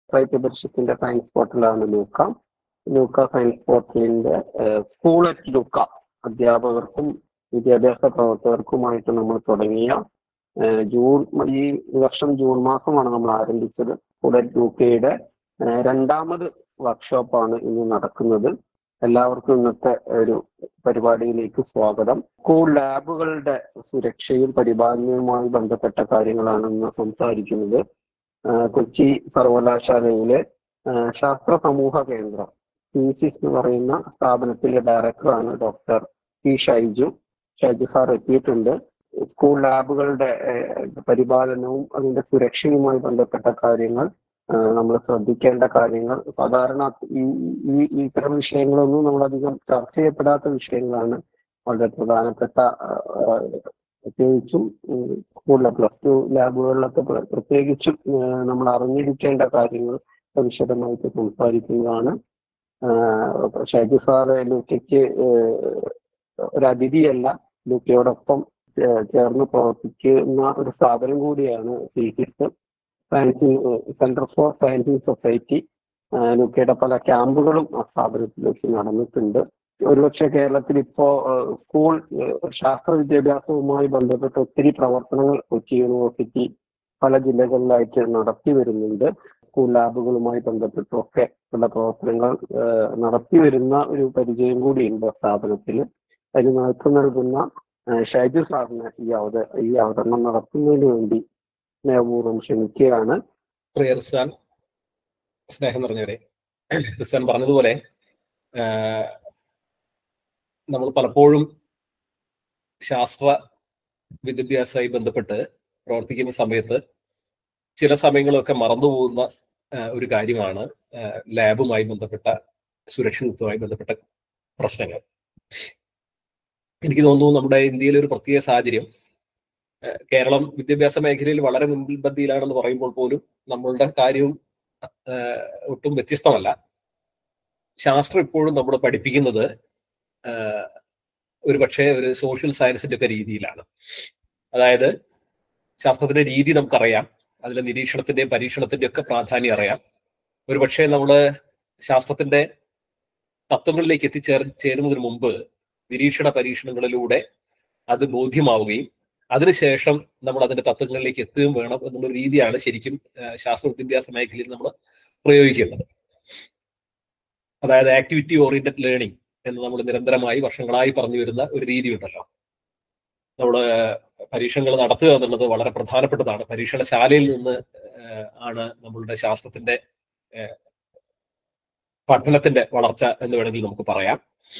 സാഹിത്യ പരിഷത്തിന്റെ സയൻസ് പോർട്ടലാണ് ലൂക്ക ലൂക്ക സയൻസ് പോർട്ടലിന്റെ സ്കൂൾ അറ്റ് ലൂക്ക അധ്യാപകർക്കും വിദ്യാഭ്യാസ പ്രവർത്തകർക്കുമായിട്ട് നമ്മൾ തുടങ്ങിയ ഏഹ് ജൂൺ ഈ വർഷം ജൂൺ മാസമാണ് നമ്മൾ ആരംഭിച്ചത് സ്കൂൾ അറ്റ് ലൂക്കയുടെ ഏഹ് രണ്ടാമത് വർക്ക്ഷോപ്പാണ് ഇന്ന് നടക്കുന്നത് എല്ലാവർക്കും ഇന്നത്തെ ഒരു പരിപാടിയിലേക്ക് സ്വാഗതം സ്കൂൾ ലാബുകളുടെ സുരക്ഷയും പരിപാലനവുമായി ബന്ധപ്പെട്ട കാര്യങ്ങളാണ് ഇന്ന് സംസാരിക്കുന്നത് ആഹ് കൊച്ചി സർവകലാശാലയിലെ ആഹ് ശാസ്ത്ര സമൂഹ കേന്ദ്രം സിസിസ് എന്ന് പറയുന്ന സ്ഥാപനത്തിലെ ഡയറക്ടറാണ് doctor P Shaiju Shaiju sir എത്തിയിട്ടുണ്ട് സ്കൂൾ ലാബുകളുടെ ഏഹ്, പരിപാലനവും അതിന്റെ സുരക്ഷയുമായി ബന്ധപ്പെട്ട കാര്യങ്ങൾ നമ്മൾ ശ്രദ്ധിക്കേണ്ട കാര്യങ്ങൾ സാധാരണ ഈ ഈ ഈ ഇത്തരം വിഷയങ്ങളൊന്നും നമ്മളധികം ചർച്ച ചെയ്യപ്പെടാത്ത വിഷയങ്ങളാണ് വളരെ പ്രധാനപ്പെട്ട ആഹ്, പ്രത്യേകിച്ചും ഉം, സ്കൂളിലെ പ്ലസ് ടു ലാബുകളിലൊക്കെ പ്ര- പ്രത്യേകിച്ചും ആഹ്, നമ്മൾ അറിഞ്ഞിരിക്കേണ്ട കാര്യങ്ങൾ വിശദമായിട്ട് സംസാരിക്കുന്നതാണ് ആഹ്, ഷൈജു സാറ് ലൂക്കയ്ക്ക് ആഹ്, ഒരു അതിഥിയല്ല ലൂക്കയോടൊപ്പം ചേ- ചേർന്ന് പ്രവർത്തിക്കുന്ന ഒരു സ്ഥാപനം കൂടിയാണ് സിസിസ് science in centre for science in society ലൂക്കയുടെ പല ക്യാമ്പുകളും ആ സ്ഥാപനത്തിൽ വെച്ച് നടന്നിട്ടുണ്ട് ഒരുപക്ഷെ കേരളത്തിൽ ഇപ്പോ ഏഹ്, സ്കൂൾ ഏഹ്, ശാസ്ത്ര വിദ്യാഭ്യാസവുമായി ബന്ധപ്പെട്ട് ഒത്തിരി പ്രവർത്തനങ്ങൾ കൊച്ചി യൂണിവേഴ്സിറ്റി പല ജില്ലകളിലായിട്ട് നടത്തി വരുന്നുണ്ട് സ്കൂൾ ലാബുകളുമായി ബന്ധപ്പെട്ടൊക്കെ ഉള്ള പ്രവർത്തനങ്ങൾ ഏഹ്, നടത്തി വരുന്ന ഒരു പരിചയം കൂടിയുണ്ട് ആ സ്ഥാപനത്തിൽ അതിന് നേതൃത്വം നൽകുന്ന ഏഹ്, ഷൈജു സാറിന് ഈ അവത ഈ അവതരണം നടത്തുന്നതിന് വേണ്ടി സ്നേഹപൂർവ്വം ക്ഷണിക്കുകയാണ് പ്രിയ റിസ്വാൻ സ്നേഹം നിറഞ്ഞവരെ റിസ്വാൻ പറഞ്ഞതുപോലെ ആഹ്, നമ്മൾ പലപ്പോഴും ശാസ്ത്ര വിദ്യാഭ്യാസമായി ബന്ധപ്പെട്ട് പ്രവർത്തിക്കുന്ന സമയത്ത് ചില സമയങ്ങളൊക്കെ മറന്നുപോകുന്ന ആഹ്, ഒരു കാര്യമാണ് ആഹ്, ലാബുമായി ബന്ധപ്പെട്ട സുരക്ഷിതത്വമായി ബന്ധപ്പെട്ട പ്രശ്നങ്ങൾ എനിക്ക് തോന്നുന്നു നമ്മുടെ ഇന്ത്യയിലെ ഒരു പ്രത്യേക സാഹചര്യം ആഹ്, കേരളം വിദ്യാഭ്യാസ മേഖലയിൽ വളരെ മുൻപന്തിയിലാണെന്ന് പറയുമ്പോൾ പോലും നമ്മളുടെ കാര്യവും ആഹ്, ഒട്ടും വ്യത്യസ്തമല്ല ശാസ്ത്രം ഇപ്പോഴും നമ്മൾ പഠിപ്പിക്കുന്നത് ആഹ്, ഒരു പക്ഷേ ഒരു സോഷ്യൽ സയൻസിന്റെ ഒക്കെ രീതിയിലാണ് അതായത് ശാസ്ത്രത്തിന്റെ രീതി നമുക്കറിയാം അതിലെ നിരീക്ഷണത്തിന്റെയും പരീക്ഷണത്തിന്റെയും ഒക്കെ പ്രാധാന്യം അറിയാം ഒരു പക്ഷേ നമ്മൾ ശാസ്ത്രത്തിന്റെ തത്വങ്ങളിലേക്ക് എത്തിച്ചേർ ചേരുന്നതിന് മുമ്പ് നിരീക്ഷണ പരീക്ഷണങ്ങളിലൂടെ അത് ബോധ്യമാവുകയും അതിനുശേഷം നമ്മൾ അതിന്റെ തത്വങ്ങളിലേക്ക് എത്തുകയും വേണം എന്നുള്ള രീതിയാണ് ശരിക്കും ആഹ്, ശാസ്ത്ര വിദ്യാഭ്യാസ മേഖലയിൽ നമ്മൾ പ്രയോഗിക്കേണ്ടത് അതായത് ആക്ടിവിറ്റി ഓറിയന്റഡ് ലേണിംഗ് എന്ന് നമ്മൾ നിരന്തരമായി വർഷങ്ങളായി പറഞ്ഞു വരുന്ന ഒരു രീതി ഉണ്ടല്ലോ നമ്മൾ പരീക്ഷണങ്ങൾ നടത്തുക എന്നുള്ളത് വളരെ പ്രധാനപ്പെട്ടതാണ് പരീക്ഷണശാലയിൽ നിന്ന് ആഹ്, ആണ് നമ്മളുടെ ശാസ്ത്രത്തിന്റെ ആഹ്, പഠനത്തിന്റെ വളർച്ച എന്ന് വേണമെങ്കിൽ നമുക്ക് പറയാം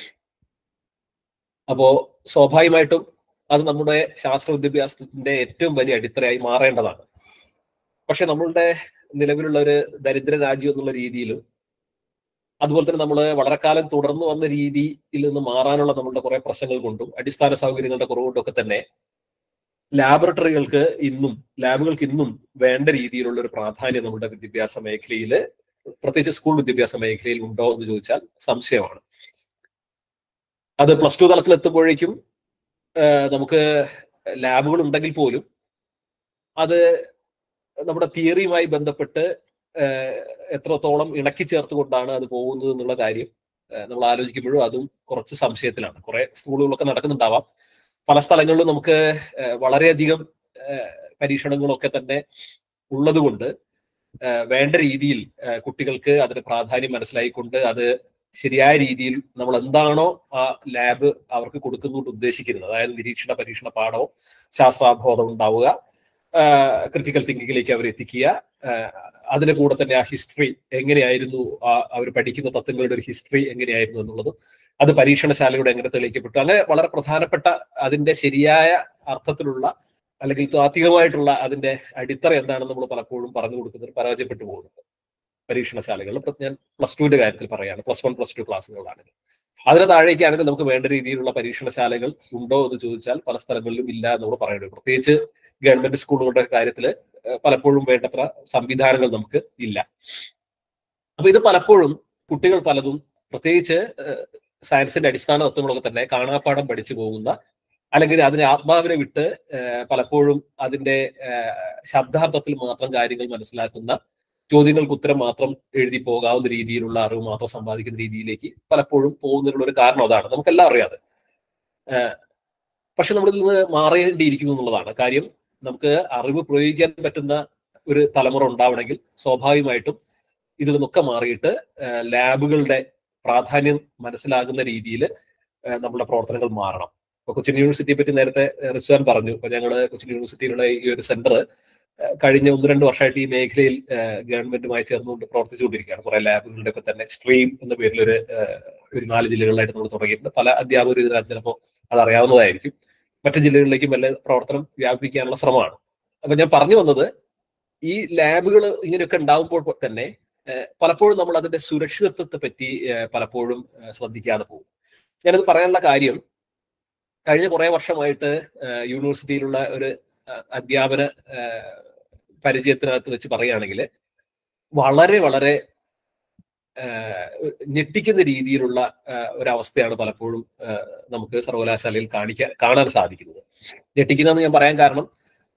അപ്പോ സ്വാഭാവികമായിട്ടും അത് നമ്മുടെ ശാസ്ത്ര വിദ്യാഭ്യാസത്തിന്റെ ഏറ്റവും വലിയ അടിത്തറയായി മാറേണ്ടതാണ് പക്ഷെ നമ്മളുടെ നിലവിലുള്ള ഒരു ദരിദ്ര രാജ്യം എന്നുള്ള രീതിയിലും അതുപോലെ തന്നെ നമ്മൾ വളരെ കാലം തുടർന്നു വന്ന രീതിയിൽ നിന്ന് മാറാനുള്ള നമ്മളുടെ കുറെ പ്രശ്നങ്ങൾ കൊണ്ടും അടിസ്ഥാന സൗകര്യങ്ങളുടെ കുറവ് കൊണ്ടൊക്കെ തന്നെ ലാബറട്ടറികൾക്ക് ഇന്നും ലാബുകൾക്ക് ഇന്നും വേണ്ട രീതിയിലുള്ള ഒരു പ്രാധാന്യം നമ്മുടെ വിദ്യാഭ്യാസ മേഖലയിൽ പ്രത്യേകിച്ച് സ്കൂൾ വിദ്യാഭ്യാസ മേഖലയിൽ ഉണ്ടോ എന്ന് ചോദിച്ചാൽ സംശയമാണ് അത് പ്ലസ് ടു തലത്തിൽ എത്തുമ്പോഴേക്കും ആഹ് നമുക്ക് ലാബുകൾ ഉണ്ടെങ്കിൽ പോലും അത് നമ്മുടെ തിയറിയുമായി ബന്ധപ്പെട്ട് ആഹ് എത്രത്തോളം ഇണക്കി ചേർത്തുകൊണ്ടാണ് അത് പോകുന്നത് എന്നുള്ള കാര്യം ആഹ് നമ്മൾ ആലോചിക്കുമ്പോഴും അതും കുറച്ച് സംശയത്തിലാണ് കുറെ സ്കൂളുകളൊക്കെ നടക്കുന്നുണ്ടാവാം പല സ്ഥലങ്ങളിലും നമുക്ക് ആഹ് വളരെയധികം ആഹ് പരീക്ഷണങ്ങളൊക്കെ തന്നെ ഉള്ളതുകൊണ്ട് ആഹ് വേണ്ട രീതിയിൽ ആഹ് കുട്ടികൾക്ക് അതിന് പ്രാധാന്യം മനസ്സിലായിക്കൊണ്ട് അത് ശരിയായ രീതിയിൽ നമ്മൾ എന്താണോ ആ ലാബ് അവർക്ക് കൊടുക്കുന്നുകൊണ്ട് ഉദ്ദേശിക്കുന്നത് അതായത് നിരീക്ഷണ പരീക്ഷണ പാഠവും ശാസ്ത്രാബോധം ഉണ്ടാവുക ക്രിറ്റിക്കൽ തിങ്കിങ്ങിലേക്ക് അവർ എത്തിക്കുക ആഹ് അതിന് കൂടെ തന്നെ ആ ഹിസ്റ്ററി എങ്ങനെയായിരുന്നു അവർ പഠിക്കുന്ന തത്വങ്ങളുടെ ഒരു ഹിസ്റ്ററി എങ്ങനെയായിരുന്നു എന്നുള്ളതും അത് പരീക്ഷണശാലയുടെ എങ്ങനെ തെളിയിക്കപ്പെട്ടു അങ്ങനെ വളരെ പ്രധാനപ്പെട്ട അതിന്റെ ശരിയായ അർത്ഥത്തിലുള്ള അല്ലെങ്കിൽ താത്വികമായിട്ടുള്ള അതിന്റെ അടിത്തറ എന്താണെന്ന് നമ്മൾ പലപ്പോഴും പറഞ്ഞു കൊടുക്കുന്നത് പരാജയപ്പെട്ടു പോകുന്നുണ്ട് പരീക്ഷണശാലകളിൽ ഇപ്പൊ ഞാൻ പ്ലസ് ടുവിന്റെ കാര്യത്തിൽ പറയാണ് പ്ലസ് വൺ പ്ലസ് ടു ക്ലാസ്സുകളിലാണെങ്കിൽ അതിന് താഴേക്കാണെങ്കിൽ നമുക്ക് വേണ്ട രീതിയിലുള്ള പരീക്ഷണശാലകൾ ഉണ്ടോ എന്ന് ചോദിച്ചാൽ പല സ്ഥലങ്ങളിലും ഇല്ല എന്ന് നമ്മൾ പറയേണ്ടി വരും പ്രത്യേകിച്ച് ഗവൺമെന്റ് സ്കൂളുകളുടെ കാര്യത്തിൽ പലപ്പോഴും വേണ്ടത്ര സംവിധാനങ്ങൾ നമുക്ക് ഇല്ല അപ്പൊ ഇത് പലപ്പോഴും കുട്ടികൾ പലതും പ്രത്യേകിച്ച് സയൻസിന്റെ അടിസ്ഥാന തത്വങ്ങളൊക്കെ തന്നെ കാണാപ്പാടം പഠിച്ചു പോകുന്ന അല്ലെങ്കിൽ അതിനെ ആത്മാവിനെ വിട്ട് പലപ്പോഴും അതിന്റെ ശബ്ദാർത്ഥത്തിൽ മാത്രം കാര്യങ്ങൾ മനസ്സിലാക്കുന്ന ചോദ്യങ്ങൾക്ക് ഉത്തരം മാത്രം എഴുതി പോകാവുന്ന രീതിയിലുള്ള അറിവ് മാത്രം സമ്പാദിക്കുന്ന രീതിയിലേക്ക് പലപ്പോഴും പോകുന്നതിനുള്ള ഒരു കാരണം അതാണ് നമുക്കെല്ലാം അറിയാതെ പക്ഷെ നമ്മൾ ഇതിൽ നിന്ന് മാറേണ്ടിയിരിക്കുന്നു എന്നുള്ളതാണ് കാര്യം നമുക്ക് അറിവ് പ്രയോഗിക്കാൻ പറ്റുന്ന ഒരു തലമുറ ഉണ്ടാവണമെങ്കിൽ സ്വാഭാവികമായിട്ടും ഇതിൽ നിന്നൊക്കെ മാറിയിട്ട് ലാബുകളുടെ പ്രാധാന്യം മനസ്സിലാകുന്ന രീതിയിൽ നമ്മുടെ പ്രവർത്തനങ്ങൾ മാറണം ഇപ്പൊ കൊച്ചിൻ യൂണിവേഴ്സിറ്റിയെ പറ്റി നേരത്തെ റിസ്വാൻ പറഞ്ഞു ഇപ്പൊ ഞങ്ങള് കൊച്ചിൻ യൂണിവേഴ്സിറ്റിയിലുള്ള ഈ ഒരു സെന്റർ കഴിഞ്ഞ ഒന്ന് രണ്ട് വർഷമായിട്ട് ഈ മേഖലയിൽ ഗവൺമെന്റുമായി ചേർന്നുകൊണ്ട് പ്രവർത്തിച്ചുകൊണ്ടിരിക്കുകയാണ് കുറെ ലാബുകളുടെ ഒക്കെ തന്നെ സ്ട്രീം എന്ന പേരിൽ ഒരു ഒരു നാല് ജില്ലകളിലായിട്ട് നമ്മൾ തുടങ്ങിയിട്ടുണ്ട് പല അധ്യാപകർ ഇതിനകത്ത് ചിലപ്പോൾ അത് അറിയാവുന്നതായിരിക്കും മറ്റു ജില്ലകളിലേക്കും വല്ല പ്രവർത്തനം വ്യാപിപ്പിക്കാനുള്ള ശ്രമമാണ് അപ്പൊ ഞാൻ പറഞ്ഞു വന്നത് ഈ ലാബുകൾ ഇങ്ങനെയൊക്കെ ഉണ്ടാകുമ്പോൾ തന്നെ പലപ്പോഴും നമ്മൾ അതിന്റെ സുരക്ഷിതത്വത്തെ പറ്റി പലപ്പോഴും ശ്രദ്ധിക്കാതെ പോകും ഞാനത് പറയാനുള്ള കാര്യം കഴിഞ്ഞ കുറെ വർഷമായിട്ട് യൂണിവേഴ്സിറ്റിയിലുള്ള ഒരു അധ്യാപന പരിചയത്തിനകത്ത് വെച്ച് പറയുകയാണെങ്കിൽ വളരെ വളരെ ഞെട്ടിക്കുന്ന രീതിയിലുള്ള ഒരവസ്ഥയാണ് പലപ്പോഴും നമുക്ക് സർവകലാശാലയിൽ കാണിക്കാൻ കാണാൻ സാധിക്കുന്നത് ഞെട്ടിക്കുന്നതെന്ന് ഞാൻ പറയാൻ കാരണം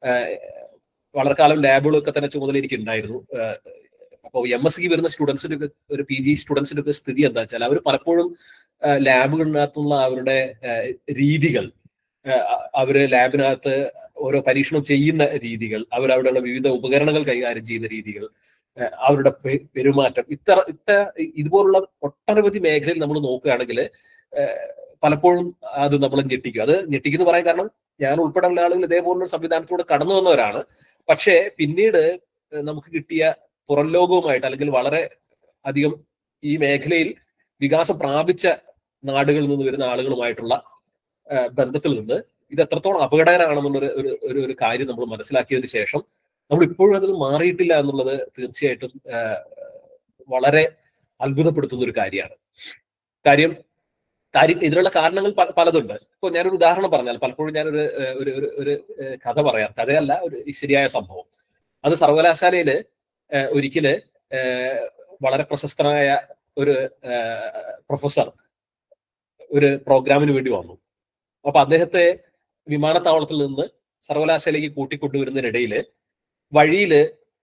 വളരെ കാലം ലാബുകളൊക്കെ തന്നെ ചുമതല എനിക്ക് ഉണ്ടായിരുന്നു അപ്പോൾ എം എസ് സിക്ക് വരുന്ന സ്റ്റുഡൻസിന്റെ ഒരു പി ജി സ്റ്റുഡൻസിന്റെ ഒക്കെ സ്ഥിതി എന്താ വെച്ചാൽ അവർ പലപ്പോഴും ലാബുകളിനകത്തുള്ള അവരുടെ രീതികൾ അവര് ലാബിനകത്ത് ഓരോ പരീക്ഷണം ചെയ്യുന്ന രീതികൾ അവരവിടെയുള്ള വിവിധ ഉപകരണങ്ങൾ കൈകാര്യം ചെയ്യുന്ന രീതികൾ അവരുടെ പെരുമാറ്റം ഇത്ര ഇത്ര ഇതുപോലുള്ള ഒട്ടനവധി മേഖലയിൽ നമ്മൾ നോക്കുകയാണെങ്കിൽ പലപ്പോഴും അത് നമ്മൾ ഞെട്ടിക്കും അത് ഞെട്ടിക്കുന്നു പറയാൻ കാരണം ഞാൻ ഉൾപ്പെടെയുള്ള ആളുകൾ ഇതേപോലുള്ള സംവിധാനത്തിലൂടെ കടന്നു വന്നവരാണ് പക്ഷേ പിന്നീട് നമുക്ക് കിട്ടിയ പുറം ലോകവുമായിട്ട് അല്ലെങ്കിൽ വളരെ അധികം ഈ മേഖലയിൽ വികാസം പ്രാപിച്ച നാടുകളിൽ നിന്ന് വരുന്ന ആളുകളുമായിട്ടുള്ള ബന്ധത്തിൽ നിന്ന് ഇത് എത്രത്തോളം അപകടകരമാണെന്നുള്ള ഒരു ഒരു ഒരു കാര്യം നമ്മൾ മനസ്സിലാക്കിയതിന് ശേഷം നമ്മൾ ഇപ്പോഴും അതിൽ മാറിയിട്ടില്ല എന്നുള്ളത് തീർച്ചയായിട്ടും വളരെ അത്ഭുതപ്പെടുത്തുന്ന ഒരു കാര്യമാണ് കാര്യം കാര്യം ഇതിനുള്ള കാരണങ്ങൾ പലതുണ്ട് ഇപ്പൊ ഞാനൊരു ഉദാഹരണം പറഞ്ഞാൽ പലപ്പോഴും ഞാനൊരു ഒരു ഒരു കഥ പറയാം കഥയല്ല ഒരു ശരിയായ സംഭവം അത് സർവകലാശാലയില് ഒരിക്കല് വളരെ പ്രശസ്തനായ ഒരു പ്രൊഫസർ ഒരു പ്രോഗ്രാമിന് വേണ്ടി വന്നു അപ്പൊ അദ്ദേഹത്തെ വിമാനത്താവളത്തിൽ നിന്ന് സർവകലാശാലയ്ക്ക് കൂട്ടിക്കൊണ്ടുവരുന്നതിനിടയില് വഴിയില്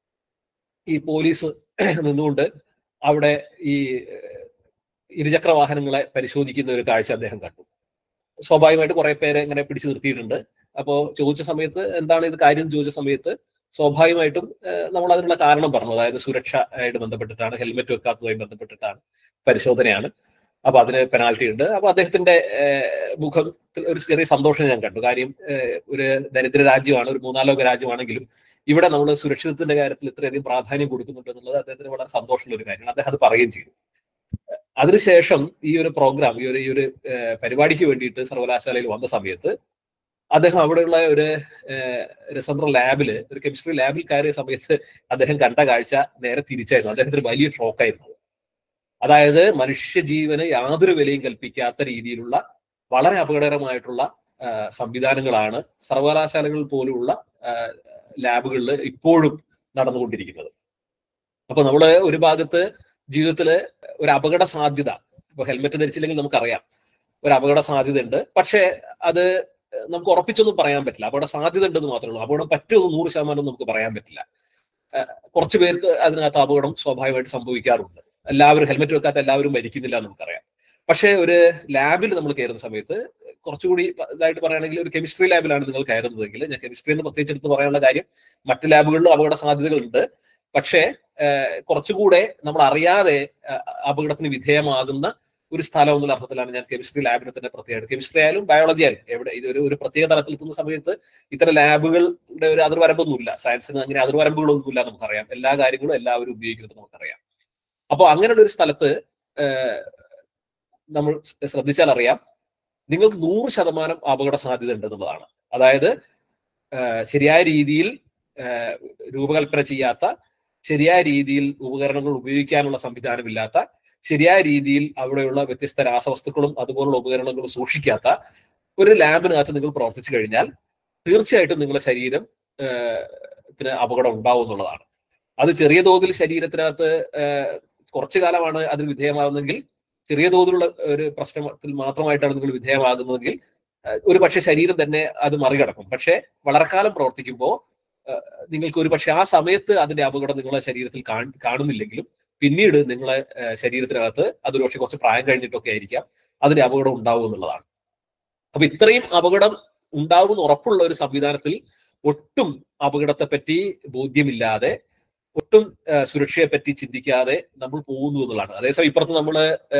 ഈ പോലീസ് നിന്നുകൊണ്ട് അവിടെ ഈ ഇരുചക്ര വാഹനങ്ങളെ പരിശോധിക്കുന്ന ഒരു കാഴ്ച അദ്ദേഹം കണ്ടു സ്വാഭാവികമായിട്ട് കുറെ പേരെ ഇങ്ങനെ പിടിച്ചു നിർത്തിയിട്ടുണ്ട് അപ്പോൾ ചോദിച്ച സമയത്ത് എന്താണ് ഇത് കാര്യം ചോദിച്ച സമയത്ത് സ്വാഭാവികമായിട്ടും നമ്മൾ അതിനുള്ള കാരണം പറഞ്ഞു അതായത് സുരക്ഷ ആയിട്ട് ബന്ധപ്പെട്ടിട്ടാണ് ഹെൽമെറ്റ് വെക്കാത്തതുമായി ബന്ധപ്പെട്ടിട്ടാണ് പരിശോധനയാണ് അപ്പൊ അതിന് പെനാൽറ്റി ഉണ്ട് അപ്പൊ അദ്ദേഹത്തിന്റെ മുഖത്തിൽ ഒരു ചെറിയ സന്തോഷം ഞാൻ കണ്ടു കാര്യം ഒരു ദരിദ്ര രാജ്യമാണ് ഒരു മൂന്നാലോക രാജ്യമാണെങ്കിലും ഇവിടെ നമ്മൾ സുരക്ഷിതത്തിന്റെ കാര്യത്തിൽ ഇത്രയധികം പ്രാധാന്യം കൊടുക്കുന്നുണ്ട് എന്നുള്ളത് അദ്ദേഹത്തിന് വളരെ സന്തോഷമുള്ള ഒരു കാര്യമാണ് അദ്ദേഹം അത് പറയുകയും ചെയ്തു അതിനുശേഷം ഈ ഒരു പ്രോഗ്രാം ഈ ഒരു ഈ ഒരു പരിപാടിക്ക് വേണ്ടിയിട്ട് സർവകലാശാലയിൽ വന്ന സമയത്ത് അദ്ദേഹം അവിടെയുള്ള ഒരു സെൻട്രൽ ലാബില് ഒരു കെമിസ്ട്രി ലാബിൽ കയറിയ സമയത്ത് അദ്ദേഹം കണ്ട കാഴ്ച നേരെ തിരിച്ചായിരുന്നു അദ്ദേഹത്തിന് വലിയ ഷോക്കായിരുന്നു അതായത് മനുഷ്യജീവന് യാതൊരു വിലയും കൽപ്പിക്കാത്ത രീതിയിലുള്ള വളരെ അപകടകരമായിട്ടുള്ള സംവിധാനങ്ങളാണ് സർവകലാശാലകളിൽ പോലുള്ള ലാബുകളിൽ ഇപ്പോഴും നടന്നുകൊണ്ടിരിക്കുന്നത് അപ്പൊ നമ്മള് ഒരു ഭാഗത്ത് ജീവിതത്തില് ഒരു അപകട സാധ്യത ഇപ്പൊ ഹെൽമെറ്റ് ധരിച്ചില്ലെങ്കിൽ നമുക്കറിയാം ഒരു അപകട സാധ്യത ഉണ്ട് പക്ഷേ അത് നമുക്ക് ഉറപ്പിച്ചൊന്നും പറയാൻ പറ്റില്ല അപകട സാധ്യത ഉണ്ടെന്ന് മാത്രമേ ഉള്ളൂ അപകടം പറ്റുമെന്ന് നൂറ് ശതമാനം നമുക്ക് പറയാൻ പറ്റില്ല കുറച്ചു പേർക്ക് അതിനകത്ത് അപകടം സ്വാഭാവികമായിട്ട് സംഭവിക്കാറുണ്ട് എല്ലാവരും ഹെൽമെറ്റ് വെക്കാത്ത എല്ലാവരും മരിക്കുന്നില്ല എന്ന് നമുക്കറിയാം പക്ഷേ ഒരു ലാബിൽ നമ്മൾ കയറുന്ന സമയത്ത് കുറച്ചുകൂടി ഇതായിട്ട് പറയുകയാണെങ്കിൽ ഒരു കെമിസ്ട്രി ലാബിലാണ് നിങ്ങൾ കയറുന്നതെങ്കിൽ ഞാൻ കെമിസ്ട്രി എന്ന് പ്രത്യേകിച്ച് എടുത്ത് പറയാനുള്ള കാര്യം മറ്റു ലാബുകളിലും അപകട സാധ്യതകളുണ്ട് പക്ഷേ കുറച്ചുകൂടെ നമ്മൾ അറിയാതെ അപകടത്തിന് വിധേയമാകുന്ന ഒരു സ്ഥലം എന്നുള്ള അർത്ഥത്തിലാണ് ഞാൻ കെമിസ്ട്രി ലാബിനെ തന്നെ പ്രത്യേകമായിട്ട് കെമിസ്ട്രി ആയാലും ബയോളജി ആയാലും എവിടെ ഇത് ഒരു ഒരു പ്രത്യേക തലത്തിൽ എത്തുന്ന സമയത്ത് ഇത്തരം ലാബുകളുടെ ഒരു അതിർവരമ്പൊന്നുമില്ല സയൻസിന് അങ്ങനെ അതിർവരമ്പുകളൊന്നുമില്ല നമുക്കറിയാം എല്ലാ കാര്യങ്ങളും എല്ലാവരും ഉപയോഗിക്കുന്നത് നമുക്കറിയാം അപ്പോൾ അങ്ങനെയുള്ള ഒരു സ്ഥലത്ത് നമ്മൾ ശ്രദ്ധിച്ചാൽ അറിയാം നിങ്ങൾക്ക് നൂറ് ശതമാനം അപകട സാധ്യത ഉണ്ടെന്നുള്ളതാണ് അതായത് ശരിയായ രീതിയിൽ രൂപകൽപ്പന ചെയ്യാത്ത ശരിയായ രീതിയിൽ ഉപകരണങ്ങൾ ഉപയോഗിക്കാനുള്ള സംവിധാനമില്ലാത്ത ശരിയായ രീതിയിൽ അവിടെയുള്ള വ്യത്യസ്ത രാസവസ്തുക്കളും അതുപോലുള്ള ഉപകരണങ്ങളും സൂക്ഷിക്കാത്ത ഒരു ലാബിനകത്ത് നിങ്ങൾ പ്രവർത്തിച്ചു കഴിഞ്ഞാൽ തീർച്ചയായിട്ടും നിങ്ങളുടെ ശരീരം ത്തിന് അപകടം ഉണ്ടാവും എന്നുള്ളതാണ് അത് ചെറിയ തോതിൽ ശരീരത്തിനകത്ത് കുറച്ചു കാലമാണ് അതിന് വിധേയമാകുന്നെങ്കിൽ ചെറിയ തോതിലുള്ള ഒരു പ്രശ്നത്തിൽ മാത്രമായിട്ടാണ് നിങ്ങൾ വിധേയമാകുന്നതെങ്കിൽ ഒരു പക്ഷെ ശരീരം തന്നെ അത് മറികടക്കും പക്ഷെ വളരെ കാലം പ്രവർത്തിക്കുമ്പോൾ നിങ്ങൾക്ക് ഒരു പക്ഷെ ആ സമയത്ത് അതിന്റെ അപകടം നിങ്ങളെ ശരീരത്തിൽ കാണ്- കാണുന്നില്ലെങ്കിലും പിന്നീട് നിങ്ങളെ ഏഹ്, ശരീരത്തിനകത്ത് അതൊരു പക്ഷെ കുറച്ച് പ്രായം കഴിഞ്ഞിട്ടൊക്കെ ആയിരിക്കാം അതിന്റെ അപകടം ഉണ്ടാവും എന്നുള്ളതാണ് അപ്പൊ ഇത്രയും അപകടം ഉണ്ടാവുമെന്ന് ഉറപ്പുള്ള ഒരു സംവിധാനത്തിൽ ഒട്ടും അപകടത്തെ പറ്റി ബോധ്യമില്ലാതെ ഒട്ടും ഏഹ്, സുരക്ഷയെ പറ്റി ചിന്തിക്കാതെ നമ്മൾ പോകുന്നു എന്നുള്ളതാണ് അതേസമയം ഇപ്പുറത്ത് നമ്മൾ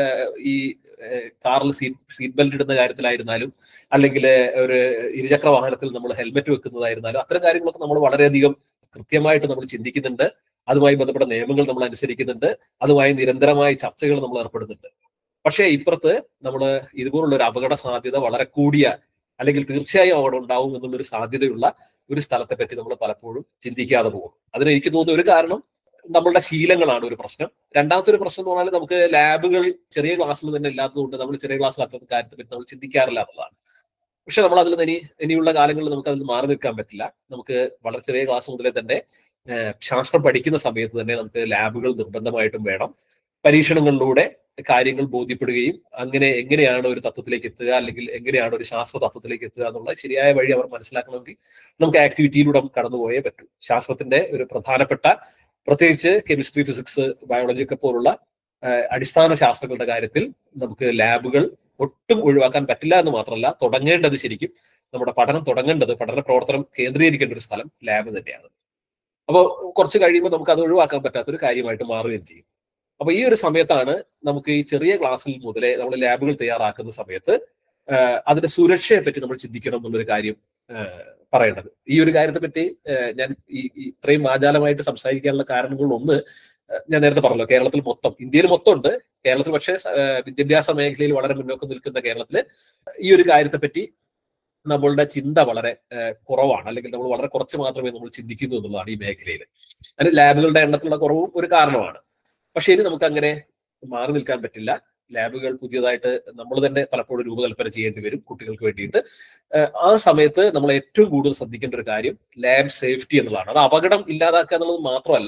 ഈ ഏഹ്, കാറിൽ സീറ്റ് സീറ്റ് ബെൽറ്റ് ഇടുന്ന കാര്യത്തിലായിരുന്നാലും അല്ലെങ്കിൽ ഒരു ഇരുചക്ര വാഹനത്തിൽ നമ്മൾ ഹെൽമെറ്റ് വെക്കുന്നതായിരുന്നാലും അത്തരം കാര്യങ്ങളൊക്കെ നമ്മൾ വളരെയധികം കൃത്യമായിട്ട് നമ്മൾ ചിന്തിക്കുന്നുണ്ട് അതുമായി ബന്ധപ്പെട്ട നിയമങ്ങൾ നമ്മൾ അനുസരിക്കുന്നുണ്ട് അതുമായി നിരന്തരമായ ചർച്ചകൾ നമ്മൾ ഏർപ്പെടുന്നുണ്ട് പക്ഷേ ഇപ്പുറത്ത് നമ്മൾ ഇതുപോലുള്ള ഒരു അപകട സാധ്യത വളരെ കൂടിയ അല്ലെങ്കിൽ തീർച്ചയായും അവിടെ ഉണ്ടാവും എന്നുള്ളൊരു സാധ്യതയുള്ള ഒരു സ്ഥലത്തെ പറ്റി നമ്മൾ പലപ്പോഴും ചിന്തിക്കാതെ പോകും അതിന് എനിക്ക് തോന്നുന്ന ഒരു കാരണം നമ്മളുടെ ശീലങ്ങളാണ് ഒരു പ്രശ്നം രണ്ടാമത്തെ ഒരു പ്രശ്നം എന്ന് പറഞ്ഞാൽ നമുക്ക് ലാബുകൾ ചെറിയ ക്ലാസ്സിൽ തന്നെ ഇല്ലാത്തതുകൊണ്ട് നമ്മൾ ചെറിയ ക്ലാസ്സിൽ അത്തരം കാര്യത്തെ പറ്റി നമ്മൾ ചിന്തിക്കാറില്ല എന്നുള്ളതാണ് പക്ഷെ നമ്മൾ അതിൽ നിന്ന് ഇനി ഇനിയുള്ള കാലങ്ങളിൽ നമുക്ക് അതിൽ മാറി നിൽക്കാൻ പറ്റില്ല നമുക്ക് വളരെ ചെറിയ ക്ലാസ് മുതലേ തന്നെ ഏഹ്, ശാസ്ത്രം പഠിക്കുന്ന സമയത്ത് തന്നെ നമുക്ക് ലാബുകൾ നിർബന്ധമായിട്ടും വേണം പരീക്ഷണങ്ങളിലൂടെ കാര്യങ്ങൾ ബോധ്യപ്പെടുകയും അങ്ങനെ എങ്ങനെയാണ് ഒരു തത്വത്തിലേക്ക് എത്തുക അല്ലെങ്കിൽ എങ്ങനെയാണ് ഒരു ശാസ്ത്ര തത്വത്തിലേക്ക് എത്തുക എന്നുള്ള ശരിയായ വഴി അവർ മനസ്സിലാക്കണമെങ്കിൽ നമുക്ക് ആക്ടിവിറ്റിയിലൂടെ കടന്നുപോയേ പറ്റൂ ശാസ്ത്രത്തിന്റെ ഒരു പ്രധാനപ്പെട്ട പ്രത്യേകിച്ച് കെമിസ്ട്രി ഫിസിക്സ് ബയോളജി ഒക്കെ പോലുള്ള ഏഹ്, അടിസ്ഥാന ശാസ്ത്രങ്ങളുടെ കാര്യത്തിൽ നമുക്ക് ലാബുകൾ ഒട്ടും ഒഴിവാക്കാൻ പറ്റില്ല എന്ന് മാത്രമല്ല തുടങ്ങേണ്ടത് ശരിക്കും നമ്മുടെ പഠനം തുടങ്ങേണ്ടത് പഠന പ്രവർത്തനം കേന്ദ്രീകരിക്കേണ്ട ഒരു സ്ഥലം ലാബ് തന്നെയാണ് അപ്പോൾ കുറച്ച് കഴിയുമ്പോൾ നമുക്ക് അത് ഒഴിവാക്കാൻ പറ്റാത്തൊരു കാര്യമായിട്ട് മാറുകയും ചെയ്യും അപ്പൊ ഈ ഒരു സമയത്താണ് നമുക്ക് ഈ ചെറിയ ക്ലാസ്സിൽ മുതലേ നമ്മൾ ലാബുകൾ തയ്യാറാക്കുന്ന സമയത്ത് ആഹ് അതിന്റെ സുരക്ഷയെ പറ്റി നമ്മൾ ചിന്തിക്കണം എന്നുള്ളൊരു കാര്യം ആഹ് പറയേണ്ടത് ഈ ഒരു കാര്യത്തെ പറ്റി ആഹ് ഞാൻ ഈ ഈ ഇത്രയും ആചാലമായിട്ട് സംസാരിക്കാനുള്ള കാരണങ്ങളിൽ ഒന്ന് ആഹ് ഞാൻ നേരത്തെ പറഞ്ഞല്ലോ കേരളത്തിൽ മൊത്തം ഇന്ത്യയിൽ മൊത്തം ഉണ്ട് കേരളത്തിൽ പക്ഷേ ആഹ് വിദ്യാഭ്യാസ മേഖലയിൽ വളരെ മുന്നോക്കം നിൽക്കുന്ന കേരളത്തിൽ ഈ ഒരു കാര്യത്തെ പറ്റി നമ്മളുടെ ചിന്ത വളരെ ആഹ് കുറവാണ് അല്ലെങ്കിൽ നമ്മൾ വളരെ കുറച്ച് മാത്രമേ നമ്മൾ ചിന്തിക്കുന്നു എന്നുള്ളതാണ് ഈ മേഖലയിൽ അതിന് ലാബുകളുടെ എണ്ണത്തിലുള്ള കുറവും ഒരു കാരണമാണ് പക്ഷെ ഇനി നമുക്ക് അങ്ങനെ മാറി നിൽക്കാൻ പറ്റില്ല ലാബുകൾ പുതിയതായിട്ട് നമ്മൾ തന്നെ പലപ്പോഴും രൂപകൽപ്പന ചെയ്യേണ്ടി വരും കുട്ടികൾക്ക് വേണ്ടിയിട്ട് ഏഹ് ആ സമയത്ത് നമ്മൾ ഏറ്റവും കൂടുതൽ ശ്രദ്ധിക്കേണ്ട ഒരു കാര്യം ലാബ് സേഫ്റ്റി എന്നുള്ളതാണ് അത് അപകടം ഇല്ലാതാക്കുക എന്നുള്ളത് മാത്രമല്ല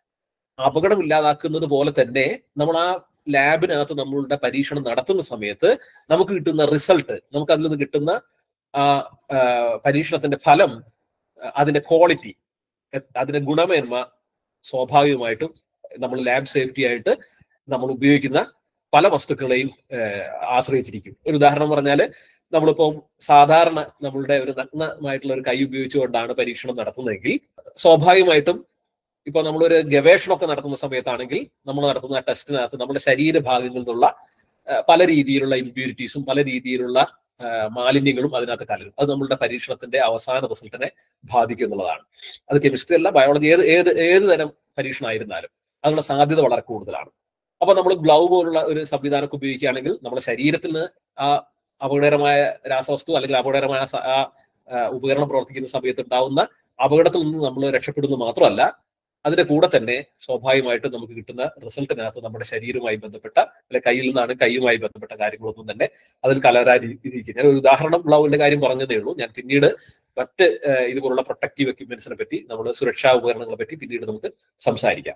അപകടം ഇല്ലാതാക്കുന്നത് പോലെ തന്നെ നമ്മൾ ആ ലാബിനകത്ത് നമ്മളുടെ പരീക്ഷണം നടത്തുന്ന സമയത്ത് നമുക്ക് കിട്ടുന്ന റിസൾട്ട് നമുക്ക് അതിൽ നിന്ന് കിട്ടുന്ന ആ ആ, പരീക്ഷണത്തിന്റെ ഫലം ആ, അതിന്റെ ക്വാളിറ്റി അതിന്റെ ഗുണമേന്മ സ്വാഭാവികമായിട്ടും നമ്മൾ ലാബ് സേഫ്റ്റി ആയിട്ട് നമ്മൾ ഉപയോഗിക്കുന്ന പല വസ്തുക്കളെയും ഏഹ്, ആശ്രയിച്ചിരിക്കും ഒരു ഉദാഹരണം പറഞ്ഞാൽ നമ്മളിപ്പം സാധാരണ നമ്മളുടെ ഒരു നഗ്നമായിട്ടുള്ള ഒരു കൈ ഉപയോഗിച്ചുകൊണ്ടാണ് പരീക്ഷണം നടത്തുന്നതെങ്കിൽ സ്വാഭാവികമായിട്ടും ഇപ്പൊ നമ്മളൊരു ഗവേഷണമൊക്കെ നടത്തുന്ന സമയത്താണെങ്കിൽ നമ്മൾ നടത്തുന്ന ടെസ്റ്റിനകത്ത് നമ്മുടെ ശരീരഭാഗങ്ങളിൽ നിന്നുള്ള ഏഹ്, പല രീതിയിലുള്ള ഇമ്പ്യൂരിറ്റീസും പല രീതിയിലുള്ള ഏഹ്, മാലിന്യങ്ങളും അതിനകത്ത് കലരും അത് നമ്മളുടെ പരീക്ഷണത്തിന്റെ അവസാന റിസൾട്ടിനെ ബാധിക്കും എന്നുള്ളതാണ് അത് കെമിസ്ട്രി അല്ല ബയോളജി ഏത് ഏത് ഏത് തരം പരീക്ഷണമായിരുന്നാലും അതിനുള്ള സാധ്യത വളരെ കൂടുതലാണ് അപ്പൊ നമ്മൾ ഗ്ലൗ പോലുള്ള ഒരു സംവിധാനമൊക്കെ ഉപയോഗിക്കുകയാണെങ്കിൽ നമ്മുടെ ശരീരത്തിൽ നിന്ന് ആ അപകടകരമായ രാസവസ്തു അല്ലെങ്കിൽ അപകടകരമായ സ- ആ ആ, ഉപകരണം പ്രവർത്തിക്കുന്ന സമയത്ത് ഉണ്ടാവുന്ന അപകടത്തിൽ നിന്ന് നമ്മൾ രക്ഷപ്പെടുന്നു മാത്രമല്ല അതിന്റെ കൂടെ തന്നെ സ്വാഭാവികമായിട്ടും നമുക്ക് കിട്ടുന്ന റിസൾട്ടിനകത്ത് നമ്മുടെ ശരീരവുമായി ബന്ധപ്പെട്ട അല്ലെ കയ്യിൽ നിന്നാണ് കൈയുമായി ബന്ധപ്പെട്ട കാര്യങ്ങളൊന്നും തന്നെ അതിൽ കലരാതിരിക്കും ഞാൻ ഒരു ഉദാഹരണം ഗ്ലൗവിന്റെ കാര്യം പറഞ്ഞതേ ഉള്ളൂ ഞാൻ പിന്നീട് മറ്റ് ഏഹ്, ഇതുപോലുള്ള പ്രൊട്ടക്റ്റീവ് എക്യുപ്മെന്റ്സിനെ പറ്റി നമ്മൾ സുരക്ഷാ ഉപകരണങ്ങളെ പറ്റി പിന്നീട് നമുക്ക് സംസാരിക്കാം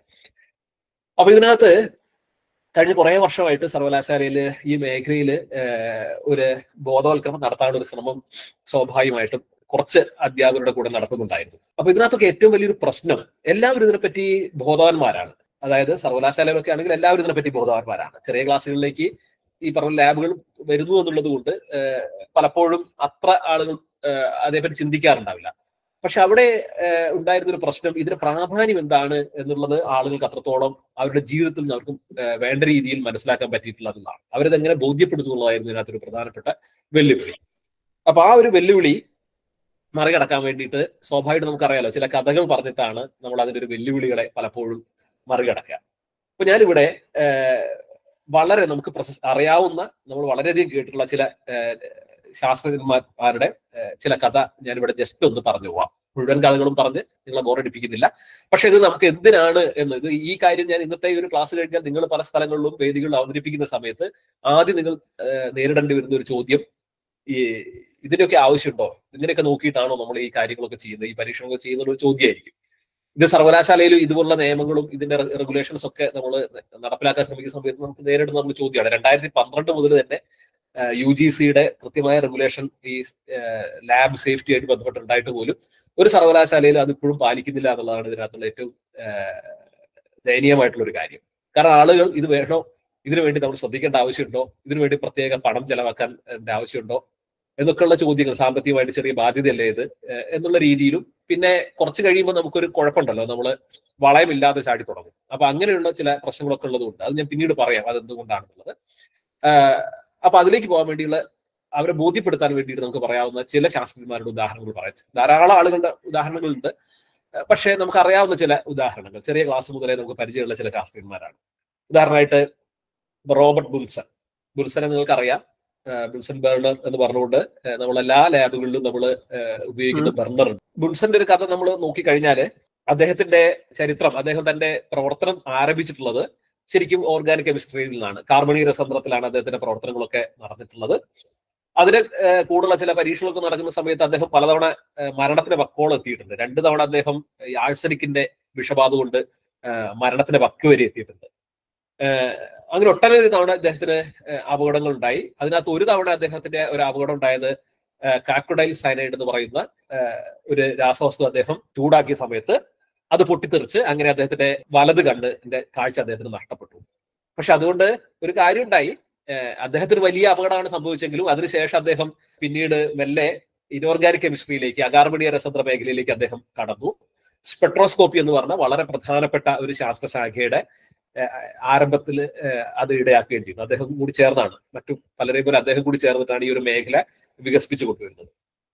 അപ്പൊ ഇതിനകത്ത് കഴിഞ്ഞ കുറെ വർഷമായിട്ട് സർവകലാശാലയിൽ ഈ മേഖലയിൽ ഒരു ബോധവൽക്കരണം നടത്താനുള്ള ഒരു ശ്രമം സ്വാഭാവികമായിട്ടും കുറച്ച് അധ്യാപകരുടെ കൂടെ നടത്തുന്നുണ്ടായിരുന്നു അപ്പൊ ഇതിനകത്തൊക്കെ ഏറ്റവും വലിയൊരു പ്രശ്നം എല്ലാവരും ഇതിനെപ്പറ്റി ബോധവാന്മാരാണ് അതായത് സർവകലാശാലയിലൊക്കെ ആണെങ്കിൽ എല്ലാവരും ഇതിനെപ്പറ്റി ബോധവാന്മാരാണ് ചെറിയ ക്ലാസ്സുകളിലേക്ക് ഈ പറഞ്ഞ ലാബുകൾ വരുന്നു എന്നുള്ളത് കൊണ്ട് ഏഹ്, പലപ്പോഴും അത്ര ആളുകൾ ഏഹ്, അതേപ്പറ്റി ചിന്തിക്കാറുണ്ടാവില്ല പക്ഷെ അവിടെ ഏഹ്, ഉണ്ടായിരുന്ന ഒരു പ്രശ്നം ഇതിന്റെ പ്രാധാന്യം എന്താണ് എന്നുള്ളത് ആളുകൾക്ക് അത്രത്തോളം അവരുടെ ജീവിതത്തിൽ നിന്ന് അവർക്ക് ഏഹ്, വേണ്ട രീതിയിൽ മനസ്സിലാക്കാൻ പറ്റിയിട്ടുള്ളതാണ് അവരിതെങ്ങനെ ബോധ്യപ്പെടുത്തുന്നുള്ളതായിരുന്നു ഇതിനകത്തൊരു പ്രധാനപ്പെട്ട വെല്ലുവിളി അപ്പൊ ആ ഒരു വെല്ലുവിളി മറികടക്കാൻ വേണ്ടിയിട്ട് സ്വാഭാവികമായിട്ട് നമുക്കറിയാലോ ചില കഥകൾ പറഞ്ഞിട്ടാണ് നമ്മൾ അതിന്റെ ഒരു വെല്ലുവിളികളെ പലപ്പോഴും മറികടക്കുക അപ്പൊ ഞാനിവിടെ ഏഹ്, വളരെ നമുക്ക് പ്രശസ് അറിയാവുന്ന നമ്മൾ വളരെയധികം കേട്ടിട്ടുള്ള ചില ഏഹ്, ശാസ്ത്രജ്ഞന്മാരുടെ ഏഹ്, ചില കഥ ഞാനിവിടെ ജസ്റ്റ് ഒന്ന് പറഞ്ഞു പോവാം മുഴുവൻ കഥകളും പറഞ്ഞ് നിങ്ങളെ ബോറടിപ്പിക്കുന്നില്ല പക്ഷെ ഇത് നമുക്ക് എന്തിനാണ് എന്ന് ഇത് ഈ കാര്യം ഞാൻ ഇന്നത്തെ ഈ ഒരു ക്ലാസ് കഴിഞ്ഞാൽ നിങ്ങൾ പല സ്ഥലങ്ങളിലും വേദികളിലും അവതരിപ്പിക്കുന്ന സമയത്ത് ആദ്യം നിങ്ങൾ ഏഹ്, നേരിടേണ്ടി വരുന്ന ഒരു ചോദ്യം ഈ ഇതിന്റെയൊക്കെ ആവശ്യമുണ്ടോ ഇതിനെയൊക്കെ നോക്കിയിട്ടാണോ നമ്മൾ ഈ കാര്യങ്ങളൊക്കെ ചെയ്യുന്നത് ഈ പരീക്ഷണങ്ങളൊക്കെ ചെയ്യുന്ന ഒരു ചോദ്യമായിരിക്കും ഇത് സർവകലാശാലയിലും ഇതുപോലുള്ള നിയമങ്ങളും ഇതിന്റെ റെഗുലേഷൻസ് ഒക്കെ നമ്മൾ നടപ്പിലാക്കാൻ ശ്രമിക്കുന്ന സമയത്ത് നമുക്ക് നേരിടുന്ന നമ്മൾ ചോദ്യമാണ് രണ്ടായിരത്തി പന്ത്രണ്ട് മുതൽ തന്നെ യു ജി സിയുടെ കൃത്യമായ റെഗുലേഷൻ ഈ ലാബ് സേഫ്റ്റി ആയിട്ട് ബന്ധപ്പെട്ടുണ്ടായിട്ട് പോലും ഒരു സർവകലാശാലയിൽ അത് ഇപ്പോഴും പാലിക്കുന്നില്ല എന്നുള്ളതാണ് ഇതിനകത്തുള്ള ഏറ്റവും ദയനീയമായിട്ടുള്ള ഒരു കാര്യം കാരണം ആളുകൾ ഇത് വേണോ ഇതിനു വേണ്ടി നമ്മൾ ശ്രദ്ധിക്കേണ്ട ആവശ്യമുണ്ടോ ഇതിനു വേണ്ടി പ്രത്യേക പണം ചെലവാക്കാൻ ആവശ്യമുണ്ടോ എന്നൊക്കെയുള്ള ചോദ്യങ്ങൾ സാമ്പത്തികമായിട്ട് ചെറിയ ബാധ്യതയല്ലേ ഇത് എന്നുള്ള രീതിയിലും പിന്നെ കുറച്ച് കഴിയുമ്പോൾ നമുക്കൊരു കുഴപ്പമുണ്ടല്ലോ നമ്മൾ വളയമില്ലാതെ ചാടി തുടങ്ങും അപ്പൊ അങ്ങനെയുള്ള ചില പ്രശ്നങ്ങളൊക്കെ ഉള്ളതുകൊണ്ട് അത് ഞാൻ പിന്നീട് പറയാം അത് എന്തുകൊണ്ടാണെന്നുള്ളത് അപ്പൊ അതിലേക്ക് പോകാൻ വേണ്ടിയുള്ള അവരെ ബോധ്യപ്പെടുത്താൻ വേണ്ടിയിട്ട് നമുക്ക് പറയാവുന്ന ചില ശാസ്ത്രജ്ഞന്മാരുടെ ഉദാഹരണങ്ങൾ പറയാം ധാരാളം ആളുകളുടെ ഉദാഹരണങ്ങളുണ്ട് പക്ഷേ നമുക്ക് അറിയാവുന്ന ചില ഉദാഹരണങ്ങൾ ചെറിയ ക്ലാസ് മുതലേ നമുക്ക് പരിചയമുള്ള ചില ശാസ്ത്രജ്ഞന്മാരാണ് ഉദാഹരണമായിട്ട് റോബർട്ട് ബുൾസൺ ബുൾസനെ നിങ്ങൾക്ക് അറിയാം ബുൾസൺ ബർണർ എന്ന് പറഞ്ഞുകൊണ്ട് നമ്മൾ എല്ലാ ലാബുകളിലും നമ്മൾ ഉപയോഗിക്കുന്ന ബർണർ ഉണ്ട് ബുൾസന്റെ ഒരു കഥ നമ്മൾ നോക്കിക്കഴിഞ്ഞാല് അദ്ദേഹത്തിന്റെ ചരിത്രം അദ്ദേഹം തന്റെ പ്രവർത്തനം ആരംഭിച്ചിട്ടുള്ളത് ശരിക്കും ഓർഗാനിക് കെമിസ്ട്രിയിൽ നിന്നാണ് കാർബണി രസന്ത്രത്തിലാണ് അദ്ദേഹത്തിന്റെ പ്രവർത്തനങ്ങളൊക്കെ നടന്നിട്ടുള്ളത് അതിന് കൂടുതലുള്ള ചില പരീക്ഷകളൊക്കെ നടക്കുന്ന സമയത്ത് അദ്ദേഹം പലതവണ മരണത്തിന് വക്കോളം എത്തിയിട്ടുണ്ട് രണ്ട് തവണ അദ്ദേഹം ആഴ്സനിക്കിന്റെ വിഷബാധ കൊണ്ട് മരണത്തിന് വക്ക് വരെ എത്തിയിട്ടുണ്ട് അങ്ങനെ ഒട്ടനവധി തവണ അദ്ദേഹത്തിന് അപകടങ്ങൾ ഉണ്ടായി അതിനകത്ത് ഒരു തവണ അദ്ദേഹത്തിന്റെ ഒരു അപകടം ഉണ്ടായത് കാക്രഡൈൽ സൈനൈഡ് എന്ന് പറയുന്ന ഒരു രാസവസ്തു അദ്ദേഹം ചൂടാക്കിയ സമയത്ത് അത് പൊട്ടിത്തെറിച്ച് അങ്ങനെ അദ്ദേഹത്തിന്റെ വലത് കണ്ണിന്റെ കാഴ്ച അദ്ദേഹത്തിന് നഷ്ടപ്പെട്ടു പക്ഷെ അതുകൊണ്ട് ഒരു കാര്യം ഉണ്ടായി അദ്ദേഹത്തിന് വലിയ അപകടമാണ് സംഭവിച്ചെങ്കിലും അതിനുശേഷം അദ്ദേഹം പിന്നീട് മെല്ലെ ഇനോർഗാനിക് കെമിസ്ട്രിയിലേക്ക് അകാർബണീയ രസതന്ത്ര മേഖലയിലേക്ക് അദ്ദേഹം കടന്നു സ്പെട്രോസ്കോപ്പി എന്ന് പറഞ്ഞ വളരെ പ്രധാനപ്പെട്ട ഒരു ശാസ്ത്രശാഖയുടെ ആരംഭത്തിൽ അത് ഇടയാക്കുകയും ചെയ്യുന്നു അദ്ദേഹം കൂടി ചേർന്നാണ് മറ്റു പലരെയും പോലെ അദ്ദേഹം കൂടി ചേർന്നിട്ടാണ് ഈ ഒരു മേഖല വികസിപ്പിച്ചു കൊണ്ടുവരുന്നത്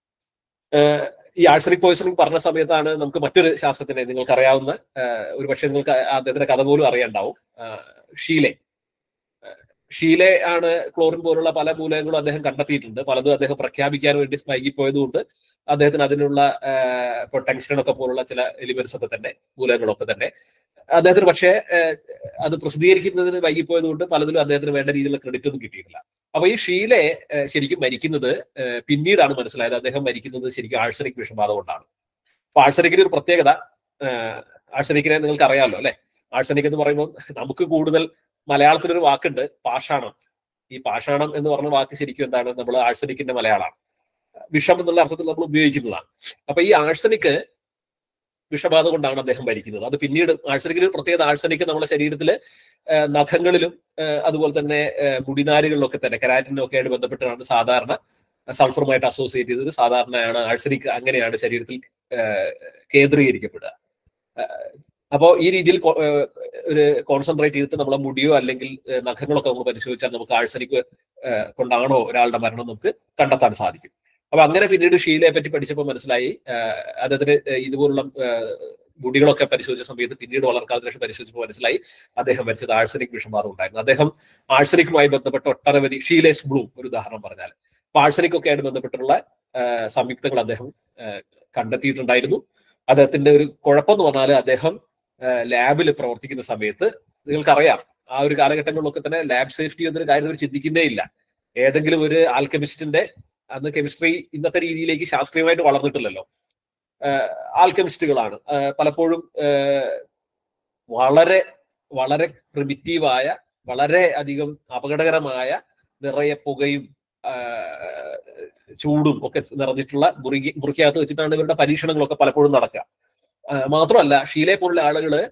ഈ ആഴ്സറിക് പോയിസണിങ് പറഞ്ഞ സമയത്താണ് നമുക്ക് മറ്റൊരു ശാസ്ത്രത്തിനെ നിങ്ങൾക്ക് അറിയാവുന്ന ഒരു പക്ഷേ നിങ്ങൾക്ക് അദ്ദേഹത്തിന്റെ കഥ പോലും അറിയാണ്ടാവും ഷീലെ ഷീലെ ആണ് ക്ലോറിൻ പോലുള്ള പല മൂലകങ്ങളും അദ്ദേഹം കണ്ടെത്തിയിട്ടുണ്ട് പലതും അദ്ദേഹം പ്രഖ്യാപിക്കാൻ വേണ്ടി വൈകിപ്പോയതുകൊണ്ട് അദ്ദേഹത്തിന് അതിനുള്ള ഇപ്പൊ ടെങ്സ്റ്റനൊക്കെ പോലുള്ള ചില എലിമെന്റ്സ് ഒക്കെ തന്നെ മൂലകങ്ങളൊക്കെ തന്നെ അദ്ദേഹത്തിന് പക്ഷേ അത് പ്രസിദ്ധീകരിക്കുന്നതിന് വൈകിപ്പോയത് കൊണ്ട് പലതിലും അദ്ദേഹത്തിന് വേണ്ട രീതിയിലുള്ള ക്രെഡിറ്റ് ഒന്നും കിട്ടിയിട്ടില്ല അപ്പൊ ഈ ഷീലെ ശരിക്കും മരിക്കുന്നത് പിന്നീടാണ് മനസ്സിലായത് അദ്ദേഹം മരിക്കുന്നത് ശരിക്കും ആഴ്സനിക് വിഷബാധ കൊണ്ടാണ് അപ്പൊ ആഴ്സനിക്കിന്റെ ഒരു പ്രത്യേകത ആഴ്സനിക്കിനെ നിങ്ങൾക്ക് അറിയാമല്ലോ അല്ലെ ആഴ്സനിക് എന്ന് പറയുമ്പോൾ നമുക്ക് കൂടുതൽ മലയാളത്തിലൊരു വാക്കുണ്ട് പാഷാണം ഈ പാഷാണം എന്ന് പറഞ്ഞ വാക്ക് ശരിക്കും എന്താണ് നമ്മൾ ആഴ്സനിക്കിന്റെ മലയാളമാണ് വിഷം എന്നുള്ള അർത്ഥത്തിൽ നമ്മൾ ഉപയോഗിക്കുന്നതാണ് അപ്പൊ ഈ ആഴ്സനിക്ക് വിഷബാധ കൊണ്ടാണ് അദ്ദേഹം മരിക്കുന്നത് അത് പിന്നീട് ആഴ്സനിക്കിന് ഒരു പ്രത്യേകത ആഴ്സനിക്ക് നമ്മുടെ ശരീരത്തില് നഖങ്ങളിലും അതുപോലെ തന്നെ മുടിനാരുകളിലൊക്കെ തന്നെ കരാറ്റിനും ഒക്കെ ആയിട്ട് ബന്ധപ്പെട്ടാണ് സാധാരണ സൾഫറുമായിട്ട് അസോസിയേറ്റ് ചെയ്തത് സാധാരണയാണ് ആഴ്സനിക് അങ്ങനെയാണ് ശരീരത്തിൽ കേന്ദ്രീകരിക്കപ്പെടുക അപ്പോൾ ഈ രീതിയിൽ ഒരു കോൺസെൻട്രേറ്റ് ചെയ്തിട്ട് നമ്മളെ മുടിയോ അല്ലെങ്കിൽ നഖങ്ങളൊക്കെ നമ്മൾ പരിശോധിച്ചാൽ നമുക്ക് ആഴ്സനിക് കൊണ്ടാണോ ഒരാളുടെ മരണം നമുക്ക് കണ്ടെത്താൻ സാധിക്കും അപ്പൊ അങ്ങനെ പിന്നീട് ഷീലയെ പറ്റി പഠിച്ചപ്പോൾ മനസ്സിലായി അദ്ദേഹത്തിന് ഇതുപോലുള്ള മുടികളൊക്കെ പരിശോധിച്ച സമയത്ത് പിന്നീട് വളർക്കാലത്തിന് പരിശോധിച്ചപ്പോൾ മനസ്സിലായി അദ്ദേഹം മരിച്ചത് ആഴ്സനിക് വിഷബാധ ഉണ്ടായിരുന്നു അദ്ദേഹം ആഴ്സനിക്കുമായി ബന്ധപ്പെട്ട ഒട്ടനവധി ഷീലേസ് ബ്ലൂം ഒരു ഉദാഹരണം പറഞ്ഞാൽ അപ്പൊ ആഴ്സനിക് ഒക്കെ ആയിട്ട് ബന്ധപ്പെട്ടുള്ള സംയുക്തങ്ങൾ അദ്ദേഹം കണ്ടെത്തിയിട്ടുണ്ടായിരുന്നു അദ്ദേഹത്തിന്റെ ഒരു കുഴപ്പം എന്ന് പറഞ്ഞാൽ അദ്ദേഹം ലാബിൽ പ്രവർത്തിക്കുന്ന സമയത്ത് നിങ്ങൾക്കറിയാം ആ ഒരു കാലഘട്ടങ്ങളിലൊക്കെ തന്നെ ലാബ് സേഫ്റ്റി എന്നൊരു കാര്യം അവർ ചിന്തിക്കുന്നേ ഇല്ല ഏതെങ്കിലും ഒരു ആൽക്കെമിസ്റ്റിന്റെ അന്ന് കെമിസ്ട്രി ഇന്നത്തെ രീതിയിലേക്ക് ശാസ്ത്രീയമായിട്ട് വളർന്നിട്ടില്ലല്ലോ ആൽക്കെമിസ്റ്റുകളാണ് പലപ്പോഴും വളരെ വളരെ പ്രിമിറ്റീവായ വളരെ അധികം അപകടകരമായ നിറയെ പുകയും ചൂടും ഒക്കെ നിറഞ്ഞിട്ടുള്ള മുറി മുറിക്കകത്ത് വെച്ചിട്ടാണ് ഇവരുടെ പരീക്ഷണങ്ങളൊക്കെ പലപ്പോഴും നടക്കുക മാത്രമല്ല ഷീലെ പോലുള്ള ആളുകള്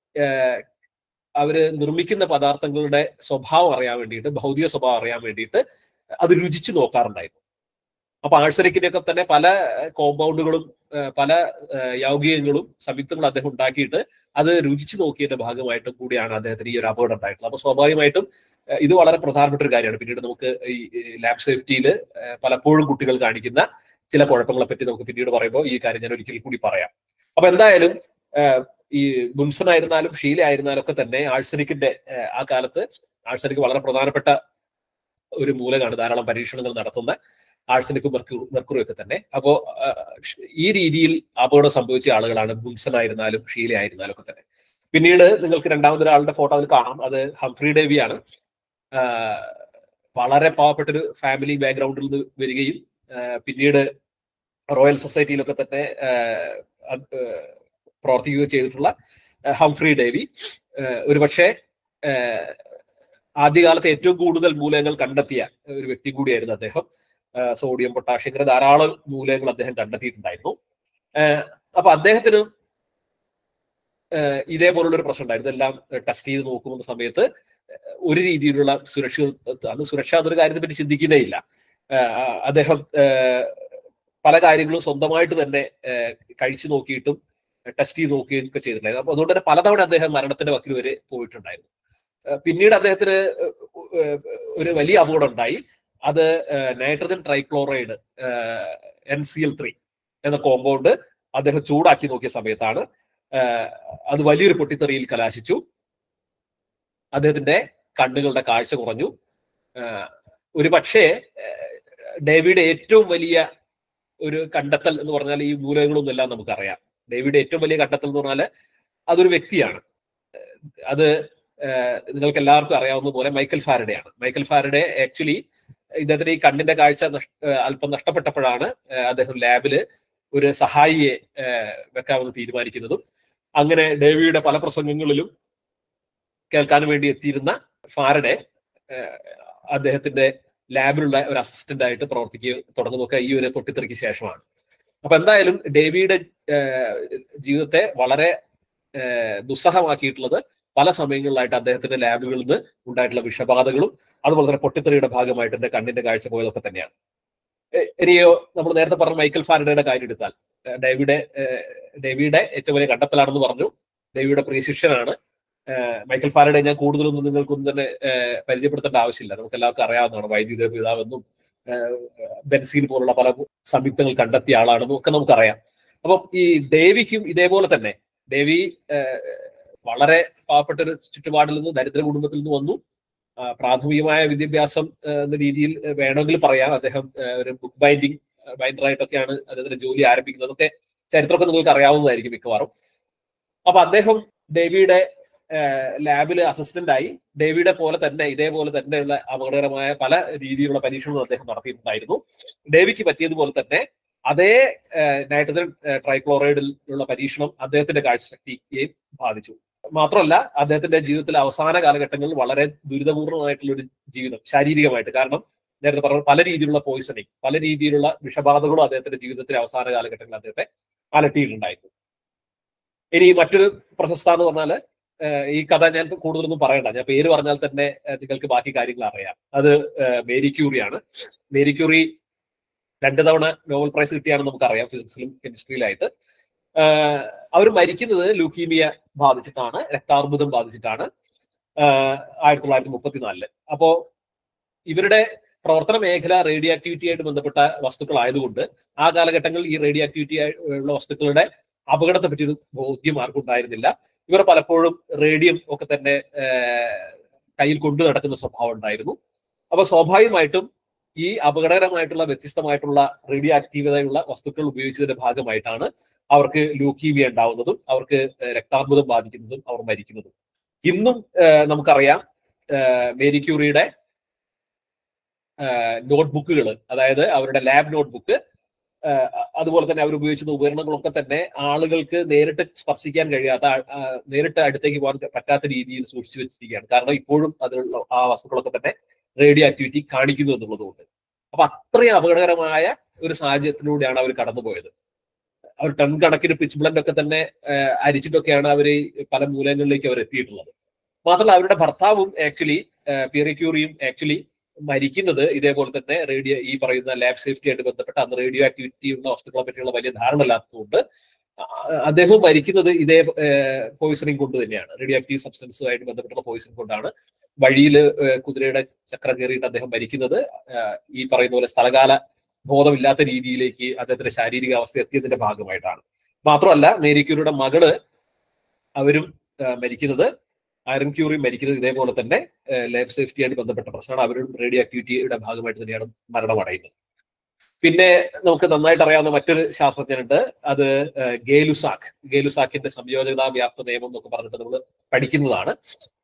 അവര് നിർമ്മിക്കുന്ന പദാർത്ഥങ്ങളുടെ സ്വഭാവം അറിയാൻ വേണ്ടിയിട്ട് ഭൗതിക സ്വഭാവം അറിയാൻ വേണ്ടിയിട്ട് അത് രുചിച്ചു നോക്കാറുണ്ടായിരുന്നു അപ്പൊ ആഴ്സനിക്കിന്റെ ഒക്കെ തന്നെ പല കോമ്പൗണ്ടുകളും പല യൗകികങ്ങളും സംയുക്തങ്ങളും അദ്ദേഹം ഉണ്ടാക്കിയിട്ട് അത് രുചിച്ചു നോക്കിയതിന്റെ ഭാഗമായിട്ടും കൂടിയാണ് അദ്ദേഹത്തിന് ഈ ഒരു അപകടം ഉണ്ടായിട്ടുള്ളത് അപ്പൊ സ്വാഭാവികമായിട്ടും ഇത് വളരെ പ്രധാനപ്പെട്ട ഒരു കാര്യമാണ് പിന്നീട് നമുക്ക് ഈ ലാബ് സേഫ്റ്റിയിൽ പലപ്പോഴും കുട്ടികൾ കാണിക്കുന്ന ചില കുഴപ്പങ്ങളെ പറ്റി നമുക്ക് പിന്നീട് പറയുമ്പോൾ ഈ കാര്യം ഞാൻ ഒരിക്കൽ കൂടി പറയാം അപ്പൊ എന്തായാലും ഈ ബുംസൺ ആയിരുന്നാലും ഷീല ആയിരുന്നാലും ഒക്കെ തന്നെ ആഴ്സനിക്കിന്റെ ആ കാലത്ത് ആഴ്സനിക്ക് വളരെ പ്രധാനപ്പെട്ട ഒരു മൂലകാണ് ധാരാളം പരീക്ഷണങ്ങൾ നടത്തുന്ന ആഴ്സനിക്കും മെർക്കു മെർക്കുറി ഒക്കെ തന്നെ അപ്പോ ഈ രീതിയിൽ അപകടം സംഭവിച്ച ആളുകളാണ് ബുംസൺ ആയിരുന്നാലും ഷീല ആയിരുന്നാലും ഒക്കെ തന്നെ പിന്നീട് നിങ്ങൾക്ക് രണ്ടാമതൊരാളുടെ ഫോട്ടോ അതിൽ കാണാം അത് ഹംഫ്രി ഡേവിയാണ് വളരെ പാവപ്പെട്ടൊരു ഫാമിലി ബാക്ക്ഗ്രൗണ്ടിൽ നിന്ന് വരികയും പിന്നീട് റോയൽ സൊസൈറ്റിയിലൊക്കെ തന്നെ പ്രവർത്തിക്കുകയും ചെയ്തിട്ടുള്ള ഹംഫ്രി ഡേവി ഒരുപക്ഷെ ആദ്യകാലത്ത് ഏറ്റവും കൂടുതൽ മൂലകങ്ങൾ കണ്ടെത്തിയ ഒരു വ്യക്തി കൂടിയായിരുന്നു അദ്ദേഹം സോഡിയം പൊട്ടാഷ്യം ഇങ്ങനെ ധാരാളം മൂലകങ്ങൾ അദ്ദേഹം കണ്ടെത്തിയിട്ടുണ്ടായിരുന്നു അപ്പൊ അദ്ദേഹത്തിന് ഇതേപോലുള്ള ഒരു പ്രശ്നം ഉണ്ടായിരുന്നു ഇതെല്ലാം ടെസ്റ്റ് ചെയ്ത് നോക്കുന്ന സമയത്ത് ഒരു രീതിയിലുള്ള സുരക്ഷ അത് സുരക്ഷ അതൊരു കാര്യത്തെ പറ്റി ചിന്തിക്കുന്നേ ഇല്ല അദ്ദേഹം പല കാര്യങ്ങളും സ്വന്തമായിട്ട് തന്നെ കഴിച്ചു നോക്കിയിട്ടും ടെസ്റ്റ് ചെയ്ത് നോക്കുകയും ഒക്കെ ചെയ്തിട്ടുണ്ടായിരുന്നു അപ്പൊ അതുകൊണ്ട് തന്നെ പലതവണ അദ്ദേഹം മരണത്തിന്റെ വക്കിൽ വരെ പോയിട്ടുണ്ടായിരുന്നു പിന്നീട് അദ്ദേഹത്തിന് ഒരു വലിയ അപകടം ഉണ്ടായി അത് nitrogen trichloride N C L three എന്ന കോമ്പൗണ്ട് അദ്ദേഹം ചൂടാക്കി നോക്കിയ സമയത്താണ് അത് വലിയൊരു പൊട്ടിത്തെറിയിൽ കലാശിച്ചു അദ്ദേഹത്തിന്റെ കണ്ണുകളുടെ കാഴ്ച കുറഞ്ഞു ഒരു പക്ഷേ ഡേവിഡ് ഏറ്റവും വലിയ ഒരു കണ്ടെത്തൽ എന്ന് പറഞ്ഞാൽ ഈ മൂലകങ്ങളൊന്നും എല്ലാം നമുക്കറിയാം ഡേവിഡ് ഏറ്റവും വലിയ കണ്ടെത്തൽ എന്ന് പറഞ്ഞാൽ അതൊരു വ്യക്തിയാണ് അത് നിങ്ങൾക്ക് എല്ലാവർക്കും അറിയാവുന്ന പോലെ മൈക്കൽ ഫാരഡെ ആണ് മൈക്കൽ ഫാരഡെ ആക്ച്വലി ഇദ്ദേഹത്തിന് ഈ കണ്ണിന്റെ കാഴ്ച അല്പം നഷ്ടപ്പെട്ടപ്പോഴാണ് അദ്ദേഹം ലാബില് ഒരു സഹായിയെ വെക്കാമെന്ന് തീരുമാനിക്കുന്നതും അങ്ങനെ ഡേവിയുടെ പല പ്രസംഗങ്ങളിലും കേൾക്കാൻ വേണ്ടി എത്തിയിരുന്ന ഫാരഡെ അദ്ദേഹത്തിന്റെ ലാബിലുള്ള ഒരു അസിസ്റ്റന്റ് ആയിട്ട് പ്രവർത്തിക്കുക തുടങ്ങുന്നതൊക്കെ ഈ ഒരു പൊട്ടിത്തെറിക്ക് ശേഷമാണ് അപ്പൊ എന്തായാലും ഡേവിയുടെ ജീവിതത്തെ വളരെ ദുസ്സഹമാക്കിയിട്ടുള്ളത് പല സമയങ്ങളിലായിട്ട് അദ്ദേഹത്തിന്റെ ലാബുകളിൽ നിന്ന് ഉണ്ടായിട്ടുള്ള വിഷബാധകളും അതുപോലെ തന്നെ പൊട്ടിത്തെറിയുടെ ഭാഗമായിട്ട് എന്റെ കണ്ണിന്റെ കാഴ്ച പോയതൊക്കെ തന്നെയാണ് ഇനിയോ നമ്മൾ നേരത്തെ പറഞ്ഞ മൈക്കൽ ഫാരഡയുടെ കാര്യം എടുത്താൽ ഡേവിയുടെ ഡേവിയുടെ ഏറ്റവും വലിയ കണ്ടെത്തലാണെന്ന് പറഞ്ഞു ഡേവിയുടെ പ്രിയ ശിഷ്യനാണ് മൈക്കൽ ഫാരഡെ ഞാൻ കൂടുതലൊന്നും നിങ്ങൾക്കൊന്നും തന്നെ പരിചയപ്പെടുത്തേണ്ട ആവശ്യമില്ല നമുക്ക് എല്ലാവർക്കും അറിയാവുന്നതാണ് വൈദ്യുത പിതാവെന്നും ബെൻസീൻ പോലുള്ള പല സംയുക്തങ്ങൾ കണ്ടെത്തിയ ആളാണെന്നും ഒക്കെ നമുക്കറിയാം അപ്പം ഈ ഡേവിക്കും ഇതേപോലെ തന്നെ ഡേവി വളരെ പാവപ്പെട്ട ഒരു ചുറ്റുപാടിൽ നിന്ന് ദരിദ്ര കുടുംബത്തിൽ നിന്ന് വന്നു പ്രാഥമികമായ വിദ്യാഭ്യാസം എന്ന രീതിയിൽ വേണമെങ്കിൽ പറയാം അദ്ദേഹം ഒരു ബുക്ക് ബൈൻഡിങ് ബൈൻഡറായിട്ടൊക്കെയാണ് അദ്ദേഹത്തിന്റെ ജോലി ആരംഭിക്കുന്നത് അതൊക്കെ ചരിത്രമൊക്കെ നിങ്ങൾക്ക് അറിയാവുന്നതായിരിക്കും മിക്കവാറും അപ്പൊ അദ്ദേഹം ഡേവിയുടെ ലാബിൽ അസിസ്റ്റന്റ് ആയി ഡേവിയുടെ പോലെ തന്നെ ഇതേപോലെ തന്നെയുള്ള അപകടകരമായ പല രീതിയിലുള്ള പരീക്ഷണങ്ങൾ അദ്ദേഹം നടത്തിയിട്ടുണ്ടായിരുന്നു ഡേവിക്ക് പറ്റിയതുപോലെ തന്നെ അതേ നൈട്രജൻ ട്രൈക്ലോറൈഡിലുള്ള പരീക്ഷണം അദ്ദേഹത്തിന്റെ കാഴ്ചശക്തിയെയും ബാധിച്ചു മാത്രമല്ല അദ്ദേഹത്തിന്റെ ജീവിതത്തിലെ അവസാന കാലഘട്ടങ്ങളിൽ വളരെ ദുരിതപൂർണമായിട്ടുള്ള ഒരു ജീവിതം ശാരീരികമായിട്ട് കാരണം നേരത്തെ പറഞ്ഞ പല രീതിയിലുള്ള പോയിസണിങ് പല രീതിയിലുള്ള വിഷബാധകളും അദ്ദേഹത്തിന്റെ ജീവിതത്തിലെ അവസാന കാലഘട്ടങ്ങളിൽ അദ്ദേഹത്തെ അലട്ടിയിട്ടുണ്ടായിരുന്നു ഇനി മറ്റൊരു പ്രശസ്ത എന്ന് പറഞ്ഞാല് ഈ കഥ ഞാൻ കൂടുതലൊന്നും പറയണ്ട ഞാൻ പേര് പറഞ്ഞാൽ തന്നെ നിങ്ങൾക്ക് ബാക്കി കാര്യങ്ങൾ അറിയാം അത് മേരി ക്യൂറിയാണ് മേരി ക്യൂറി രണ്ട് തവണ നോബൽ പ്രൈസ് കിട്ടിയാണെന്ന് നമുക്കറിയാം ഫിസിക്സിലും കെമിസ്ട്രിയിലായിട്ട് അവർ മരിക്കുന്നത് ലൂക്കീമിയ ബാധിച്ചിട്ടാണ് രക്താർബുദം ബാധിച്ചിട്ടാണ് ആയിരത്തി തൊള്ളായിരത്തി മുപ്പത്തിനാലില് അപ്പോ ഇവരുടെ പ്രവർത്തന മേഖല റേഡിയോ ആക്ടിവിറ്റിയായിട്ട് ബന്ധപ്പെട്ട വസ്തുക്കളായതുകൊണ്ട് ആ കാലഘട്ടങ്ങളിൽ ഈ റേഡിയോ ആക്ടിവിറ്റി ഉള്ള വസ്തുക്കളുടെ അപകടത്തെ പറ്റി ഒരു ബോധ്യം ആർക്കും ഉണ്ടായിരുന്നില്ല ഇവർ പലപ്പോഴും റേഡിയം ഒക്കെ തന്നെ കയ്യിൽ കൊണ്ടു നടക്കുന്ന സ്വഭാവം ഉണ്ടായിരുന്നു അപ്പൊ സ്വാഭാവികമായിട്ടും ഈ അപകടകരമായിട്ടുള്ള വ്യത്യസ്തമായിട്ടുള്ള റേഡിയോ ആക്റ്റീവതയുള്ള വസ്തുക്കൾ ഉപയോഗിച്ചതിന്റെ ഭാഗമായിട്ടാണ് അവർക്ക് ലൂക്കീമിയ ഉണ്ടാവുന്നതും അവർക്ക് രക്താർബുദം ബാധിക്കുന്നതും അവർ മരിക്കുന്നതും ഇന്നും നമുക്കറിയാം മേരി ക്യൂറിയുടെ നോട്ട്ബുക്കുകൾ അതായത് അവരുടെ ലാബ് നോട്ട്ബുക്ക് അതുപോലെ തന്നെ അവർ ഉപയോഗിച്ചിരുന്ന ഉപകരണങ്ങളൊക്കെ തന്നെ ആളുകൾക്ക് നേരിട്ട് സ്പർശിക്കാൻ കഴിയാത്ത നേരിട്ട് അടുത്തേക്ക് പോകാൻ പറ്റാത്ത രീതിയിൽ സൂക്ഷിച്ചു വെച്ചിരിക്കുകയാണ് കാരണം ഇപ്പോഴും അതിലുള്ള ആ വസ്തുക്കളൊക്കെ തന്നെ റേഡിയോ ആക്ടിവിറ്റി കാണിക്കുന്നു എന്നുള്ളതുകൊണ്ട് അപ്പൊ അത്രയും അപകടകരമായ ഒരു സാഹചര്യത്തിലൂടെയാണ് അവർ കടന്നുപോയത് അവർ ടൺ കണക്കിന് പിച്ച് ബ്ലൻഡ് ഒക്കെ തന്നെ അരിച്ചിട്ടൊക്കെയാണ് അവർ പല മൂലങ്ങളിലേക്ക് അവർ എത്തിയിട്ടുള്ളത് മാത്രമല്ല അവരുടെ ഭർത്താവും ആക്ച്വലി പിയറി ക്യൂറിയും ആക്ച്വലി മരിക്കുന്നത് ഇതേപോലെ തന്നെ റേഡിയോ ഈ പറയുന്ന ലാബ് സേഫ്റ്റി ആയിട്ട് ബന്ധപ്പെട്ട അന്ന് റേഡിയോ ആക്ടിവിറ്റി ഉള്ള വസ്തുക്കളെ പറ്റിയുള്ള വലിയ ധാരണ ഇല്ലാത്തതുകൊണ്ട് അദ്ദേഹം മരിക്കുന്നത് ഇതേ പോയിസണിങ് കൊണ്ട് തന്നെയാണ് റേഡിയോ ആക്റ്റീവ് സബ്സ്റ്റൻസുമായിട്ട് ബന്ധപ്പെട്ടുള്ള പോയിസൺ കൊണ്ടാണ് വഴിയിൽ കുതിരയുടെ ചക്രം കയറിയിട്ട് അദ്ദേഹം മരിക്കുന്നത് ഈ പറയുന്ന പോലെ സ്ഥലകാല ബോധമില്ലാത്ത രീതിയിലേക്ക് അദ്ദേഹത്തിന്റെ ശാരീരിക അവസ്ഥ എത്തിയതിന്റെ ഭാഗമായിട്ടാണ് മാത്രമല്ല മേരിക്യൂരിയുടെ മകള് അവരും മരിക്കുന്നത് അയറൻ ക്യൂറി മരിക്കുന്നത് ഇതേപോലെ തന്നെ ലാബ് സേഫ്റ്റിയായിട്ട് ബന്ധപ്പെട്ട പ്രശ്നമാണ് അവരും റേഡിയോ ആക്ടിവിറ്റിയുടെ ഭാഗമായിട്ട് തന്നെയാണ് മരണമടയുന്നത് പിന്നെ നമുക്ക് നന്നായിട്ട് അറിയാവുന്ന മറ്റൊരു ശാസ്ത്രജ്ഞനുണ്ട് അത് ഗേലുസാക്ക് ഗേലുസാക്കിന്റെ സംയോജകതാ വ്യാപ്ത നിയമം എന്നൊക്കെ പറഞ്ഞിട്ട് നമ്മൾ പഠിക്കുന്നതാണ്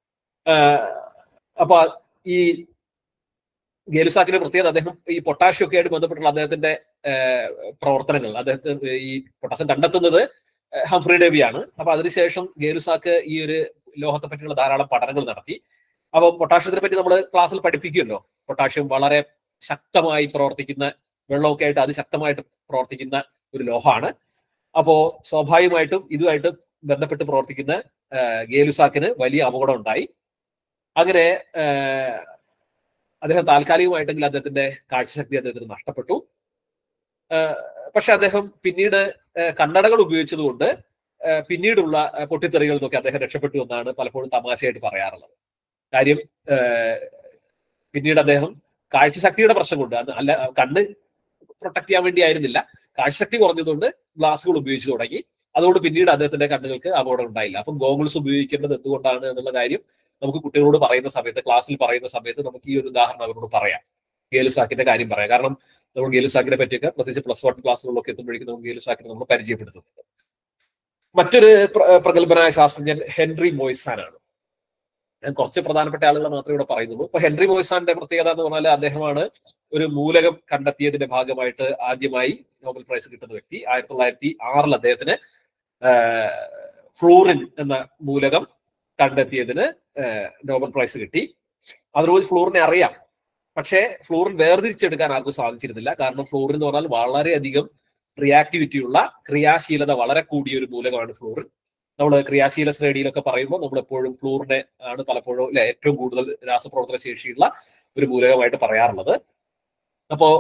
അപ്പൊ ഈ ഗേലുസാക്കിന്റെ പ്രത്യേകത അദ്ദേഹം ഈ പൊട്ടാഷ്യം ഒക്കെ ആയിട്ട് ബന്ധപ്പെട്ടുള്ള അദ്ദേഹത്തിന്റെ പ്രവർത്തനങ്ങൾ അദ്ദേഹത്തിന് ഈ പൊട്ടാസ്യം കണ്ടെത്തുന്നത് ഹംഫ്രി ഡേവിയാണ് അപ്പൊ അതിനുശേഷം ഗേലുസാക്ക് ഈ ഒരു ലോഹത്തെ പറ്റിയുള്ള ധാരാളം പഠനങ്ങൾ നടത്തി അപ്പൊ പൊട്ടാഷ്യത്തിനെ പറ്റി നമ്മൾ ക്ലാസ്സിൽ പഠിപ്പിക്കുമല്ലോ പൊട്ടാഷ്യം വളരെ ശക്തമായി പ്രവർത്തിക്കുന്ന വെള്ളമൊക്കെ ആയിട്ട് അതിശക്തമായിട്ട് പ്രവർത്തിക്കുന്ന ഒരു ലോഹമാണ് അപ്പോ സ്വാഭാവികമായിട്ടും ഇതുമായിട്ട് ബന്ധപ്പെട്ട് പ്രവർത്തിക്കുന്ന ഗേലുസാക്കിന് വലിയ അപകടം ഉണ്ടായി അങ്ങനെ അദ്ദേഹം താൽക്കാലികമായിട്ടെങ്കിൽ അദ്ദേഹത്തിന്റെ കാഴ്ചശക്തി അദ്ദേഹത്തിന് നഷ്ടപ്പെട്ടു പക്ഷെ അദ്ദേഹം പിന്നീട് കണ്ണടകൾ ഉപയോഗിച്ചതുകൊണ്ട് പിന്നീടുള്ള പൊട്ടിത്തെറികളിൽ നിന്നൊക്കെ അദ്ദേഹം രക്ഷപ്പെട്ടു എന്നാണ് പലപ്പോഴും തമാശയായിട്ട് പറയാറുള്ളത് കാര്യം പിന്നീട് അദ്ദേഹം കാഴ്ചശക്തിയുടെ പ്രശ്നം കൊണ്ട് അല്ല കണ്ണ് പ്രൊട്ടക്ട് ചെയ്യാൻ വേണ്ടി ആയിരുന്നില്ല കാഴ്ചശക്തി കുറഞ്ഞതുകൊണ്ട് ഗ്ലാസുകൾ ഉപയോഗിച്ചു തുടങ്ങി അതുകൊണ്ട് പിന്നീട് അദ്ദേഹത്തിന്റെ കണ്ണുകൾക്ക് അപകടം ഉണ്ടായില്ല അപ്പം ഗോഗിൾസ് ഉപയോഗിക്കേണ്ടത് എന്തുകൊണ്ടാണ് എന്നുള്ള കാര്യം നമുക്ക് കുട്ടികളോട് പറയുന്ന സമയത്ത് ക്ലാസ്സിൽ പറയുന്ന സമയത്ത് നമുക്ക് ഈ ഒരു ഉദാഹരണം അവരോട് പറയാം ഗേലുസാക്കിന്റെ കാര്യം പറയാം കാരണം നമ്മൾ ഗേലുസാക്കിനെ പറ്റിയൊക്കെ പ്രത്യേകിച്ച് പ്ലസ് വൺ ക്ലാസ്സുകളിലൊക്കെ എത്തുമ്പോഴേക്കും നമുക്ക് ഗേലുസാക്കിനെ നമ്മൾ പരിചയപ്പെടുത്തുന്നുണ്ട് മറ്റൊരു പ്രഗത്ഭനായ ശാസ്ത്രജ്ഞൻ ഹെൻറി മോയ്സാൻ ആണ് ഞാൻ കുറച്ച് പ്രധാനപ്പെട്ട ആളുകളെ മാത്രമേ ഇവിടെ പറയുന്നുള്ളൂ ഇപ്പൊ ഹെൻറി മോയ്സാന്റെ പ്രത്യേകത എന്ന് പറഞ്ഞാൽ അദ്ദേഹമാണ് ഒരു മൂലകം കണ്ടെത്തിയതിന്റെ ഭാഗമായിട്ട് ആദ്യമായി നോബൽ പ്രൈസ് കിട്ടുന്ന വ്യക്തി ആയിരത്തി തൊള്ളായിരത്തി ആറിൽ അദ്ദേഹത്തിന് ഫ്ലൂറിൻ എന്ന മൂലകം കണ്ടെത്തിയതിന് നോബൽ പ്രൈസ് കിട്ടി അതിനുപോയി ഫ്ലൂറിനെ അറിയാം പക്ഷേ ഫ്ലൂറിൻ വേർതിരിച്ചെടുക്കാൻ ആർക്കും സാധിച്ചിരുന്നില്ല കാരണം ഫ്ലൂറിൻ എന്ന് പറഞ്ഞാൽ വളരെയധികം റിയാക്ടിവിറ്റി ഉള്ള ക്രിയാശീലത വളരെ കൂടിയ ഒരു മൂലകമാണ് ഫ്ലൂറിൻ നമ്മൾ ക്രിയാശീല ശ്രേണിയിലൊക്കെ പറയുമ്പോൾ നമ്മൾ എപ്പോഴും ഫ്ലൂറിനെ ആണ് പലപ്പോഴും അല്ലെ ഏറ്റവും കൂടുതൽ രാസപ്രവർത്തന ശേഷിയുള്ള ഒരു മൂലകമായിട്ട് പറയാറുള്ളത് അപ്പോ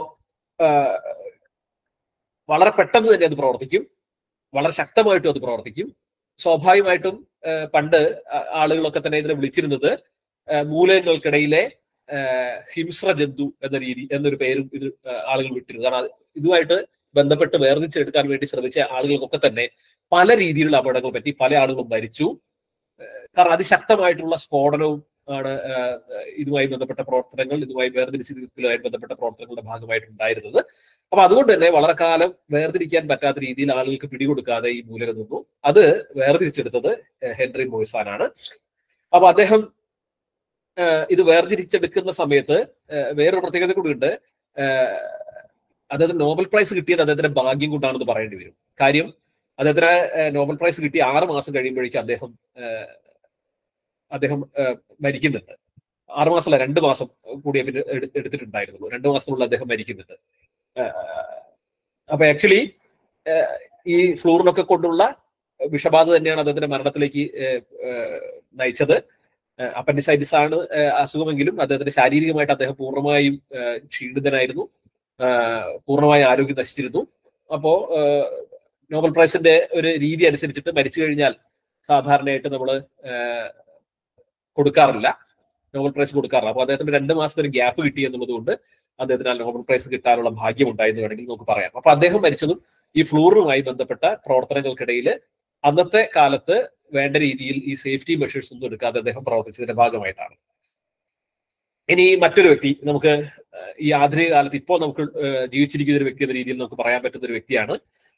വളരെ പെട്ടെന്ന് തന്നെ അത് പ്രവർത്തിക്കും വളരെ ശക്തമായിട്ടും അത് പ്രവർത്തിക്കും സ്വാഭാവികമായിട്ടും പണ്ട് ആളുകളൊക്കെ തന്നെ ഇതിനെ വിളിച്ചിരുന്നത് മൂലകങ്ങൾക്കിടയിലെ ഹിംസ്ര ജന്തു എന്ന രീതി എന്നൊരു പേരും ഇത് ആളുകൾ വിട്ടിരുന്നു കാരണം ഇതുമായിട്ട് ബന്ധപ്പെട്ട് വേർതിരിച്ചെടുക്കാൻ വേണ്ടി ശ്രമിച്ച ആളുകൾക്കൊക്കെ തന്നെ പല രീതിയിലുള്ള അപകടങ്ങൾ പറ്റി പല ആളുകളും മരിച്ചു കാരണം അതിശക്തമായിട്ടുള്ള സ്ഫോടനവും ആണ് ഇതുമായി ബന്ധപ്പെട്ട പ്രവർത്തനങ്ങൾ ഇതുമായി വേർതിരിച്ചതുമായി ബന്ധപ്പെട്ട പ്രവർത്തനങ്ങളുടെ ഭാഗമായിട്ട് ഉണ്ടായിരുന്നത് അപ്പൊ അതുകൊണ്ട് തന്നെ വളരെ കാലം വേർതിരിക്കാൻ പറ്റാത്ത രീതിയിൽ ആളുകൾക്ക് പിടികൊടുക്കാതെ ഈ മൂലകം നിന്നു അത് വേർതിരിച്ചെടുത്തത് ഹെൻറി മോയ്സാനാണ് അപ്പൊ അദ്ദേഹം ഇത് വേർതിരിച്ചെടുക്കുന്ന സമയത്ത് വേറൊരു പ്രത്യേകത കൂടി ഉണ്ട് അദ്ദേഹത്തിന് നോബൽ പ്രൈസ് കിട്ടിയത് അദ്ദേഹത്തിന്റെ ഭാഗ്യം കൊണ്ടാണെന്ന് പറയേണ്ടി വരും കാര്യം അദ്ദേഹത്തിന് നോബൽ പ്രൈസ് കിട്ടി ആറ് മാസം കഴിയുമ്പോഴേക്കും അദ്ദേഹം അദ്ദേഹം മരിക്കുന്നുണ്ട് ആറ് മാസമല്ല രണ്ട് മാസം കൂടിയ പിന്നെ എടുത്തിട്ടുണ്ടായിരുന്നുള്ളൂ രണ്ട് മാസത്തിനുള്ളിൽ അദ്ദേഹം മരിക്കുന്നുണ്ട് അപ്പൊ ആക്ച്വലി ഈ ഫ്ലൂറിനൊക്കെ കൊണ്ടുള്ള വിഷബാധ തന്നെയാണ് അദ്ദേഹത്തിന്റെ മരണത്തിലേക്ക് നയിച്ചത് അപ്പൻഡിസൈറ്റിസ് ആണ് അസുഖമെങ്കിലും അദ്ദേഹത്തിന്റെ ശാരീരികമായിട്ട് അദ്ദേഹം പൂർണ്ണമായും ക്ഷീണിതനായിരുന്നു പൂർണ്ണമായ ആരോഗ്യം നശിച്ചിരുന്നു അപ്പോ നോബൽ പ്രൈസിന്റെ ഒരു രീതി അനുസരിച്ചിട്ട് മരിച്ചു കഴിഞ്ഞാൽ സാധാരണയായിട്ട് നമ്മൾ കൊടുക്കാറില്ല നോബൽ പ്രൈസ് കൊടുക്കാറില്ല അപ്പൊ അദ്ദേഹത്തിന് രണ്ട് മാസത്തെ ഒരു ഗ്യാപ്പ് കിട്ടി എന്നുള്ളത് കൊണ്ട് അദ്ദേഹത്തിന് ആ നോബൽ പ്രൈസ് കിട്ടാനുള്ള ഭാഗ്യം ഉണ്ടായെന്ന് വേണമെങ്കിൽ നമുക്ക് പറയാം അപ്പൊ അദ്ദേഹം മരിച്ചതും ഈ ഫ്ലൂറുമായി ബന്ധപ്പെട്ട പ്രവർത്തനങ്ങൾക്കിടയിൽ അന്നത്തെ കാലത്ത് വേണ്ട രീതിയിൽ ഈ സേഫ്റ്റി മെഷേഴ്സ് ഒന്നും എടുക്കാതെ അദ്ദേഹം പ്രവർത്തിച്ചതിന്റെ ഭാഗമായിട്ടാണ് ഇനി മറ്റൊരു വ്യക്തി നമുക്ക് ഈ ആധുനിക കാലത്ത് ഇപ്പോൾ നമുക്ക് ജീവിച്ചിരിക്കുന്ന ഒരു വ്യക്തി എന്ന രീതിയിൽ നമുക്ക് പറയാൻ പറ്റുന്ന ഒരു വ്യക്തിയാണ്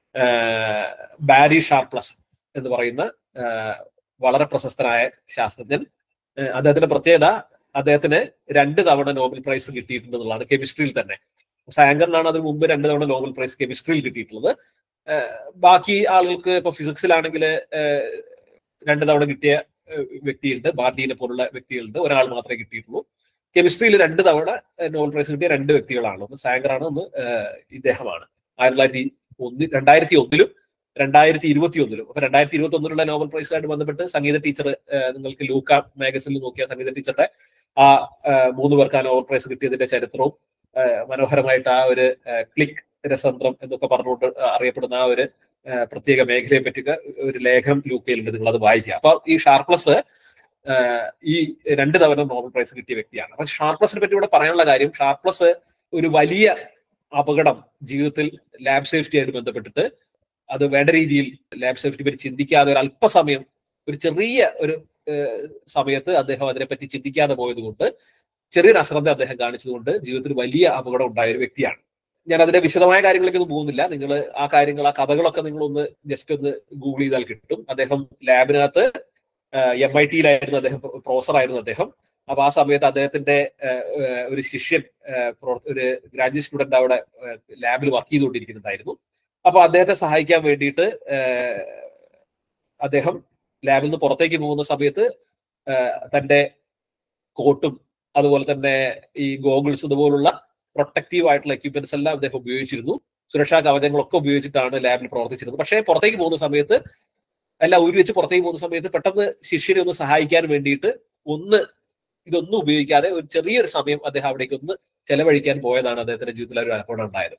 ബാരി ഷാർപ്ലസ് എന്ന് പറയുന്ന വളരെ പ്രശസ്തനായ ശാസ്ത്രജ്ഞൻ അദ്ദേഹത്തിന്റെ പ്രത്യേകത അദ്ദേഹത്തിന് രണ്ട് തവണ നോബൽ പ്രൈസ് കിട്ടിയിട്ടുണ്ടെന്നുള്ളതാണ് കെമിസ്ട്രിയിൽ തന്നെ സാങ്കറിനാണ് അതിന് മുമ്പ് രണ്ട് തവണ നോബൽ പ്രൈസ് കെമിസ്ട്രിയിൽ കിട്ടിയിട്ടുള്ളത് ബാക്കി ആളുകൾക്ക് ഇപ്പൊ ഫിസിക്സിലാണെങ്കിൽ രണ്ട് തവണ കിട്ടിയ വ്യക്തിയുണ്ട് ബാർഡീനെ പോലുള്ള വ്യക്തികളുണ്ട് ഒരാൾ മാത്രമേ കിട്ടിയിട്ടുള്ളൂ കെമിസ്ട്രിയിൽ രണ്ട് തവണ നോബൽ പ്രൈസ് കിട്ടിയ രണ്ട് വ്യക്തികളാണ് ഒന്ന് സാങ്കറാണ് ഒന്ന് ഇദ്ദേഹമാണ് ആയിരത്തി തൊള്ളായിരത്തി ഒന്ന് രണ്ടായിരത്തി ഒന്നിലും രണ്ടായിരത്തി ഇരുപത്തി ഒന്നിലും അപ്പൊ രണ്ടായിരത്തി ഇരുപത്തി ഒന്നിലുള്ള നോബൽ പ്രൈസുമായിട്ട് ബന്ധപ്പെട്ട് സംഗീത ടീച്ചർ നിങ്ങൾക്ക് ലൂക്ക മാഗസിനിൽ നോക്കിയ സംഗീത ടീച്ചറുടെ ആ മൂന്ന് പേർക്ക് ആ നോബൽ പ്രൈസ് കിട്ടിയതിന്റെ ചരിത്രവും മനോഹരമായിട്ട് ആ ഒരു ക്ലിക്ക് രസതന്ത്രം എന്നൊക്കെ പറഞ്ഞുകൊണ്ട് അറിയപ്പെടുന്ന ആ ഒരു പ്രത്യേക മേഖലയെ പറ്റിയൊക്കെ ഒരു ലേഖനം ലൂക്കയിലുണ്ട് നിങ്ങൾ അത് വായിക്കുക അപ്പൊ ഈ ഷാർപ്ലസ് ഈ രണ്ട് തവണ നോബൽ പ്രൈസ് കിട്ടിയ വ്യക്തിയാണ് അപ്പൊ ഷാർപ്ലസിനെ പറ്റി ഇവിടെ പറയാനുള്ള കാര്യം ഷാർപ്ലസ് ഒരു വലിയ അപകടം ജീവിതത്തിൽ ലാബ് സേഫ്റ്റി ആയിട്ട് ബന്ധപ്പെട്ടിട്ട് അത് വേണ്ട രീതിയിൽ ലാബ് സേഫ്റ്റി പറ്റി ചിന്തിക്കാതെ ഒരു അല്പസമയം ഒരു ചെറിയ ഒരു സമയത്ത് അദ്ദേഹം അതിനെപ്പറ്റി ചിന്തിക്കാതെ പോയത് കൊണ്ട് ചെറിയൊരു അശ്രദ്ധ അദ്ദേഹം കാണിച്ചതുകൊണ്ട് ജീവിതത്തിൽ വലിയ അപകടം ഉണ്ടായ ഒരു വ്യക്തിയാണ് ഞാൻ അതിന്റെ വിശദമായ കാര്യങ്ങളിലേക്കൊന്നും പോകുന്നില്ല നിങ്ങൾ ആ കാര്യങ്ങൾ ആ കഥകളൊക്കെ നിങ്ങൾ ഒന്ന് ജസ്റ്റ് ഒന്ന് ഗൂഗിൾ ചെയ്താൽ കിട്ടും അദ്ദേഹം ലാബിനകത്ത് എം ഐ ടിയിലായിരുന്നു അദ്ദേഹം പ്രൊഫസർ ആയിരുന്നു അദ്ദേഹം അപ്പൊ ആ സമയത്ത് അദ്ദേഹത്തിന്റെ ഒരു ശിഷ്യൻ ഒരു ഗ്രാജുവേറ്റ് സ്റ്റുഡന്റ് അവിടെ ലാബിൽ വർക്ക് ചെയ്തുകൊണ്ടിരിക്കുന്നുണ്ടായിരുന്നു അപ്പൊ അദ്ദേഹത്തെ സഹായിക്കാൻ വേണ്ടിയിട്ട് അദ്ദേഹം ലാബിൽ നിന്ന് പുറത്തേക്ക് പോകുന്ന സമയത്ത് തന്റെ കോട്ടും അതുപോലെ തന്നെ ഈ ഗോഗിൾസ് ഇതുപോലുള്ള പ്രൊട്ടക്റ്റീവ് ആയിട്ടുള്ള എക്യുപ്മെന്റ്സ് എല്ലാം അദ്ദേഹം ഉപയോഗിച്ചിരുന്നു സുരക്ഷാ കവചങ്ങളൊക്കെ ഉപയോഗിച്ചിട്ടാണ് ലാബിൽ പ്രവർത്തിച്ചിരുന്നത് പക്ഷേ പുറത്തേക്ക് പോകുന്ന സമയത്ത് എല്ലാം ഊരി വെച്ച് പുറത്തേക്ക് പോകുന്ന സമയത്ത് പെട്ടെന്ന് ശിഷ്യനെ ഒന്ന് സഹായിക്കാൻ വേണ്ടിയിട്ട് ഒന്ന് ഇതൊന്നും ഉപയോഗിക്കാതെ ഒരു ചെറിയൊരു സമയം അദ്ദേഹം അവിടേക്ക് ഒന്ന് ചെലവഴിക്കാൻ പോയതാണ് അദ്ദേഹത്തിന്റെ ജീവിതത്തിൽ ഒരു അനുഭവം ഉണ്ടായത്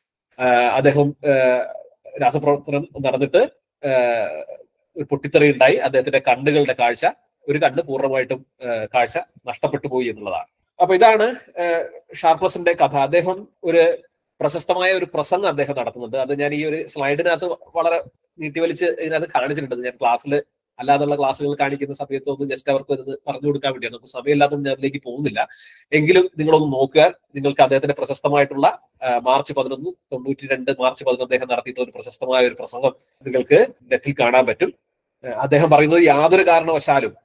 ആഹ് അദ്ദേഹം ആഹ് രാസപ്രവർത്തനം നടന്നിട്ട് ആഹ് ഒരു പൊട്ടിത്തെറി ഉണ്ടായി അദ്ദേഹത്തിന്റെ കണ്ണുകളുടെ കാഴ്ച ഒരു കണ്ണ് പൂർണ്ണമായിട്ടും ആഹ് കാഴ്ച നഷ്ടപ്പെട്ടു പോയി എന്നുള്ളതാണ് അപ്പൊ ഇതാണ് ആഹ് ഷാർപ്ലസിന്റെ കഥ അദ്ദേഹം ഒരു പ്രശസ്തമായ ഒരു പ്രസംഗം അദ്ദേഹം നടത്തുന്നുണ്ട് അത് ഞാൻ ഈ ഒരു സ്ലൈഡിനകത്ത് വളരെ നീട്ടിവലിച്ച് ഇതിനകത്ത് കാണിച്ചിട്ടുണ്ട് ഞാൻ ക്ലാസ്സിൽ അല്ലാതുള്ള ക്ലാസ്സുകൾ കാണിക്കുന്ന സമയത്തൊന്നും ജസ്റ്റ് അവർക്ക് ഇത് പറഞ്ഞു കൊടുക്കാൻ വേണ്ടിയാണ് നമുക്ക് സമയമില്ലാത്തതുകൊണ്ട് ഞാൻ അതിലേക്ക് പോകുന്നില്ല എങ്കിലും നിങ്ങളൊന്ന് നോക്കുക നിങ്ങൾക്ക് അദ്ദേഹത്തിന്റെ പ്രശസ്തമായിട്ടുള്ള ആ, മാർച്ച് പതിനൊന്ന് തൊണ്ണൂറ്റി രണ്ട് മാർച്ച് പതിനൊന്ന് അദ്ദേഹം നടത്തിയിട്ടുള്ള ഒരു പ്രശസ്തമായ ഒരു പ്രസംഗം നിങ്ങൾക്ക് നെറ്റിൽ കാണാൻ പറ്റും ആ, അദ്ദേഹം പറയുന്നത് യാതൊരു കാരണവശാലും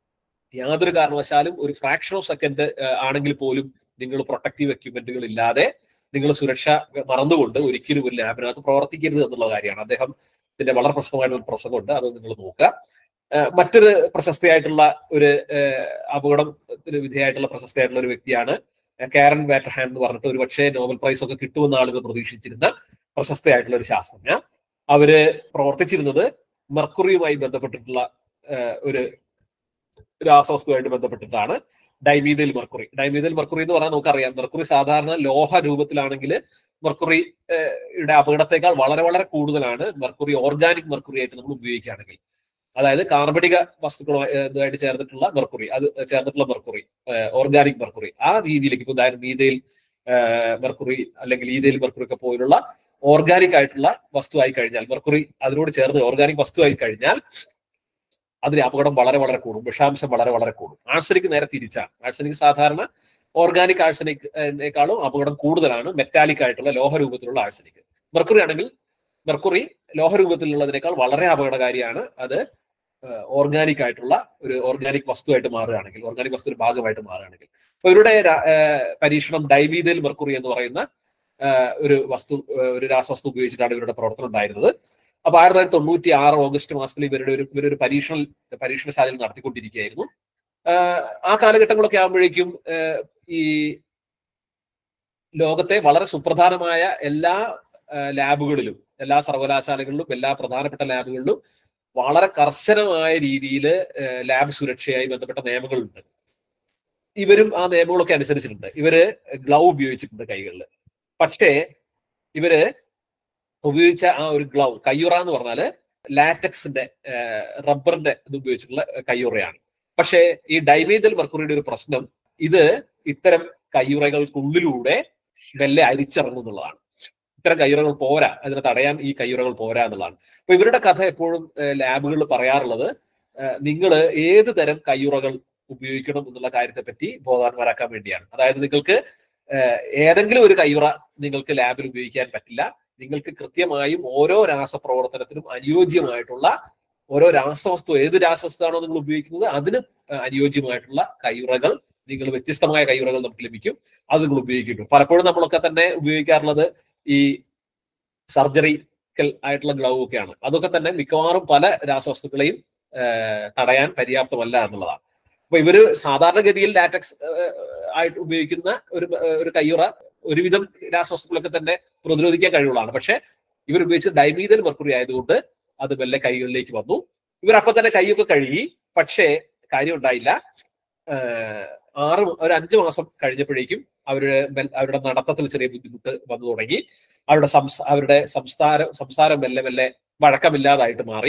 യാതൊരു കാരണവശാലും ഒരു ഫ്രാക്ഷൻ ഓഫ് സെക്കൻഡ് ആണെങ്കിൽ പോലും നിങ്ങൾ പ്രൊട്ടക്റ്റീവ് എക്യുപ്മെന്റുകൾ ഇല്ലാതെ നിങ്ങൾ സുരക്ഷ മറന്നുകൊണ്ട് ഒരിക്കലും ഒരു ലാബിനകത്ത് പ്രവർത്തിക്കരുത് എന്നുള്ള കാര്യമാണ് അദ്ദേഹം ഇതിന്റെ വളരെ പ്രശസ്തമായിട്ടുള്ള ഒരു പ്രസംഗമുണ്ട് അത് നിങ്ങൾ നോക്കുക ഏഹ് മറ്റൊരു പ്രശസ്തയായിട്ടുള്ള ഒരു ഏഹ് അപകടത്തിന് വിധേയമായിട്ടുള്ള പ്രശസ്തയായിട്ടുള്ള ഒരു വ്യക്തിയാണ് കാരൻ വാറ്റർഹാൻ എന്ന് പറഞ്ഞിട്ട് ഒരു പക്ഷേ നോബൽ പ്രൈസ് ഒക്കെ കിട്ടുമെന്ന് ആളുകൾ പ്രതീക്ഷിച്ചിരുന്ന പ്രശസ്തയായിട്ടുള്ള ഒരു ശാസ്ത്രജ്ഞ അവര് പ്രവർത്തിച്ചിരുന്നത് മെർക്കുറിയുമായി ബന്ധപ്പെട്ടിട്ടുള്ള ഏഹ് ഒരു രാസവസ്തുവായിട്ട് ബന്ധപ്പെട്ടിട്ടാണ് ഡൈമീതയിൽ മെർക്കുറി ഡൈമീതയിൽ മെർക്കുറി എന്ന് പറഞ്ഞാൽ നമുക്കറിയാം മെർക്കുറി സാധാരണ ലോഹ രൂപത്തിലാണെങ്കിൽ മെർക്കുറി ഏഹ് യുടെ അപകടത്തെക്കാൾ വളരെ വളരെ കൂടുതലാണ് മെർക്കുറി ഓർഗാനിക് മെർക്കുറി ആയിട്ട് നമ്മൾ ഉപയോഗിക്കുകയാണെങ്കിൽ അതായത് കാർബണിക വസ്തുക്കളുമായി ഏഹ് ഇതുമായിട്ട് ചേർന്നിട്ടുള്ള മെർക്കുറി അത് ചേർന്നിട്ടുള്ള മെർക്കുറി ഓർഗാനിക് മെർക്കുറി ആ രീതിയിലേക്ക് ഇപ്പൊ ഉദാഹരണം മീതയിൽ മെർക്കുറി അല്ലെങ്കിൽ ഈതയിൽ മെർക്കുറി ഒക്കെ പോലുള്ള ഓർഗാനിക് ആയിട്ടുള്ള വസ്തുവായി കഴിഞ്ഞാൽ മെർക്കുറി അതിനോട് ചേർന്ന് ഓർഗാനിക് വസ്തുവായി കഴിഞ്ഞാൽ അതിന് അപകടം വളരെ വളരെ കൂടും വിഷാംശം വളരെ വളരെ കൂടും ആഴ്സനിക്ക് നേരെ തിരിച്ചാണ് ആഴ്സനിക്ക് സാധാരണ ഓർഗാനിക് ആഴ്സനിക്കിനേക്കാളും അപകടം കൂടുതലാണ് മെറ്റാലിക് ആയിട്ടുള്ള ലോഹരൂപത്തിലുള്ള ആഴ്സനിക്ക് മെർക്കുറി ആണെങ്കിൽ മെർക്കുറി ലോഹരൂപത്തിലുള്ളതിനേക്കാൾ വളരെ അപകടകാരിയാണ് അത് ഓർഗാനിക് ആയിട്ടുള്ള ഒരു ഓർഗാനിക് വസ്തുവായിട്ട് മാറുകയാണെങ്കിൽ ഓർഗാനിക് വസ്തുവിന്റെ ഭാഗമായിട്ട് മാറുകയാണെങ്കിൽ അപ്പൊ ഇവരുടെ ര- ഏഹ് പരീക്ഷണം ഡൈമീതൽ മെർക്കുറി എന്ന് പറയുന്ന ഏഹ് ഒരു വസ്തു ഏഹ് ഒരു രാസവസ്തു ഉപയോഗിച്ചിട്ടാണ് ഇവരുടെ പ്രവർത്തനം ഉണ്ടായിരുന്നത് അപ്പൊ ആയിരത്തി തൊള്ളായിരത്തി തൊണ്ണൂറ്റി ആറ് ഓഗസ്റ്റ് മാസത്തിൽ ഇവരുടെ ഒരു ഇവരൊരു പരീക്ഷണ പരീക്ഷണശാലയിൽ നടത്തിക്കൊണ്ടിരിക്കുകയായിരുന്നു ആഹ് ആ കാലഘട്ടങ്ങളൊക്കെ ആകുമ്പോഴേക്കും ഏഹ് ഈ ലോകത്തെ വളരെ സുപ്രധാനമായ എല്ലാ ഏഹ് ലാബുകളിലും എല്ലാ സർവകലാശാലകളിലും എല്ലാ പ്രധാനപ്പെട്ട ലാബുകളിലും വളരെ കർശനമായ രീതിയിൽ ലാബ് സുരക്ഷയായി ബന്ധപ്പെട്ട നിയമങ്ങളുണ്ട് ഇവരും ആ നിയമങ്ങളൊക്കെ അനുസരിച്ചിട്ടുണ്ട് ഇവര് ഗ്ലൗ ഉപയോഗിച്ചിട്ടുണ്ട് കൈകളിൽ പക്ഷേ ഇവര് ഉപയോഗിച്ച ആ ഒരു ഗ്ലൗ കയ്യുറ എന്ന് പറഞ്ഞാല് ലാറ്റക്സിന്റെ റബ്ബറിന്റെ ഇത് ഉപയോഗിച്ചിട്ടുള്ള കയ്യുറയാണ് പക്ഷേ ഈ ഡൈമീതൽ മെർക്കുറിയുടെ ഒരു പ്രശ്നം ഇത് ഇത്തരം കയ്യുറകൾക്കുള്ളിലൂടെ മെല്ലെ അരിച്ചിറങ്ങും എന്നുള്ളതാണ് ഇത്തരം കയ്യുറകൾ പോരാ അതിനെ തടയാൻ ഈ കയ്യുറകൾ പോരാ എന്നുള്ളതാണ് അപ്പൊ ഇവരുടെ കഥ എപ്പോഴും ലാബുകളിൽ പറയാറുള്ളത് നിങ്ങൾ ഏത് തരം കയ്യുറകൾ ഉപയോഗിക്കണം എന്നുള്ള കാര്യത്തെ പറ്റി ബോധവാന്മാരാക്കാൻ വേണ്ടിയാണ് അതായത് നിങ്ങൾക്ക് ഏഹ് ഏതെങ്കിലും ഒരു കയ്യുറ നിങ്ങൾക്ക് ലാബിൽ ഉപയോഗിക്കാൻ പറ്റില്ല നിങ്ങൾക്ക് കൃത്യമായും ഓരോ രാസപ്രവർത്തനത്തിനും അനുയോജ്യമായിട്ടുള്ള ഓരോ രാസവസ്തു ഏത് രാസവസ്തുവാണോ നിങ്ങൾ ഉപയോഗിക്കുന്നത് അതിന് അനുയോജ്യമായിട്ടുള്ള കയ്യുറകൾ നിങ്ങൾ വ്യത്യസ്തമായ കയ്യുറകൾ നമുക്ക് ലഭിക്കും അത് നിങ്ങൾ ഉപയോഗിക്കുന്നു പലപ്പോഴും നമ്മളൊക്കെ തന്നെ ഉപയോഗിക്കാറുള്ളത് ഈ സർജറിക്കൽ ആയിട്ടുള്ള ഗ്ലൗ ഒക്കെയാണ് അതൊക്കെ തന്നെ മിക്കവാറും പല രാസവസ്തുക്കളെയും ഏഹ് തടയാൻ പര്യാപ്തമല്ല എന്നുള്ളതാണ് അപ്പൊ ഇവര് സാധാരണഗതിയിൽ ലാറ്റക്സ് ആയിട്ട് ഉപയോഗിക്കുന്ന ഒരു ഒരു കയ്യുറ ഒരുവിധം രാസവസ്തുക്കളൊക്കെ തന്നെ പ്രതിരോധിക്കാൻ കഴിവുള്ളതാണ് പക്ഷെ ഇവർ ഉപയോഗിച്ച ഡൈമീതൽ മെർക്കുറി ആയതുകൊണ്ട് അത് മെല്ലെ കൈകളിലേക്ക് വന്നു ഇവർ അപ്പൊ തന്നെ കൈയൊക്കെ കഴുകി പക്ഷേ കാര്യം ഉണ്ടായില്ല ആറ് ഒരു അഞ്ചു മാസം കഴിഞ്ഞപ്പോഴേക്കും അവരുടെ അവരുടെ നടത്തത്തിൽ ചെറിയ ബുദ്ധിമുട്ട് വന്നു തുടങ്ങി അവരുടെ സംസ അവരുടെ സംസാരം സംസാരം മെല്ലെ മെല്ലെ വഴക്കമില്ലാതായിട്ട് മാറി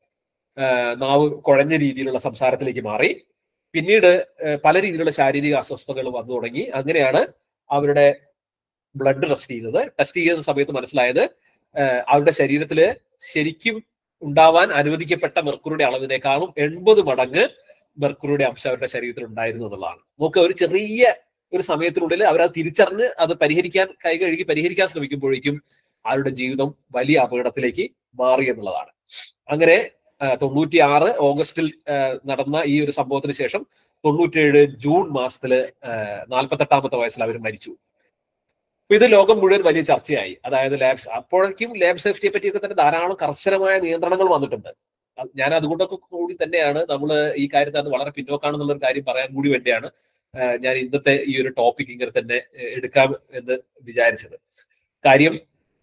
നാവ് കുഴഞ്ഞ രീതിയിലുള്ള സംസാരത്തിലേക്ക് മാറി പിന്നീട് പല രീതിയിലുള്ള ശാരീരിക അസ്വസ്ഥതകൾ വന്നു തുടങ്ങി അങ്ങനെയാണ് അവരുടെ ബ്ലഡ് ടെസ്റ്റ് ചെയ്തത് ടെസ്റ്റ് ചെയ്യുന്ന സമയത്ത് മനസ്സിലായത് അവരുടെ ശരീരത്തിൽ ശരിക്കും ഉണ്ടാവാൻ അനുവദിക്കപ്പെട്ട മെർക്കുറിയുടെ അളവിനേക്കാളും എൺപത് മടങ്ങ് മെർക്കുറിയുടെ അംശം അവരുടെ ശരീരത്തിൽ ഉണ്ടായിരുന്നു എന്നുള്ളതാണ് നമുക്ക് ഒരു ചെറിയ ഒരു സമയത്തിനുള്ളിൽ അവരത് തിരിച്ചറിഞ്ഞ് അത് പരിഹരിക്കാൻ കൈ കഴുകി പരിഹരിക്കാൻ ശ്രമിക്കുമ്പോഴേക്കും അവരുടെ ജീവിതം വലിയ അപകടത്തിലേക്ക് മാറി എന്നുള്ളതാണ് അങ്ങനെ തൊണ്ണൂറ്റി ആറ് ഓഗസ്റ്റിൽ നടന്ന ഈ ഒരു സംഭവത്തിന് ശേഷം തൊണ്ണൂറ്റിയേഴ് ജൂൺ മാസത്തില് നാൽപ്പത്തെട്ടാമത്തെ വയസ്സിൽ അവർ മരിച്ചു ഇത് ലോകം മുഴുവൻ വലിയ ചർച്ചയായി അതായത് ലാബ്സ് അപ്പോഴേക്കും ലാബ് സേഫ്റ്റിയെ പറ്റിയൊക്കെ തന്നെ ധാരാളം കർശനമായ നിയന്ത്രണങ്ങൾ വന്നിട്ടുണ്ട് ഞാൻ അതുകൊണ്ടൊക്കെ കൂടി തന്നെയാണ് നമ്മൾ ഈ കാര്യത്തിൽ അത് വളരെ പിന്നോക്കാണെന്നുള്ള ഒരു കാര്യം പറയാൻ കൂടി വേണ്ടിയാണ് ഞാൻ ഇന്നത്തെ ഈ ഒരു ടോപ്പിക് ഇങ്ങനെ തന്നെ എടുക്കാം എന്ന് വിചാരിച്ചത് കാര്യം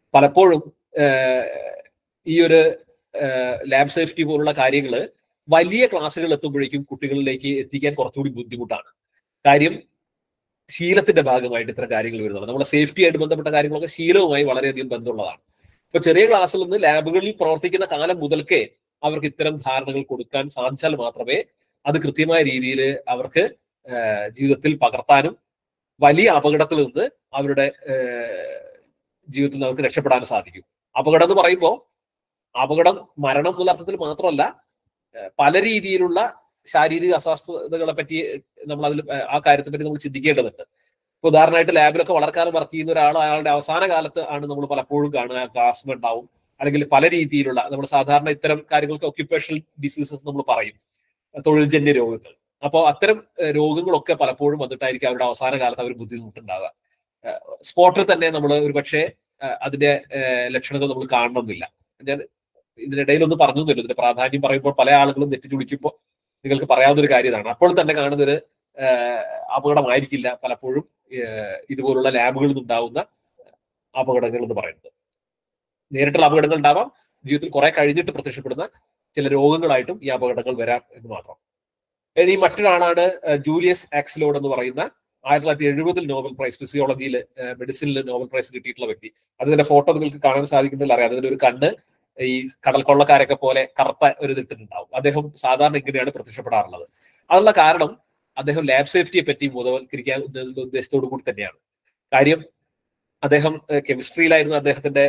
പലപ്പോഴും ഈ ഒരു ലാബ് സേഫ്റ്റി പോലുള്ള കാര്യങ്ങൾ വലിയ ക്ലാസ്സുകൾ എത്തുമ്പോഴേക്കും കുട്ടികളിലേക്ക് എത്തിക്കാൻ കുറച്ചുകൂടി ബുദ്ധിമുട്ടാണ് കാര്യം ശീലത്തിന്റെ ഭാഗമായിട്ട് ഇത്തരം കാര്യങ്ങൾ വരുന്നത് നമ്മുടെ സേഫ്റ്റി ആയിട്ട് ബന്ധപ്പെട്ട കാര്യങ്ങളൊക്കെ ശീലവുമായി വളരെയധികം ബന്ധമുള്ളതാണ് ഇപ്പൊ ചെറിയ ക്ലാസ്സിൽ നിന്ന് ലാബുകളിൽ പ്രവർത്തിക്കുന്ന കാലം മുതൽക്കേ അവർക്ക് ഇത്തരം ധാരണകൾ കൊടുക്കാൻ സാധിച്ചാൽ മാത്രമേ അത് കൃത്യമായ രീതിയിൽ അവർക്ക് ജീവിതത്തിൽ പകർത്താനും വലിയ അപകടത്തിൽ നിന്ന് അവരുടെ ജീവിതത്തിൽ നമുക്ക് രക്ഷപ്പെടാൻ സാധിക്കും അപകടം എന്ന് പറയുമ്പോൾ അപകടം മരണം എന്നുള്ള അർത്ഥത്തിൽ മാത്രമല്ല പല രീതിയിലുള്ള ശാരീരിക അസ്വസ്ഥതകളെ പറ്റി നമ്മൾ അതിൽ ആ കാര്യത്തെ പറ്റി നമ്മൾ ചിന്തിക്കേണ്ടതുണ്ട് ഇപ്പൊ ഉദാഹരണമായിട്ട് ലാബിലൊക്കെ വളരെ കാലം വർക്ക് ചെയ്യുന്ന ഒരാൾ അയാളുടെ അവസാന കാലത്ത് ആണ് നമ്മൾ പലപ്പോഴും കാണുക ആസ്മ ഉണ്ടാവും അല്ലെങ്കിൽ പല രീതിയിലുള്ള നമ്മൾ സാധാരണ ഇത്തരം കാര്യങ്ങൾക്ക് ഒക്യുപ്പേഷണൽ ഡിസീസസ് നമ്മൾ പറയും തൊഴിൽജന്യ രോഗങ്ങൾ അപ്പോൾ അത്തരം രോഗങ്ങളൊക്കെ പലപ്പോഴും വന്നിട്ടായിരിക്കും അവരുടെ അവസാന കാലത്ത് അവർ ബുദ്ധിമുട്ടുണ്ടാവുക സ്പോട്ടിൽ തന്നെ നമ്മൾ ഒരു പക്ഷേ അതിന്റെ ലക്ഷണങ്ങൾ നമ്മൾ കാണണമെന്നില്ല ഞാൻ ഇതിനിടയിൽ ഒന്ന് പറഞ്ഞൊന്നുമില്ല ഇതിന്റെ പ്രാധാന്യം പറയുമ്പോൾ പല ആളുകളും തെറ്റിച്ചുളിക്കുമ്പോൾ നിങ്ങൾക്ക് പറയാവുന്ന ഒരു കാര്യമാണ് അപ്പോൾ തന്നെ കാണുന്നൊരു അപകടമായിരിക്കില്ല പലപ്പോഴും ഇതുപോലുള്ള ലാബുകളിൽ നിന്നുണ്ടാവുന്ന അപകടങ്ങൾ എന്ന് പറയുന്നത് നേരിട്ടുള്ള അപകടങ്ങൾ ഉണ്ടാവാം ജീവിതത്തിൽ കുറെ കഴിഞ്ഞിട്ട് പ്രത്യക്ഷപ്പെടുന്ന ചില രോഗങ്ങളായിട്ടും ഈ അപകടങ്ങൾ വരാം എന്ന് മാത്രം ഇനി മറ്റൊരാളാണ് ജൂലിയസ് ആക്സിലോഡ് എന്ന് പറയുന്ന ആയിരത്തി തൊള്ളായിരത്തി എഴുപതിൽ നോബൽ പ്രൈസ് ഫിസിയോളജിയിൽ മെഡിസിനിൽ നോബൽ പ്രൈസ് കിട്ടിയിട്ടുള്ള വ്യക്തി അതിന്റെ ഫോട്ടോ നിങ്ങൾക്ക് കാണാൻ സാധിക്കുന്നില്ല അറിയാം അതിന്റെ ഒരു കണ്ണ് ഈ കടൽ കൊള്ളക്കാരൊക്കെ പോലെ കറുത്ത ഒരു ഇതിട്ടുണ്ടാവും അദ്ദേഹം സാധാരണ ഇങ്ങനെയാണ് പ്രത്യക്ഷപ്പെടാറുള്ളത് അതുള്ള കാരണം അദ്ദേഹം ലാബ് സേഫ്റ്റിയെ പറ്റി ബോധവൽക്കരിക്കാൻ ഉദ്ദേശത്തോടു കൂടി തന്നെയാണ് കാര്യം അദ്ദേഹം കെമിസ്ട്രിയിലായിരുന്നു അദ്ദേഹത്തിന്റെ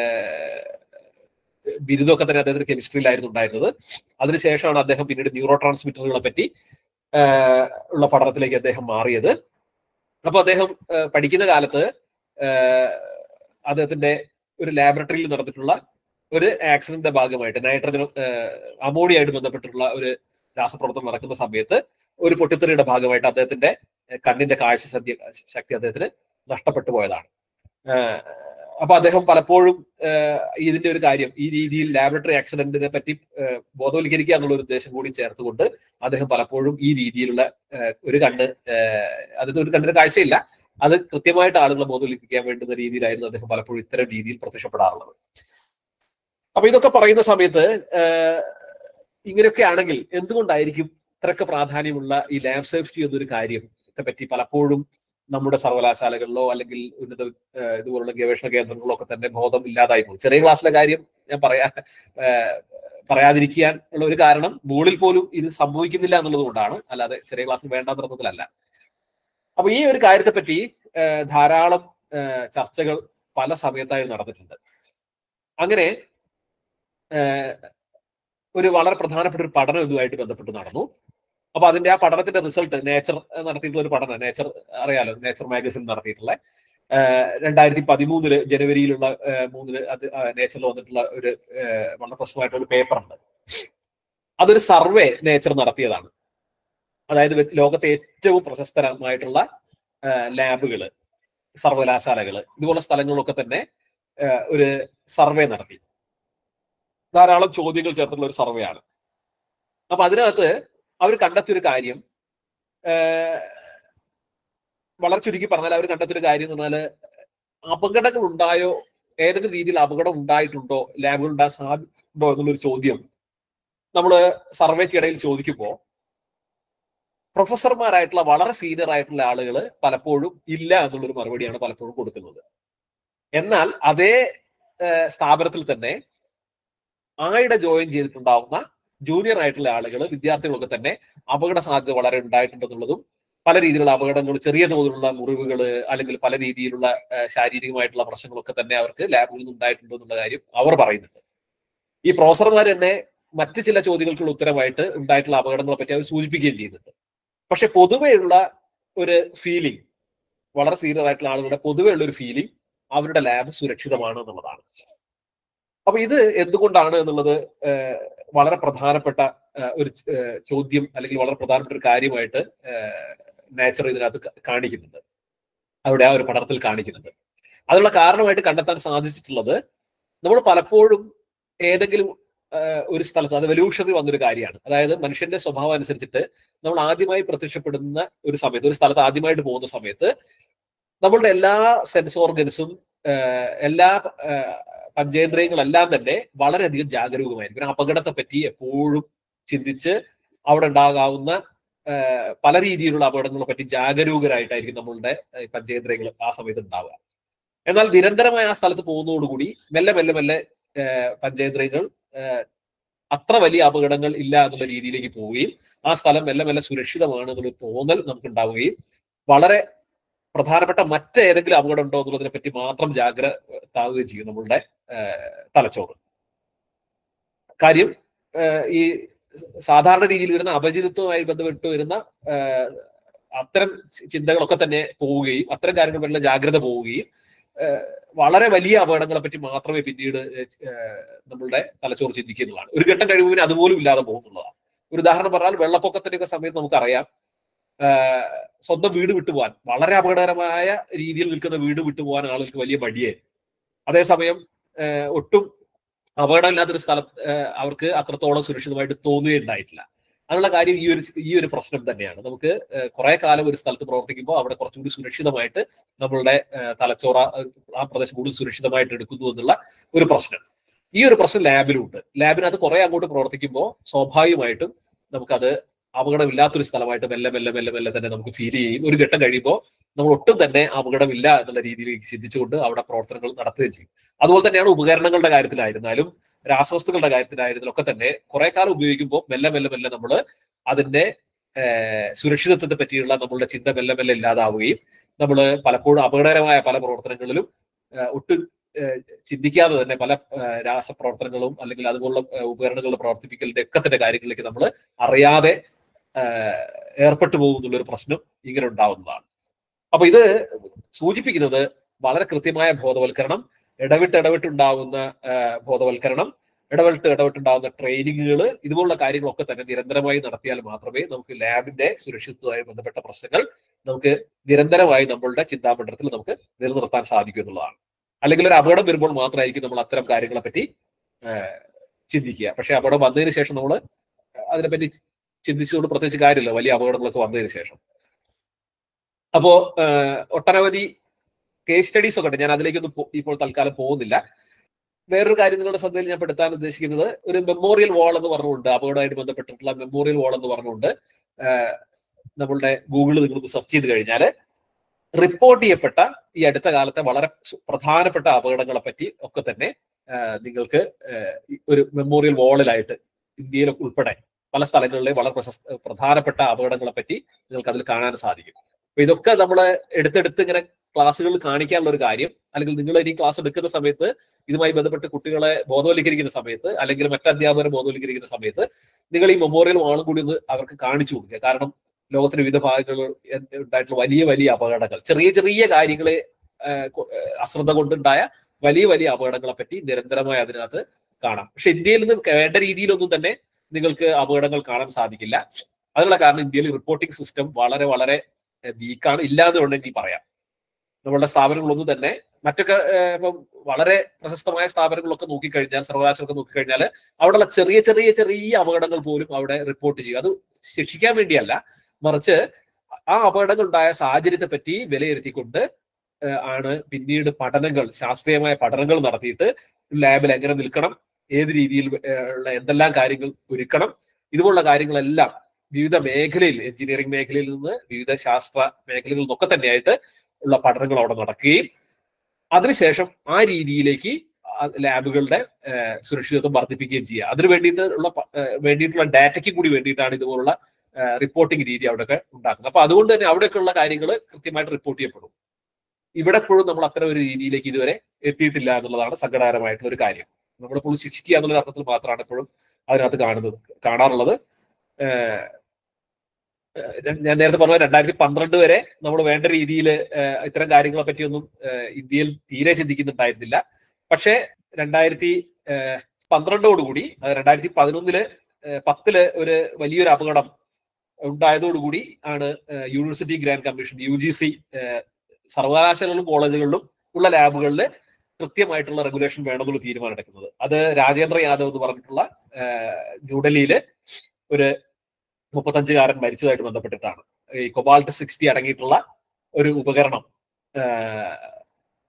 ബിരുദമൊക്കെ തന്നെ അദ്ദേഹത്തിന് കെമിസ്ട്രിയിലായിരുന്നു ഉണ്ടായിരുന്നത് അതിനുശേഷമാണ് അദ്ദേഹം പിന്നീട് ന്യൂറോ ട്രാൻസ്മിറ്ററുകളെ പറ്റി ഉള്ള പഠനത്തിലേക്ക് അദ്ദേഹം മാറിയത് അപ്പൊ അദ്ദേഹം പഠിക്കുന്ന കാലത്ത് അദ്ദേഹത്തിന്റെ ഒരു ലാബറട്ടറിയിൽ നടന്നിട്ടുള്ള ഒരു ആക്സിഡന്റിന്റെ ഭാഗമായിട്ട് നൈട്രജൻ അമോണിയായിട്ട് ബന്ധപ്പെട്ടിട്ടുള്ള ഒരു രാസപ്രവർത്തനം നടക്കുന്ന സമയത്ത് ഒരു പൊട്ടിത്തെറിയുടെ ഭാഗമായിട്ട് അദ്ദേഹത്തിന്റെ കണ്ണിന്റെ കാഴ്ച ശക്തി ശക്തി അദ്ദേഹത്തിന് നഷ്ടപ്പെട്ടു പോയതാണ് അപ്പൊ അദ്ദേഹം പലപ്പോഴും ഇതിന്റെ ഒരു കാര്യം ഈ രീതിയിൽ ലാബറട്ടറി ആക്സിഡന്റിനെ പറ്റി ബോധവൽക്കരിക്കുക എന്നുള്ള ഒരു ഉദ്ദേശം കൂടി ചേർത്തുകൊണ്ട് അദ്ദേഹം പലപ്പോഴും ഈ രീതിയിലുള്ള ഒരു കണ്ണ് അതിന് ഒരു കണ്ണിന് കാഴ്ചയില്ല അത് കൃത്യമായിട്ട് ആളുകളെ ബോധവൽക്കരിക്കാൻ വേണ്ടുന്ന രീതിയിലായിരുന്നു അദ്ദേഹം പലപ്പോഴും ഇത്തരം രീതിയിൽ പ്രത്യക്ഷപ്പെടാറുള്ളത് അപ്പൊ ഇതൊക്കെ പറയുന്ന സമയത്ത് ഇങ്ങനെയൊക്കെ ആണെങ്കിൽ എന്തുകൊണ്ടായിരിക്കും ഇത്രയൊക്കെ പ്രാധാന്യമുള്ള ഈ ലാബ് സേഫ്റ്റി എന്നൊരു കാര്യത്തെ പറ്റി പലപ്പോഴും നമ്മുടെ സർവകലാശാലകളിലോ അല്ലെങ്കിൽ ഉന്നത ഇതുപോലുള്ള ഗവേഷണ കേന്ദ്രങ്ങളിലോ ഒക്കെ തന്നെ ബോധം ഇല്ലാതായി പോകും ചെറിയ ക്ലാസ്സിലെ കാര്യം ഞാൻ പറയാ പറയാതിരിക്കാൻ ഉള്ള ഒരു കാരണം മുകളിൽ പോലും ഇത് സംഭവിക്കുന്നില്ല എന്നുള്ളത് കൊണ്ടാണ് അല്ലാതെ ചെറിയ ക്ലാസ്സിൽ വേണ്ടാത്ത അർത്ഥത്തിലല്ല അപ്പൊ ഈ ഒരു കാര്യത്തെ പറ്റി ധാരാളം ചർച്ചകൾ പല സമയത്തായി നടന്നിട്ടുണ്ട് അങ്ങനെ ഒരു വളരെ പ്രധാനപ്പെട്ട ഒരു പഠനം ഇതുമായിട്ട് ബന്ധപ്പെട്ട് നടന്നു അപ്പൊ അതിന്റെ ആ പഠനത്തിന്റെ റിസൾട്ട് നേച്ചർ നടത്തിയിട്ടുള്ള ഒരു പഠനം നേച്ചർ അറിയാലോ നേച്ചർ മാഗസിൻ നടത്തിയിട്ടുള്ള രണ്ടായിരത്തി പതിമൂന്നില് ജനുവരിയിലുള്ള മൂന്നില് അത് നേച്ചറിൽ വന്നിട്ടുള്ള ഒരു വളരെ പ്രശ്നമായിട്ടുള്ള ഒരു പേപ്പർ ഉണ്ട് അതൊരു സർവേ നേച്ചർ നടത്തിയതാണ് അതായത് ലോകത്തെ ഏറ്റവും പ്രശസ്തരമായിട്ടുള്ള ലാബുകള് സർവകലാശാലകള് ഇതുപോലുള്ള സ്ഥലങ്ങളിലൊക്കെ തന്നെ ഒരു സർവേ നടത്തി ധാരാളം ചോദ്യങ്ങൾ ചേർത്തുള്ള ഒരു സർവേ ആണ് അപ്പൊ അതിനകത്ത് അവർ കണ്ടെത്തിയൊരു കാര്യം വളരെ ചുരുക്കി പറഞ്ഞാൽ അവർ കണ്ടെത്തിയൊരു കാര്യം എന്ന് പറഞ്ഞാൽ അപകടങ്ങൾ ഉണ്ടായോ ഏതൊക്കെ രീതിയിൽ അപകടം ഉണ്ടായിട്ടുണ്ടോ ലാബുകൾ ഉണ്ടാകാൻ സാധ്യതയുണ്ടോ എന്നുള്ളൊരു ചോദ്യം നമ്മൾ സർവേക്കിടയിൽ ചോദിക്കുമ്പോൾ പ്രൊഫസർമാരായിട്ടുള്ള വളരെ സീനിയർ ആയിട്ടുള്ള ആളുകൾ പലപ്പോഴും ഇല്ല എന്നുള്ളൊരു മറുപടിയാണ് പലപ്പോഴും കൊടുക്കുന്നത് എന്നാൽ അതേ സ്ഥാപനത്തിൽ തന്നെ ആയിടെ ജോയിൻ ചെയ്തിട്ടുണ്ടാവുന്ന ജൂനിയർ ആയിട്ടുള്ള ആളുകൾ വിദ്യാർത്ഥികളൊക്കെ തന്നെ അപകട സാധ്യത വളരെ ഉണ്ടായിട്ടുണ്ടെന്നുള്ളതും പല രീതിയിലുള്ള അപകടങ്ങൾ ചെറിയ തോതിലുള്ള മുറിവുകൾ അല്ലെങ്കിൽ പല രീതിയിലുള്ള ശാരീരികമായിട്ടുള്ള പ്രശ്നങ്ങളൊക്കെ തന്നെ അവർക്ക് ലാബുകളിൽ നിന്ന് ഉണ്ടായിട്ടുണ്ട് എന്നുള്ള കാര്യം അവർ പറയുന്നുണ്ട് ഈ പ്രൊഫസർമാർ തന്നെ മറ്റ് ചില ചോദ്യങ്ങൾക്കുള്ള ഉത്തരമായിട്ട് ഉണ്ടായിട്ടുള്ള അപകടങ്ങളെ പറ്റി അവർ സൂചിപ്പിക്കുകയും ചെയ്യുന്നുണ്ട് പക്ഷെ പൊതുവെയുള്ള ഒരു ഫീലിംഗ് വളരെ സീനിയർ ആയിട്ടുള്ള ആളുകളുടെ പൊതുവെയുള്ള ഒരു ഫീലിംഗ് അവരുടെ ലാബ് സുരക്ഷിതമാണ് എന്നുള്ളതാണ് അപ്പൊ ഇത് എന്തുകൊണ്ടാണ് എന്നുള്ളത് വളരെ പ്രധാനപ്പെട്ട ഒരു ചോദ്യം അല്ലെങ്കിൽ വളരെ പ്രധാനപ്പെട്ട ഒരു കാര്യമായിട്ട് നേച്ചർ ഇതിനകത്ത് കാണിക്കുന്നുണ്ട് അവിടെ ആ ഒരു പഠനത്തിൽ കാണിക്കുന്നുണ്ട് അതിനുള്ള കാരണമായിട്ട് കണ്ടെത്താൻ സാധിച്ചിട്ടുള്ളത് നമ്മൾ പലപ്പോഴും ഏതെങ്കിലും ഒരു സ്ഥലത്ത് അത് എവല്യൂഷണറി വന്നൊരു കാര്യമാണ് അതായത് മനുഷ്യന്റെ സ്വഭാവം അനുസരിച്ചിട്ട് നമ്മൾ ആദ്യമായി പ്രത്യക്ഷപ്പെടുന്ന ഒരു സമയത്ത് ഒരു സ്ഥലത്ത് ആദ്യമായിട്ട് പോകുന്ന സമയത്ത് നമ്മളുടെ എല്ലാ സെൻസ് ഓർഗൻസും ഏഹ്, എല്ലാ ഏഹ്, പഞ്ചേന്ദ്രിയങ്ങളെല്ലാം തന്നെ വളരെയധികം ജാഗരൂകമായിരിക്കും അപകടത്തെ പറ്റി എപ്പോഴും ചിന്തിച്ച് അവിടെ ഉണ്ടാകാവുന്ന ഏഹ്, പല രീതിയിലുള്ള അപകടങ്ങളെ പറ്റി ജാഗരൂകരായിട്ടായിരിക്കും നമ്മളുടെ ഏഹ്, പഞ്ചേന്ദ്രിയങ്ങൾ ആ സമയത്ത് ഉണ്ടാവുക എന്നാൽ നിരന്തരമായ ആ സ്ഥലത്ത് പോകുന്നതോടുകൂടി മെല്ലെ മെല്ലെ മെല്ലെ ഏഹ്, പഞ്ചേന്ദ്രിയങ്ങൾ ഏഹ്, അത്ര വലിയ അപകടങ്ങൾ ഇല്ല എന്നുള്ള രീതിയിലേക്ക് പോവുകയും ആ സ്ഥലം മെല്ലെ മെല്ലെ സുരക്ഷിതമാണ് എന്നുള്ള തോന്നൽ നമുക്ക് ഉണ്ടാവുകയും വളരെ പ്രധാനപ്പെട്ട മറ്റേതെങ്കിലും അപകടം ഉണ്ടോ എന്നുള്ളതിനെ പറ്റി മാത്രം ജാഗ്രത ആവുകയും ചെയ്യും നമ്മളുടെ ഏഹ്, തലച്ചോറ് കാര്യം ഏഹ്, ഈ സാധാരണ രീതിയിൽ വരുന്ന അപരിചിതത്വവുമായി ബന്ധപ്പെട്ട് വരുന്ന ഏഹ്, അത്തരം ചിന്തകളൊക്കെ തന്നെ പോവുകയും അത്തരം കാര്യങ്ങൾ വല്ല ജാഗ്രത പോവുകയും ഏഹ്, വളരെ വലിയ അപകടങ്ങളെ പറ്റി മാത്രമേ പിന്നീട് ഏഹ്, നമ്മളുടെ തലച്ചോറ് ചിന്തിക്കുന്നതാണ് ഒരു ഘട്ടം കഴിയുമ്പോൾ അതുപോലും ഇല്ലാതെ പോകുന്നുള്ളതാണ് ഒരു ഉദാഹരണം പറഞ്ഞാൽ വെള്ളപ്പൊക്കത്തിന്റെ ഒക്കെ സമയത്ത് നമുക്കറിയാം ആഹ് സ്വന്തം വീട് വിട്ടുപോകാൻ വളരെ അപകടകരമായ രീതിയിൽ നിൽക്കുന്ന വീട് വിട്ടുപോകാൻ ആളുകൾക്ക് വലിയ മടിയായി അതേസമയം ആഹ് ഒട്ടും അപകടമില്ലാത്തൊരു സ്ഥലം ആഹ് അവർക്ക് അത്രത്തോളം സുരക്ഷിതമായിട്ട് തോന്നുകയുണ്ടായിട്ടില്ല അതിനുള്ള കാര്യം ഈ ഒരു ഈ ഒരു പ്രശ്നം തന്നെയാണ് നമുക്ക് ആഹ് കുറെ കാലം ഒരു സ്ഥലത്ത് പ്രവർത്തിക്കുമ്പോൾ അവിടെ കുറച്ചുകൂടി സുരക്ഷിതമായിട്ട് നമ്മളുടെ ആഹ് തലച്ചോറ ആ പ്രദേശം കൂടുതൽ സുരക്ഷിതമായിട്ട് എടുക്കുന്നു എന്നുള്ള ഒരു പ്രശ്നം ഈ ഒരു പ്രശ്നം ലാബിലുണ്ട് ലാബിനകത്ത് കുറെ അങ്ങോട്ട് പ്രവർത്തിക്കുമ്പോൾ സ്വാഭാവികമായിട്ടും നമുക്കത് അപകടമില്ലാത്തൊരു സ്ഥലമായിട്ട് മെല്ലെ മെല്ലെ മെല്ലെ മെല്ലെ തന്നെ നമുക്ക് ഫീൽ ചെയ്യും ഒരു ഘട്ടം കഴിയുമ്പോൾ നമ്മൾ ഒട്ടും തന്നെ അപകടമില്ല എന്നുള്ള രീതിയിലേക്ക് ചിന്തിച്ചുകൊണ്ട് അവിടെ പ്രവർത്തനങ്ങൾ നടത്തുകയും ചെയ്യും അതുപോലെ തന്നെയാണ് ഉപകരണങ്ങളുടെ കാര്യത്തിലായിരുന്നാലും രാസവസ്തുക്കളുടെ കാര്യത്തിലായിരുന്നാലും ഒക്കെ തന്നെ കുറെ കാലം ഉപയോഗിക്കുമ്പോൾ മെല്ലെ മെല്ലെ മെല്ലെ നമ്മൾ അതിന്റെ ഏഹ്, സുരക്ഷിതത്വത്തെ പറ്റിയുള്ള നമ്മളുടെ ചിന്ത മെല്ലെ മെല്ലെ ഇല്ലാതാവുകയും നമ്മൾ പലപ്പോഴും അപകടകരമായ പല പ്രവർത്തനങ്ങളിലും ഏഹ്, ഒട്ടും ഏഹ്, ചിന്തിക്കാതെ തന്നെ പല ഏഹ്, രാസപ്രവർത്തനങ്ങളും അല്ലെങ്കിൽ അതുപോലുള്ള ഏഹ്, ഉപകരണങ്ങളുടെ പ്രവർത്തിപ്പിക്കലിന്റെ ഒക്കെ തന്നെ കാര്യങ്ങളിലേക്ക് നമ്മൾ അറിയാതെ ഏഹ്, ഏർപ്പെട്ടു പോകുന്നുള്ള ഒരു പ്രശ്നം ഇങ്ങനെ ഉണ്ടാവുന്നതാണ് അപ്പൊ ഇത് സൂചിപ്പിക്കുന്നത് വളരെ കൃത്യമായ ബോധവൽക്കരണം ഇടവിട്ട് ഇടവിട്ടുണ്ടാകുന്ന ഏഹ്, ബോധവൽക്കരണം ഇടവിട്ട് ഇടവിട്ടുണ്ടാകുന്ന ട്രെയിനിങ്ങുകൾ ഇതുപോലുള്ള കാര്യങ്ങളൊക്കെ തന്നെ നിരന്തരമായി നടത്തിയാൽ മാത്രമേ നമുക്ക് ലാബിന്റെ സുരക്ഷിതത്വവുമായി ബന്ധപ്പെട്ട പ്രശ്നങ്ങൾ നമുക്ക് നിരന്തരമായി നമ്മളുടെ ചിന്താമണ്ഡലത്തിൽ നമുക്ക് നിലനിർത്താൻ സാധിക്കും എന്നുള്ളതാണ് അല്ലെങ്കിൽ ഒരു അപകടം വരുമ്പോൾ മാത്രമായിരിക്കും നമ്മൾ അത്തരം കാര്യങ്ങളെ പറ്റി ഏഹ്, ചിന്തിക്കുക പക്ഷെ അപകടം വന്നതിന് ശേഷം നമ്മൾ അതിനെപ്പറ്റി ചിന്തിച്ചുകൊണ്ട് പ്രത്യേകിച്ച് കാര്യമില്ല വലിയ അപകടങ്ങളൊക്കെ വന്നതിന് ശേഷം അപ്പോ ഏഹ്, ഒട്ടനവധി കേസ് സ്റ്റഡീസ് ഒക്കെ ഉണ്ട് ഞാൻ അതിലേക്കൊന്നും പോ- ഇപ്പോൾ തൽക്കാലം പോകുന്നില്ല വേറൊരു കാര്യം നിങ്ങളുടെ ശ്രദ്ധയിൽ ഞാൻ പെടുത്താൻ ഉദ്ദേശിക്കുന്നത് ഒരു മെമ്മോറിയൽ വാൾ എന്ന് പറഞ്ഞുകൊണ്ട് അപകടമായിട്ട് ബന്ധപ്പെട്ടിട്ടുള്ള മെമ്മോറിയൽ വാൾ എന്ന് പറഞ്ഞുകൊണ്ട് ഏഹ്, നമ്മളുടെ ഗൂഗിളിൽ നിങ്ങൾ സെർച്ച് ചെയ്ത് കഴിഞ്ഞാൽ റിപ്പോർട്ട് ചെയ്യപ്പെട്ട ഈ അടുത്ത കാലത്തെ വളരെ സു- പ്രധാനപ്പെട്ട അപകടങ്ങളെ പറ്റി ഒക്കെ തന്നെ ഏഹ്, നിങ്ങൾക്ക് ഏഹ്, ഈ ഒരു മെമ്മോറിയൽ വാളിലായിട്ട് ഇന്ത്യയിലൊക്കെ ഉൾപ്പെടെ പല സ്ഥലങ്ങളിലെ വളരെ പ്രശസ്ത പ്രധാനപ്പെട്ട അപകടങ്ങളെ പറ്റി നിങ്ങൾക്ക് അതിൽ കാണാൻ സാധിക്കും അപ്പൊ ഇതൊക്കെ നമ്മൾ എടുത്തെടുത്ത് ഇങ്ങനെ ക്ലാസ്സുകളിൽ കാണിക്കാനുള്ള ഒരു കാര്യം അല്ലെങ്കിൽ നിങ്ങൾ ഇനി ക്ലാസ് എടുക്കുന്ന സമയത്ത് ഇതുമായി ബന്ധപ്പെട്ട് കുട്ടികളെ ബോധവൽക്കരിക്കുന്ന സമയത്ത് അല്ലെങ്കിൽ മറ്റ് അധ്യാപകരെ ബോധവൽക്കരിക്കുന്ന സമയത്ത് നിങ്ങൾ ഈ മെമ്മോറിയൽ വാളും കൂടി ഒന്ന് അവർക്ക് കാണിച്ചു കൊടുക്കുക കാരണം ലോകത്തിന്റെ വിവിധ ഭാഗങ്ങളിൽ ഉണ്ടായിട്ടുള്ള വലിയ വലിയ അപകടങ്ങൾ ചെറിയ ചെറിയ കാര്യങ്ങളെ ആഹ് കൊ- ആഹ് അശ്രദ്ധ കൊണ്ടുണ്ടായ വലിയ വലിയ അപകടങ്ങളെ പറ്റി നിരന്തരമായി അതിനകത്ത് കാണാം പക്ഷെ ഇന്ത്യയിൽ നിന്ന് വേണ്ട രീതിയിലൊന്നും തന്നെ നിങ്ങൾക്ക് അപകടങ്ങൾ കാണാൻ സാധിക്കില്ല അതിനുള്ള കാരണം ഇന്ത്യയിൽ റിപ്പോർട്ടിംഗ് സിസ്റ്റം വളരെ വളരെ വീക്കാണ് ഇല്ലാതെ ഉണ്ടെങ്കിൽ പറയാം നമ്മളുടെ സ്ഥാപനങ്ങളൊന്നും തന്നെ മറ്റൊക്കെ ഏഹ്, ഇപ്പം വളരെ പ്രശസ്തമായ സ്ഥാപനങ്ങളൊക്കെ നോക്കിക്കഴിഞ്ഞാൽ സർവകലാശാലൊക്കെ നോക്കിക്കഴിഞ്ഞാൽ അവിടെയുള്ള ചെറിയ ചെറിയ ചെറിയ അപകടങ്ങൾ പോലും അവിടെ റിപ്പോർട്ട് ചെയ്യും അത് ശിക്ഷിക്കാൻ വേണ്ടിയല്ല മറിച്ച് ആ അപകടങ്ങൾ ഉണ്ടായ സാഹചര്യത്തെ പറ്റി വിലയിരുത്തിക്കൊണ്ട് ഏഹ്, ആണ് പിന്നീട് പഠനങ്ങൾ ശാസ്ത്രീയമായ പഠനങ്ങൾ നടത്തിയിട്ട് ലാബിൽ എങ്ങനെ നിൽക്കണം ഏത് രീതിയിൽ ഏഹ്, ഉള്ള എന്തെല്ലാം കാര്യങ്ങൾ ഒരുക്കണം ഇതുപോലുള്ള കാര്യങ്ങളെല്ലാം വിവിധ മേഖലയിൽ എഞ്ചിനീയറിംഗ് മേഖലയിൽ നിന്ന് വിവിധ ശാസ്ത്ര മേഖലകളിൽ നിന്നൊക്കെ തന്നെയായിട്ട് ഉള്ള പഠനങ്ങൾ അവിടെ നടക്കുകയും അതിനുശേഷം ആ രീതിയിലേക്ക് ആ ലാബുകളുടെ ഏഹ്, സുരക്ഷിതത്വം വർദ്ധിപ്പിക്കുകയും ചെയ്യുക അതിന് വേണ്ടിയിട്ടുള്ള പ- ഏഹ്, വേണ്ടിയിട്ടുള്ള ഡാറ്റയ്ക്ക് കൂടി വേണ്ടിയിട്ടാണ് ഇതുപോലുള്ള റിപ്പോർട്ടിംഗ് രീതി അവിടെയൊക്കെ ഉണ്ടാക്കുന്നത് അപ്പൊ അതുകൊണ്ട് തന്നെ അവിടെയൊക്കെയുള്ള കാര്യങ്ങൾ കൃത്യമായിട്ട് റിപ്പോർട്ട് ചെയ്യപ്പെടും ഇവിടെ എപ്പോഴും നമ്മൾ അത്തരം ഒരു രീതിയിലേക്ക് ഇതുവരെ എത്തിയിട്ടില്ല എന്നുള്ളതാണ് സങ്കടകരമായിട്ടുള്ള ഒരു കാര്യം നമ്മളിപ്പോൾ ശിക്ഷിക്കുക എന്നുള്ള അർത്ഥത്തിൽ മാത്രമാണ് എപ്പോഴും അതിനകത്ത് കാണുന്നത് കാണാറുള്ളത് ഏഹ്, ഏഹ്, ഞാൻ നേരത്തെ പറഞ്ഞ രണ്ടായിരത്തി പന്ത്രണ്ട് വരെ നമ്മൾ വേണ്ട രീതിയിൽ ഇത്തരം കാര്യങ്ങളെ പറ്റിയൊന്നും ഏഹ്, ഇന്ത്യയിൽ തീരെ ചിന്തിക്കുന്നുണ്ടായിരുന്നില്ല പക്ഷേ രണ്ടായിരത്തി ഏഹ്, പന്ത്രണ്ടോടുകൂടി അത് രണ്ടായിരത്തി പതിനൊന്നില് ഏഹ്, പത്തില് ഒരു വലിയൊരു അപകടം ഉണ്ടായതോടുകൂടി ആണ് ഏഹ്, university grants commission U G C സർവകലാശാലകളിലും കോളേജുകളിലും ഉള്ള ലാബുകളിൽ കൃത്യമായിട്ടുള്ള റെഗുലേഷൻ വേണമെന്നുള്ള തീരുമാനം എടുക്കുന്നത് അത് രാജേന്ദ്ര യാദവ് എന്ന് പറഞ്ഞിട്ടുള്ള ഏഹ്, ന്യൂഡൽഹിയില് ഒരു മുപ്പത്തഞ്ചുകാരൻ മരിച്ചതായിട്ട് ബന്ധപ്പെട്ടിട്ടാണ് ഈ കൊബാൾട്ട് സിക്സ്റ്റി അടങ്ങിയിട്ടുള്ള ഒരു ഉപകരണം ആഹ്,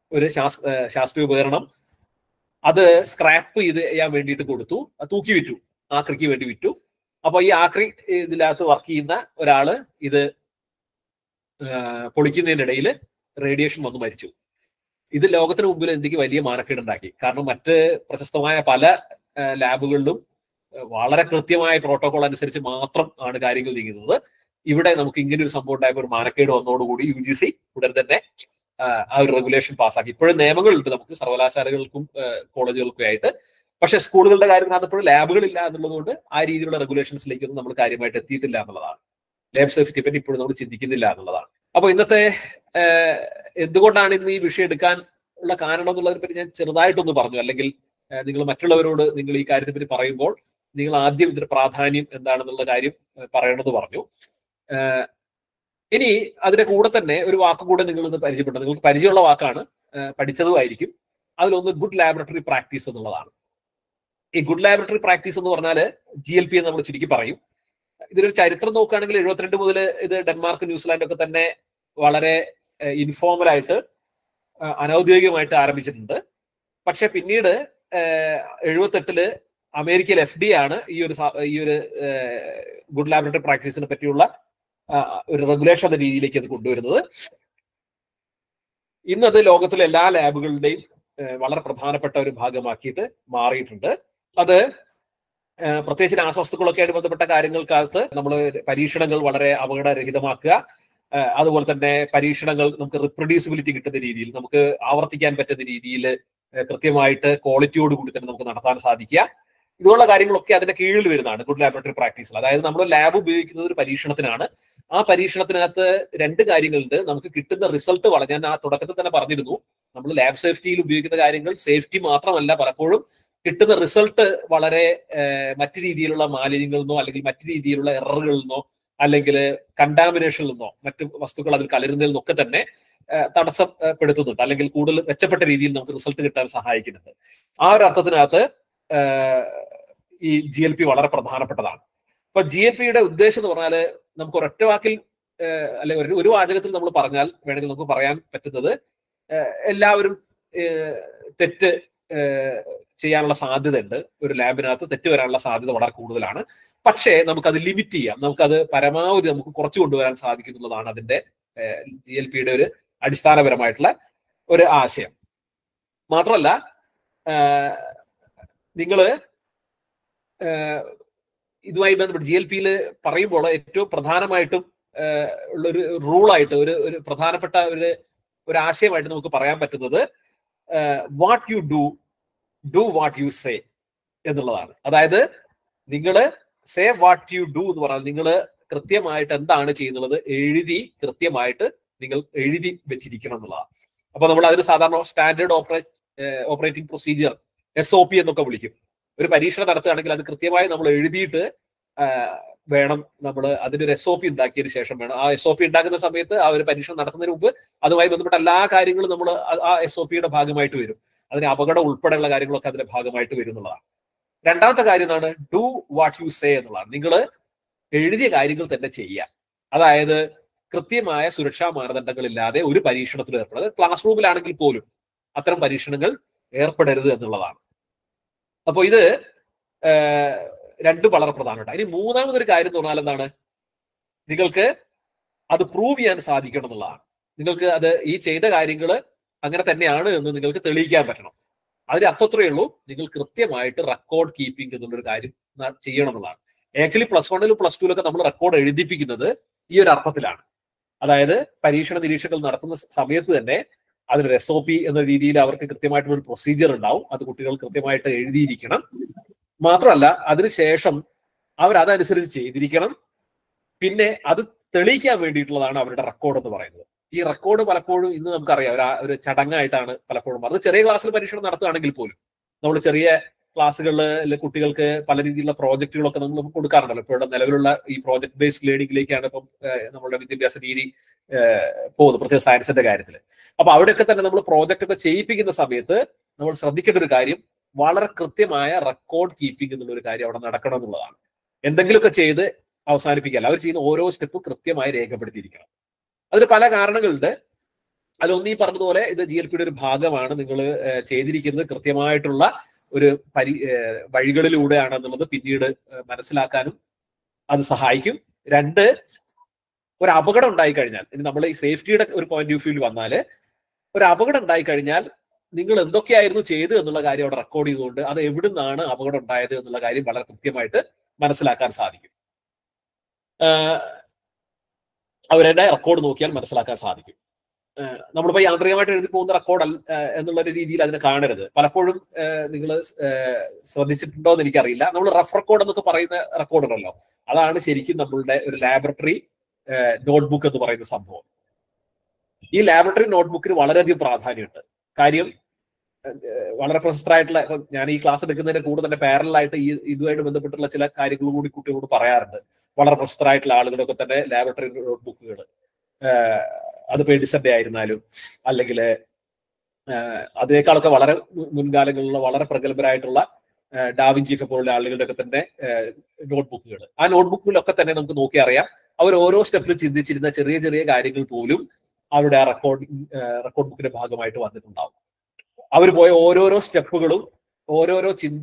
ഒരു ശാസ് ഏഹ് ശാസ്ത്രീയ ഉപകരണം അത് സ്ക്രാപ്പ് ചെയ്ത് ചെയ്യാൻ വേണ്ടിയിട്ട് കൊടുത്തു അത് തൂക്കി വിറ്റു ആക്രിക്ക് വേണ്ടി വിറ്റു അപ്പൊ ഈ ആക്രി ഇതിനകത്ത് വർക്ക് ചെയ്യുന്ന ഒരാള് ഇത് ഏഹ് പൊളിക്കുന്നതിനിടയിൽ റേഡിയേഷൻ വന്ന് മരിച്ചു ഇത് ലോകത്തിന് മുമ്പിൽ ഇന്ത്യക്ക് വലിയ മാനക്കേടുണ്ടാക്കി കാരണം മറ്റ് പ്രശസ്തമായ പല ഏഹ് ലാബുകളിലും ഏഹ് വളരെ കൃത്യമായ പ്രോട്ടോകോൾ അനുസരിച്ച് മാത്രം ആണ് കാര്യങ്ങൾ നീങ്ങുന്നത് ഇവിടെ നമുക്ക് ഇങ്ങനെ ഒരു സംഭവം ഉണ്ടായപ്പോൾ ഒരു മാനക്കേട് വന്നതോടുകൂടി യു ജി സി ഉടൻ തന്നെ ആഹ് ആ ഒരു റെഗുലേഷൻ പാസ്സാക്കി ഇപ്പോഴും നിയമങ്ങളുണ്ട് നമുക്ക് സർവകലാശാലകൾക്കും ഏഹ് കോളേജുകൾക്കും ആയിട്ട് പക്ഷെ സ്കൂളുകളുടെ കാര്യത്തിനകത്ത് ഇപ്പോഴും ലാബുകളില്ല എന്നുള്ളതുകൊണ്ട് ആ രീതിയിലുള്ള റെഗുലേഷൻസിലേക്കൊന്നും നമ്മൾ കാര്യമായിട്ട് എത്തിയിട്ടില്ല എന്നുള്ളതാണ് ലാബ് സേഫ്റ്റിയെ പറ്റി ഇപ്പോഴും നമ്മൾ ചിന്തിക്കുന്നില്ല എന്നുള്ളതാണ് അപ്പൊ ഇന്നത്തെ ഏഹ്, എന്തുകൊണ്ടാണ് ഇന്ന് ഈ വിഷയം എടുക്കാൻ ഉള്ള കാരണം എന്നുള്ളതിനെ പറ്റി ഞാൻ ചെറുതായിട്ടൊന്ന് പറഞ്ഞു അല്ലെങ്കിൽ ഏഹ്, നിങ്ങൾ മറ്റുള്ളവരോട് നിങ്ങൾ ഈ കാര്യത്തെ പറ്റി പറയുമ്പോൾ നിങ്ങൾ ആദ്യം ഇതിന്റെ പ്രാധാന്യം എന്താണെന്നുള്ള കാര്യം ഏഹ്, പറയണമെന്ന് പറഞ്ഞു ഏഹ്, ഇനി അതിന്റെ കൂടെ തന്നെ ഒരു വാക്ക് കൂടെ നിങ്ങൾ ഇത് പരിചയപ്പെട്ടു നിങ്ങൾക്ക് പരിചയമുള്ള വാക്കാണ് ഏഹ്, പഠിച്ചതുമായിരിക്കും അതിലൊന്ന് ഗുഡ് ലാബറട്ടറി പ്രാക്ടീസ് എന്നുള്ളതാണ് ഈ ഗുഡ് ലാബറട്ടറി പ്രാക്ടീസ് എന്ന് പറഞ്ഞാൽ ജി എൽ പി എന്ന് നമ്മൾ ചുരുക്കി പറയും ഇതിനൊരു ചരിത്രം നോക്കുകയാണെങ്കിൽ എഴുപത്തിരണ്ട് മുതൽ ഇത് ഡെൻമാർക്ക് ന്യൂസിലാൻഡ് ഒക്കെ തന്നെ വളരെ ഇൻഫോർമൽ ആയിട്ട് ഏഹ്, അനൗദ്യോഗികമായിട്ട് ആരംഭിച്ചിട്ടുണ്ട് പക്ഷെ പിന്നീട് എഴുപത്തെട്ടില് അമേരിക്കയിൽ എഫ് ഡി ആണ് ഈ ഒരു സ- ഈ ഒരു ഗുഡ് ലാബറട്ടറി പ്രാക്ടീസിനെ പറ്റിയുള്ള ആ, ഒരു റെഗുലേഷൻ എന്ന രീതിയിലേക്ക് അത് കൊണ്ടുവരുന്നത് ഇന്നത് ലോകത്തിലെ എല്ലാ ലാബുകളുടെയും ഏഹ്, വളരെ പ്രധാനപ്പെട്ട ഒരു ഭാഗമാക്കിയിട്ട് മാറിയിട്ടുണ്ട് അത് ഏഹ്, പ്രത്യേകിച്ച് രാസവസ്തുക്കളൊക്കെ ആയിട്ട് ബന്ധപ്പെട്ട കാര്യങ്ങൾക്കകത്ത് നമ്മൾ പരീക്ഷണങ്ങൾ വളരെ അപകടരഹിതമാക്കുക ഏഹ്, അതുപോലെ തന്നെ പരീക്ഷണങ്ങൾ നമുക്ക് റിപ്രൊഡ്യൂസിബിലിറ്റി കിട്ടുന്ന രീതിയിൽ നമുക്ക് ആവർത്തിക്കാൻ പറ്റുന്ന രീതിയിൽ കൃത്യമായിട്ട് ക്വാളിറ്റിയോട് കൂടി തന്നെ നമുക്ക് നടത്താൻ സാധിക്കുക ഇതുപോലുള്ള കാര്യങ്ങളൊക്കെ അതിന്റെ കീഴിൽ വരുന്നതാണ് ഗുഡ് ലാബറട്ടറി പ്രാക്ടീസിൽ അതായത് നമ്മൾ ലാബ് ഉപയോഗിക്കുന്നത് ഒരു പരീക്ഷണത്തിനാണ് ആ പരീക്ഷണത്തിനകത്ത് രണ്ട് കാര്യങ്ങളുണ്ട് നമുക്ക് കിട്ടുന്ന റിസൾട്ട് വളരെ ഞാൻ ആ തുടക്കത്തിൽ തന്നെ പറഞ്ഞിരുന്നു നമ്മൾ ലാബ് സേഫ്റ്റിയിൽ ഉപയോഗിക്കുന്ന കാര്യങ്ങൾ സേഫ്റ്റി മാത്രമല്ല പലപ്പോഴും കിട്ടുന്ന റിസൾട്ട് വളരെ ഏഹ്, മറ്റു രീതിയിലുള്ള മാലിന്യങ്ങളിൽ നിന്നോ അല്ലെങ്കിൽ മറ്റു രീതിയിലുള്ള എററുകളിൽ നിന്നോ അല്ലെങ്കിൽ കണ്ടാമിനേഷനിൽ നിന്നോ മറ്റു വസ്തുക്കൾ അതിൽ കലരുന്നതിൽ നിന്നൊക്കെ തന്നെ ഏഹ്, തടസ്സപ്പെടുത്തുന്നുണ്ട് അല്ലെങ്കിൽ കൂടുതൽ മെച്ചപ്പെട്ട രീതിയിൽ നമുക്ക് റിസൾട്ട് കിട്ടാൻ സഹായിക്കുന്നുണ്ട് ആ ഒരു അർത്ഥത്തിനകത്ത് ഏഹ്, ഈ ജി എൽ പി വളരെ പ്രധാനപ്പെട്ടതാണ് അപ്പൊ ജി എൽ പിയുടെ ഉദ്ദേശം എന്ന് പറഞ്ഞാൽ നമുക്ക് ഒരൊറ്റ വാക്കിൽ ഏഹ്, അല്ലെങ്കിൽ ഒരു ഒരു വാചകത്തിൽ നമ്മൾ പറഞ്ഞാൽ വേണമെങ്കിൽ നമുക്ക് പറയാൻ പറ്റുന്നത് ഏഹ്, എല്ലാവരും ഏഹ്, തെറ്റ് ഏഹ്, ചെയ്യാനുള്ള സാധ്യത ഉണ്ട് ഒരു ലാബിനകത്ത് തെറ്റ് വരാനുള്ള സാധ്യത വളരെ കൂടുതലാണ് പക്ഷേ നമുക്കത് ലിമിറ്റ് ചെയ്യാം നമുക്കത് പരമാവധി നമുക്ക് കുറച്ചു കൊണ്ടുവരാൻ സാധിക്കുന്നുള്ളതാണ് അതിന്റെ ജി എൽ പിയുടെ ഒരു അടിസ്ഥാനപരമായിട്ടുള്ള ഒരു ആശയം മാത്രമല്ല നിങ്ങൾ ഇതുമായി ബന്ധപ്പെട്ട് ജി എൽ പിയിൽ പറയുമ്പോൾ ഏറ്റവും പ്രധാനമായിട്ടും ഏഹ്, ഉള്ളൊരു റൂളായിട്ട് ഒരു ഒരു പ്രധാനപ്പെട്ട ഒരു ഒരു ആശയമായിട്ട് നമുക്ക് പറയാൻ പറ്റുന്നത് what you do do what you say എന്നുള്ളതാണ് അതായത് നിങ്ങൾ സേ വാട്ട് യു ഡു എന്ന് പറഞ്ഞാൽ നിങ്ങൾ കൃത്യമായിട്ട് എന്താണ് ചെയ്യുന്നത് എഴുതി കൃത്യമായിട്ട് നിങ്ങൾ എഴുതി വെച്ചിരിക്കണം എന്നുള്ളതാണ് അപ്പൊ നമ്മൾ അതിന് സാധാരണ സ്റ്റാൻഡേർഡ് ഓപ്പറേ operating procedure S O P എന്നൊക്കെ വിളിക്കും ഒരു പരീക്ഷണം നടത്തുകയാണെങ്കിൽ അത് കൃത്യമായി നമ്മൾ എഴുതിയിട്ട് ആ, വേണം നമ്മൾ അതിനൊരു എസ് ഒ പി ഉണ്ടാക്കിയതിന് ശേഷം വേണം ആ എസ് ഒ പി ഉണ്ടാക്കുന്ന സമയത്ത് ആ ഒരു പരീക്ഷണം നടത്തുന്നതിന് മുമ്പ് അതുമായി ബന്ധപ്പെട്ട എല്ലാ കാര്യങ്ങളും നമ്മൾ ആ എസ് ഒ പിയുടെ ഭാഗമായിട്ട് വരും അതിന് അപകടം ഉൾപ്പെടെയുള്ള കാര്യങ്ങളൊക്കെ അതിന്റെ ഭാഗമായിട്ട് വരും എന്നുള്ളതാണ് രണ്ടാമത്തെ കാര്യം എന്താണ് ഡു വാട്ട് യു സേ എന്നുള്ളതാണ് നിങ്ങൾ എഴുതിയ കാര്യങ്ങൾ തന്നെ ചെയ്യുക അതായത് കൃത്യമായ സുരക്ഷാ മാനദണ്ഡങ്ങളില്ലാതെ ഒരു പരീക്ഷണത്തിൽ ഏർപ്പെടുന്നത് ക്ലാസ് റൂമിലാണെങ്കിൽ പോലും അത്തരം പരീക്ഷണങ്ങൾ ഏർപ്പെടരുത് എന്നുള്ളതാണ് അപ്പോൾ ഇത് ഏഹ്, രണ്ടും വളരെ പ്രധാനപ്പെട്ട ഇനി മൂന്നാമതൊരു കാര്യം എന്ന് പറഞ്ഞാൽ എന്താണ് നിങ്ങൾക്ക് അത് പ്രൂവ് ചെയ്യാൻ സാധിക്കണം എന്നുള്ളതാണ് നിങ്ങൾക്ക് അത് ഈ ചെയ്ത കാര്യങ്ങൾ അങ്ങനെ തന്നെയാണ് എന്ന് നിങ്ങൾക്ക് തെളിയിക്കാൻ പറ്റണം അതിന്റെ അർത്ഥത്രേ ഉള്ളൂ നിങ്ങൾ കൃത്യമായിട്ട് റെക്കോർഡ് കീപ്പിംഗ് എന്നുള്ളൊരു കാര്യം ന- ചെയ്യണം എന്നുള്ളതാണ് ആക്ച്വലി പ്ലസ് വണ്ണിലും പ്ലസ് ടുവിലൊക്കെ നമ്മൾ റെക്കോർഡ് എഴുതിപ്പിക്കുന്നത് ഈ ഒരു അർത്ഥത്തിലാണ് അതായത് പരീക്ഷണ നിരീക്ഷകൾ നടത്തുന്ന സ- സമയത്ത് തന്നെ അതിനൊരു എസ് ഒ പി എന്ന രീതിയിൽ അവർക്ക് കൃത്യമായിട്ടുള്ള ഒരു പ്രൊസീജിയർ ഉണ്ടാവും അത് കുട്ടികൾ കൃത്യമായിട്ട് എഴുതിയിരിക്കണം മാത്രമല്ല അതിനുശേഷം അവർ അതനുസരിച്ച് ചെയ്തിരിക്കണം പിന്നെ അത് തെളിയിക്കാൻ വേണ്ടിയിട്ടുള്ളതാണ് അവരുടെ റെക്കോർഡ് എന്ന് പറയുന്നത് ഈ റെക്കോർഡ് പലപ്പോഴും ഇന്ന് നമുക്കറിയാം ഒരു ആ- ഒരു ചടങ്ങായിട്ടാണ് പലപ്പോഴും അത് ചെറിയ ക്ലാസ്സിൽ പരീക്ഷണം നടത്തുകയാണെങ്കിൽ പോലും നമ്മൾ ചെറിയ ക്ലാസ്സുകളിൽ കുട്ടികൾക്ക് പല രീതിയിലുള്ള പ്രോജക്റ്റുകളൊക്കെ നമ്മൾ കൊടുക്കാറുണ്ടല്ലോ ഇപ്പോഴുള്ള നിലവിലുള്ള ഈ പ്രോജക്ട് ബേസ്ഡ് ലേണിംഗിലേക്കാണ് ഇപ്പം ഏഹ്, നമ്മളുടെ വിദ്യാഭ്യാസ രീതി ഏഹ്, പോകുന്നത് പ്രത്യേക സയൻസിന്റെ കാര്യത്തിൽ അപ്പൊ അവിടെയൊക്കെ തന്നെ നമ്മൾ പ്രോജക്റ്റ് ഒക്കെ ചെയ്യിപ്പിക്കുന്ന സമയത്ത് നമ്മൾ ശ്രദ്ധിക്കേണ്ട ഒരു കാര്യം വളരെ കൃത്യമായ റെക്കോർഡ് കീപ്പിംഗ് എന്നുള്ള ഒരു കാര്യം അവിടെ നടക്കണം എന്നുള്ളതാണ് എന്തെങ്കിലുമൊക്കെ ചെയ്ത് അവസാനിപ്പിക്കല്ല അവർ ചെയ്യുന്ന ഓരോ സ്റ്റെപ്പും കൃത്യമായി രേഖപ്പെടുത്തിയിരിക്കണം അതിന് പല കാരണങ്ങളുണ്ട് അതിലൊന്ന് ഈ പറഞ്ഞതുപോലെ ഇത് ജി എൽ പിയുടെ ഒരു ഭാഗമാണ് നിങ്ങൾ ചെയ്തിരിക്കുന്നത് കൃത്യമായിട്ടുള്ള ഒരു പരി ഏഹ് വഴികളിലൂടെയാണെന്നുള്ളത് പിന്നീട് ഏഹ് മനസ്സിലാക്കാനും അത് സഹായിക്കും രണ്ട് ഒരു അപകടം ഉണ്ടായി കഴിഞ്ഞാൽ ഇനി നമ്മൾ ഈ സേഫ്റ്റിയുടെ ഒരു പോയിന്റ് ഓഫ് വ്യൂവിൽ വന്നാൽ ഒരു അപകടം ഉണ്ടായി കഴിഞ്ഞാൽ നിങ്ങൾ എന്തൊക്കെയായിരുന്നു ചെയ്തു എന്നുള്ള കാര്യം അവിടെ റെക്കോർഡ് ചെയ്തുകൊണ്ട് അത് എവിടുന്നാണ് അപകടം ഉണ്ടായത് എന്നുള്ള കാര്യം വളരെ കൃത്യമായിട്ട് മനസ്സിലാക്കാൻ സാധിക്കും ആഹ് അവരുടെ റെക്കോർഡ് നോക്കിയാൽ മനസ്സിലാക്കാൻ സാധിക്കും ആഹ് നമ്മളിപ്പോ യാന്ത്രികമായിട്ട് എഴുതി പോകുന്ന റെക്കോർഡ് അല്ല ആഹ് എന്നുള്ള ഒരു രീതിയിൽ അതിനെ കാണരുത് പലപ്പോഴും നിങ്ങൾ ശ്രദ്ധിച്ചിട്ടുണ്ടോ എന്ന് എനിക്കറിയില്ല നമ്മൾ റഫ് റെക്കോർഡ് എന്നൊക്കെ പറയുന്ന റെക്കോർഡ് ഉണ്ടല്ലോ അതാണ് ശരിക്കും നമ്മളുടെ ഒരു ലാബറട്ടറി നോട്ട്ബുക്ക് എന്ന് പറയുന്ന സംഭവം ഈ ലാബറട്ടറി നോട്ട്ബുക്കിന് വളരെയധികം പ്രാധാന്യമുണ്ട് കാര്യം ഏഹ് വളരെ പ്രശസ്തരായിട്ടുള്ള ഇപ്പൊ ഞാൻ ഈ ക്ലാസ് എടുക്കുന്നതിന്റെ കൂടെ തന്നെ പാരലായിട്ട് ഈ ഇതുമായിട്ട് ബന്ധപ്പെട്ടുള്ള ചില കാര്യങ്ങൾ കൂടി കുട്ടികളോട് പറയാറുണ്ട് വളരെ പ്രശസ്തരായിട്ടുള്ള ആളുകളൊക്കെ തന്നെ ലാബറട്ടറി നോട്ട്ബുക്കുകൾ അത് പേഡിസന്റെ ആയിരുന്നാലും അല്ലെങ്കിൽ അതിനേക്കാളൊക്കെ വളരെ മു- മുൻകാലങ്ങളിലുള്ള വളരെ പ്രഗത്ഭരായിട്ടുള്ള ഏഹ് ഡാവിഞ്ചി ഒക്കെ പോലുള്ള ആളുകളുടെ ഒക്കെ തന്നെ നോട്ട്ബുക്കുകൾ ആ നോട്ട്ബുക്കുകളൊക്കെ തന്നെ നമുക്ക് നോക്കി അറിയാം അവർ ഓരോ സ്റ്റെപ്പിലും ചിന്തിച്ചിരുന്ന ചെറിയ ചെറിയ കാര്യങ്ങൾ പോലും അവരുടെ ആ റെക്കോർഡ് റെക്കോർഡ് ബുക്കിന്റെ ഭാഗമായിട്ട് വന്നിട്ടുണ്ടാവും അവർ പോയ ഓരോരോ സ്റ്റെപ്പുകളും ഓരോരോ ചിന്ത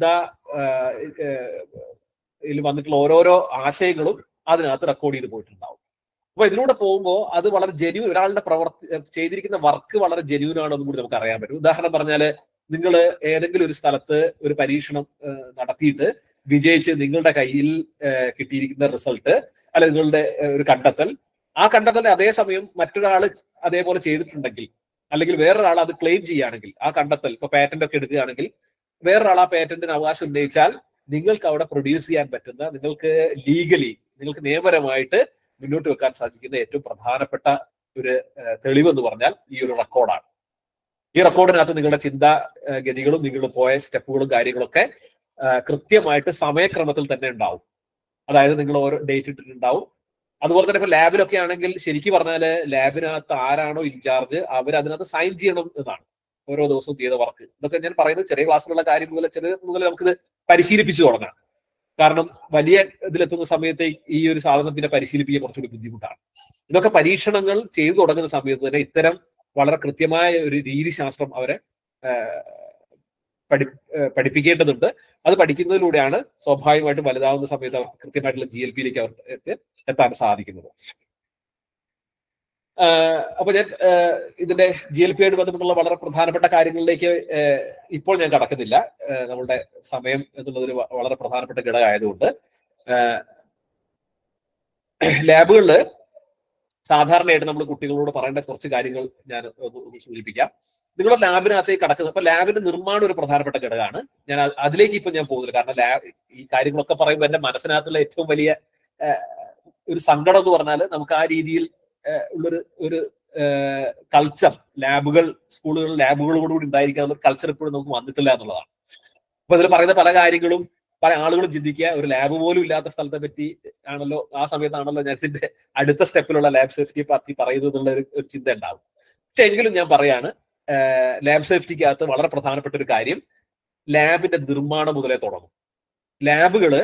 ഇതിൽ വന്നിട്ടുള്ള ഓരോരോ ആശയങ്ങളും അതിനകത്ത് റെക്കോർഡ് ചെയ്ത് പോയിട്ടുണ്ടാവും അപ്പൊ ഇതിലൂടെ പോകുമ്പോൾ അത് വളരെ ജെന്യൂൻ ഒരാളുടെ പ്രവർത്തി ഏഹ് ചെയ്തിരിക്കുന്ന വർക്ക് വളരെ ജെന്യൂൻ ആണെന്നും കൂടി നമുക്ക് അറിയാൻ പറ്റും ഉദാഹരണം പറഞ്ഞാല് നിങ്ങൾ ഏതെങ്കിലും ഒരു സ്ഥലത്ത് ഒരു പരീക്ഷണം ഏഹ് നടത്തിയിട്ട് വിജയിച്ച് നിങ്ങളുടെ കയ്യിൽ ഏഹ് കിട്ടിയിരിക്കുന്ന റിസൾട്ട് അല്ല നിങ്ങളുടെ ഏഹ് ഒരു കണ്ടെത്തൽ ആ കണ്ടെത്തൽ അതേസമയം മറ്റൊരാൾ അതേപോലെ ചെയ്തിട്ടുണ്ടെങ്കിൽ അല്ലെങ്കിൽ വേറൊരാൾ അത് ക്ലെയിം ചെയ്യുകയാണെങ്കിൽ ആ കണ്ടെത്തൽ ഇപ്പൊ പാറ്റന്റ് ഒക്കെ എടുക്കുകയാണെങ്കിൽ വേറൊരാൾ ആ പാറ്റന്റിന് അവകാശം ഉന്നയിച്ചാൽ നിങ്ങൾക്ക് അവിടെ പ്രൊഡ്യൂസ് ചെയ്യാൻ പറ്റുന്ന നിങ്ങൾക്ക് ലീഗലി നിങ്ങൾക്ക് നിയമപരമായിട്ട് മുന്നോട്ട് വെക്കാൻ സാധിക്കുന്ന ഏറ്റവും പ്രധാനപ്പെട്ട ഒരു ഏഹ്, തെളിവ് എന്ന് പറഞ്ഞാൽ ഈ ഒരു റെക്കോർഡാണ് ഈ റെക്കോർഡിനകത്ത് നിങ്ങളുടെ ചിന്താ ഏഹ്, ഗതികളും നിങ്ങൾ പോയ സ്റ്റെപ്പുകളും കാര്യങ്ങളൊക്കെ ഏഹ്, കൃത്യമായിട്ട് സമയക്രമത്തിൽ തന്നെ ഉണ്ടാവും അതായത് നിങ്ങൾ ഓരോ ഡേറ്റ് ഇട്ടിട്ടുണ്ടാവും അതുപോലെ തന്നെ ഇപ്പൊ ലാബിലൊക്കെ ആണെങ്കിൽ ശരിക്കും പറഞ്ഞാല് ലാബിനകത്ത് ആരാണോ ഇൻചാർജ് അവർ അതിനകത്ത് സൈൻ ചെയ്യണം എന്നാണ് ഓരോ ദിവസവും ചെയ്ത വർക്ക് ഇതൊക്കെ ഞാൻ പറയുന്നത് ചെറിയ ക്ലാസ്സിലുള്ള കാര്യം മുതൽ ചെറിയ മുതൽ നമുക്കിത് പരിശീലിപ്പിച്ചു തുടങ്ങാം കാരണം വലിയ ഇതിലെത്തുന്ന സമയത്ത് ഈ ഒരു സാധനം പിന്നെ പരിശീലിപ്പിക്കാൻ കുറച്ചുകൂടി ബുദ്ധിമുട്ടാണ് ഇതൊക്കെ പരീക്ഷണങ്ങൾ ചെയ്തു തുടങ്ങുന്ന സമയത്ത് തന്നെ ഇത്തരം വളരെ കൃത്യമായ ഒരു രീതിശാസ്ത്രം അവരെ ആഹ്, പഠി ആഹ്, പഠിപ്പിക്കേണ്ടതുണ്ട് അത് പഠിക്കുന്നതിലൂടെയാണ് സ്വാഭാവികമായിട്ടും വലുതാവുന്ന സമയത്ത് അവർക്ക് കൃത്യമായിട്ടുള്ള ജി എൽ പിയിലേക്ക് അവർക്ക് എത്താൻ സാധിക്കുന്നത് ആഹ് അപ്പൊ ഞാൻ ആഹ് ഇതിന്റെ ജി എൽ പി ആയിട്ട് ബന്ധപ്പെട്ടുള്ള വളരെ പ്രധാനപ്പെട്ട കാര്യങ്ങളിലേക്ക് ആഹ് ഇപ്പോൾ ഞാൻ കടക്കുന്നില്ല ആഹ് നമ്മളുടെ സമയം എന്നുള്ളതൊരു വ- വളരെ പ്രധാനപ്പെട്ട ഘടകമായതുകൊണ്ട് ലാബുകളിൽ സാധാരണയായിട്ട് നമ്മൾ കുട്ടികളോട് പറയേണ്ട കുറച്ച് കാര്യങ്ങൾ ഞാൻ ഒന്ന് ഒന്ന് സൂചിപ്പിക്കാം നിങ്ങളുടെ ലാബിനകത്തേക്ക് കടക്കുന്നത് അപ്പൊ ലാബിന്റെ നിർമ്മാണം ഒരു പ്രധാനപ്പെട്ട ഘടകമാണ് ഞാൻ അ- അതിലേക്ക് ഇപ്പൊ ഞാൻ പോകുന്നില്ല കാരണം ലാബ് ഈ കാര്യങ്ങളൊക്കെ പറയുമ്പോൾ എന്റെ മനസ്സിനകത്തുള്ള ഏറ്റവും വലിയ ആഹ് ഒരു സങ്കടം എന്ന് പറഞ്ഞാൽ നമുക്ക് ആ രീതിയിൽ ആഹ് ഉള്ളൊരു ഒരു കൾച്ചർ ലാബുകൾ സ്കൂളുകൾ ലാബുകളോടുകൂടി ഉണ്ടായിരിക്കാനുള്ള ഒരു കൾച്ചർ ഇപ്പോഴും നമുക്ക് വന്നിട്ടില്ല എന്നുള്ളതാണ് അപ്പൊ ഇതിൽ പറയുന്ന പല കാര്യങ്ങളും പല ആളുകളും ചിന്തിക്കുക ഒരു ലാബ് പോലും ഇല്ലാത്ത സ്ഥലത്തെ പറ്റി ആണല്ലോ ആ സമയത്താണല്ലോ ഞാൻ ഇതിന്റെ അടുത്ത സ്റ്റെപ്പിലുള്ള ലാബ് സേഫ്റ്റി പാർട്ടി പറയുന്നത് എന്നുള്ള ഒരു ഒരു ചിന്ത ഉണ്ടാവും പക്ഷെ എങ്കിലും ഞാൻ പറയാണ് ലാബ് സേഫ്റ്റിക്കകത്ത് വളരെ പ്രധാനപ്പെട്ട ഒരു കാര്യം ലാബിന്റെ നിർമ്മാണം മുതലേ തുടങ്ങും ലാബുകള്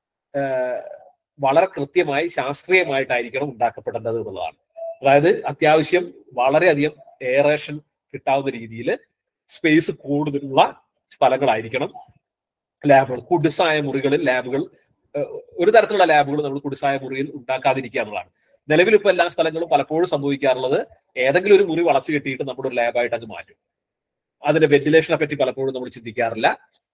ആഹ് വളരെ കൃത്യമായി ശാസ്ത്രീയമായിട്ടായിരിക്കണം ഉണ്ടാക്കപ്പെടേണ്ടത് എന്നുള്ളതാണ് അതായത് അത്യാവശ്യം വളരെയധികം എയറേഷൻ കിട്ടാവുന്ന രീതിയിൽ സ്പേസ് കൂടുതലുള്ള സ്ഥലങ്ങളായിരിക്കണം ലാബുകൾ കുടിസായ മുറികളിൽ ലാബുകൾ ഏഹ് ഒരു തരത്തിലുള്ള ലാബുകൾ നമ്മൾ കുടിസായ മുറിയിൽ ഉണ്ടാക്കാതിരിക്കുക എന്നുള്ളതാണ് നിലവിൽ ഇപ്പൊ എല്ലാ സ്ഥലങ്ങളും പലപ്പോഴും സംഭവിക്കാറുള്ളത് ഏതെങ്കിലും ഒരു മുറി വളച്ചു കെട്ടിയിട്ട് നമ്മുടെ ഒരു ലാബായിട്ട് അത് മാറ്റും അതിന്റെ വെന്റിലേഷനെ പറ്റി പലപ്പോഴും നമ്മൾ ചിന്തിക്കാറില്ല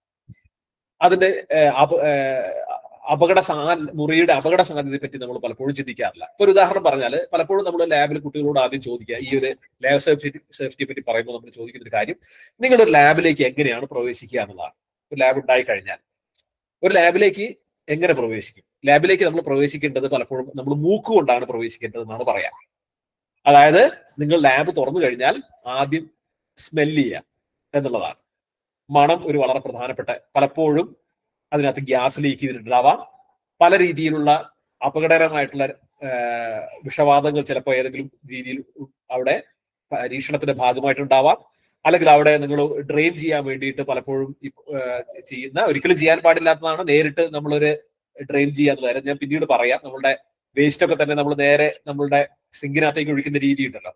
അതിന്റെ ഏഹ് അപ- ഏഹ് അപകട സാ മുറിയുടെ അപകട സാധ്യതയെ പറ്റി നമ്മൾ പലപ്പോഴും ചിന്തിക്കാറില്ല ഇപ്പൊ ഒരു ഉദാഹരണം പറഞ്ഞാൽ പലപ്പോഴും നമ്മൾ ലാബിൽ കുട്ടികളോട് ആദ്യം ചോദിക്കുക ഈ ഒരു ലാബ് സേഫ്റ്റി സേഫ്റ്റിയെ പറ്റി പറയുമ്പോൾ നമ്മൾ ചോദിക്കുന്ന ഒരു കാര്യം നിങ്ങളൊരു ലാബിലേക്ക് എങ്ങനെയാണ് പ്രവേശിക്കുക എന്നുള്ളതാണ് ഒരു ലാബ് ഉണ്ടായി കഴിഞ്ഞാൽ ഒരു ലാബിലേക്ക് എങ്ങനെ പ്രവേശിക്കും ലാബിലേക്ക് നമ്മൾ പ്രവേശിക്കേണ്ടത് പലപ്പോഴും നമ്മൾ മൂക്ക് കൊണ്ടാണ് പ്രവേശിക്കേണ്ടത് എന്നാണ് പറയാം അതായത് നിങ്ങൾ ലാബ് തുറന്നു കഴിഞ്ഞാൽ ആദ്യം സ്മെല് ചെയ്യുക എന്നുള്ളതാണ് മണം ഒരു വളരെ പ്രധാനപ്പെട്ട പലപ്പോഴും അതിനകത്ത് ഗ്യാസ് ലീക്ക് ചെയ്തിട്ടുണ്ടാവാം പല രീതിയിലുള്ള അപകടകരമായിട്ടുള്ള ആഹ്, വിഷവാതങ്ങൾ ചിലപ്പോൾ ഏതെങ്കിലും രീതിയിൽ ഉ- അവിടെ പരീക്ഷണത്തിന്റെ ഭാഗമായിട്ടുണ്ടാവാം അല്ലെങ്കിൽ അവിടെ നിങ്ങൾ ഡ്രെയിൻ ചെയ്യാൻ വേണ്ടിയിട്ട് പലപ്പോഴും ഇപ്പ- ആഹ്, ചെയ്യുന്ന ഒരിക്കലും ചെയ്യാൻ പാടില്ലാത്തതാണ് നേരിട്ട് നമ്മളൊരു ഡ്രെയിൻ ചെയ്യാന്ന് കാര്യം ഞാൻ പിന്നീട് പറയാം നമ്മളുടെ വേസ്റ്റ് ഒക്കെ തന്നെ നമ്മൾ നേരെ നമ്മളുടെ സിങ്കിനകത്തേക്ക് ഒഴിക്കുന്ന രീതി ഉണ്ടല്ലോ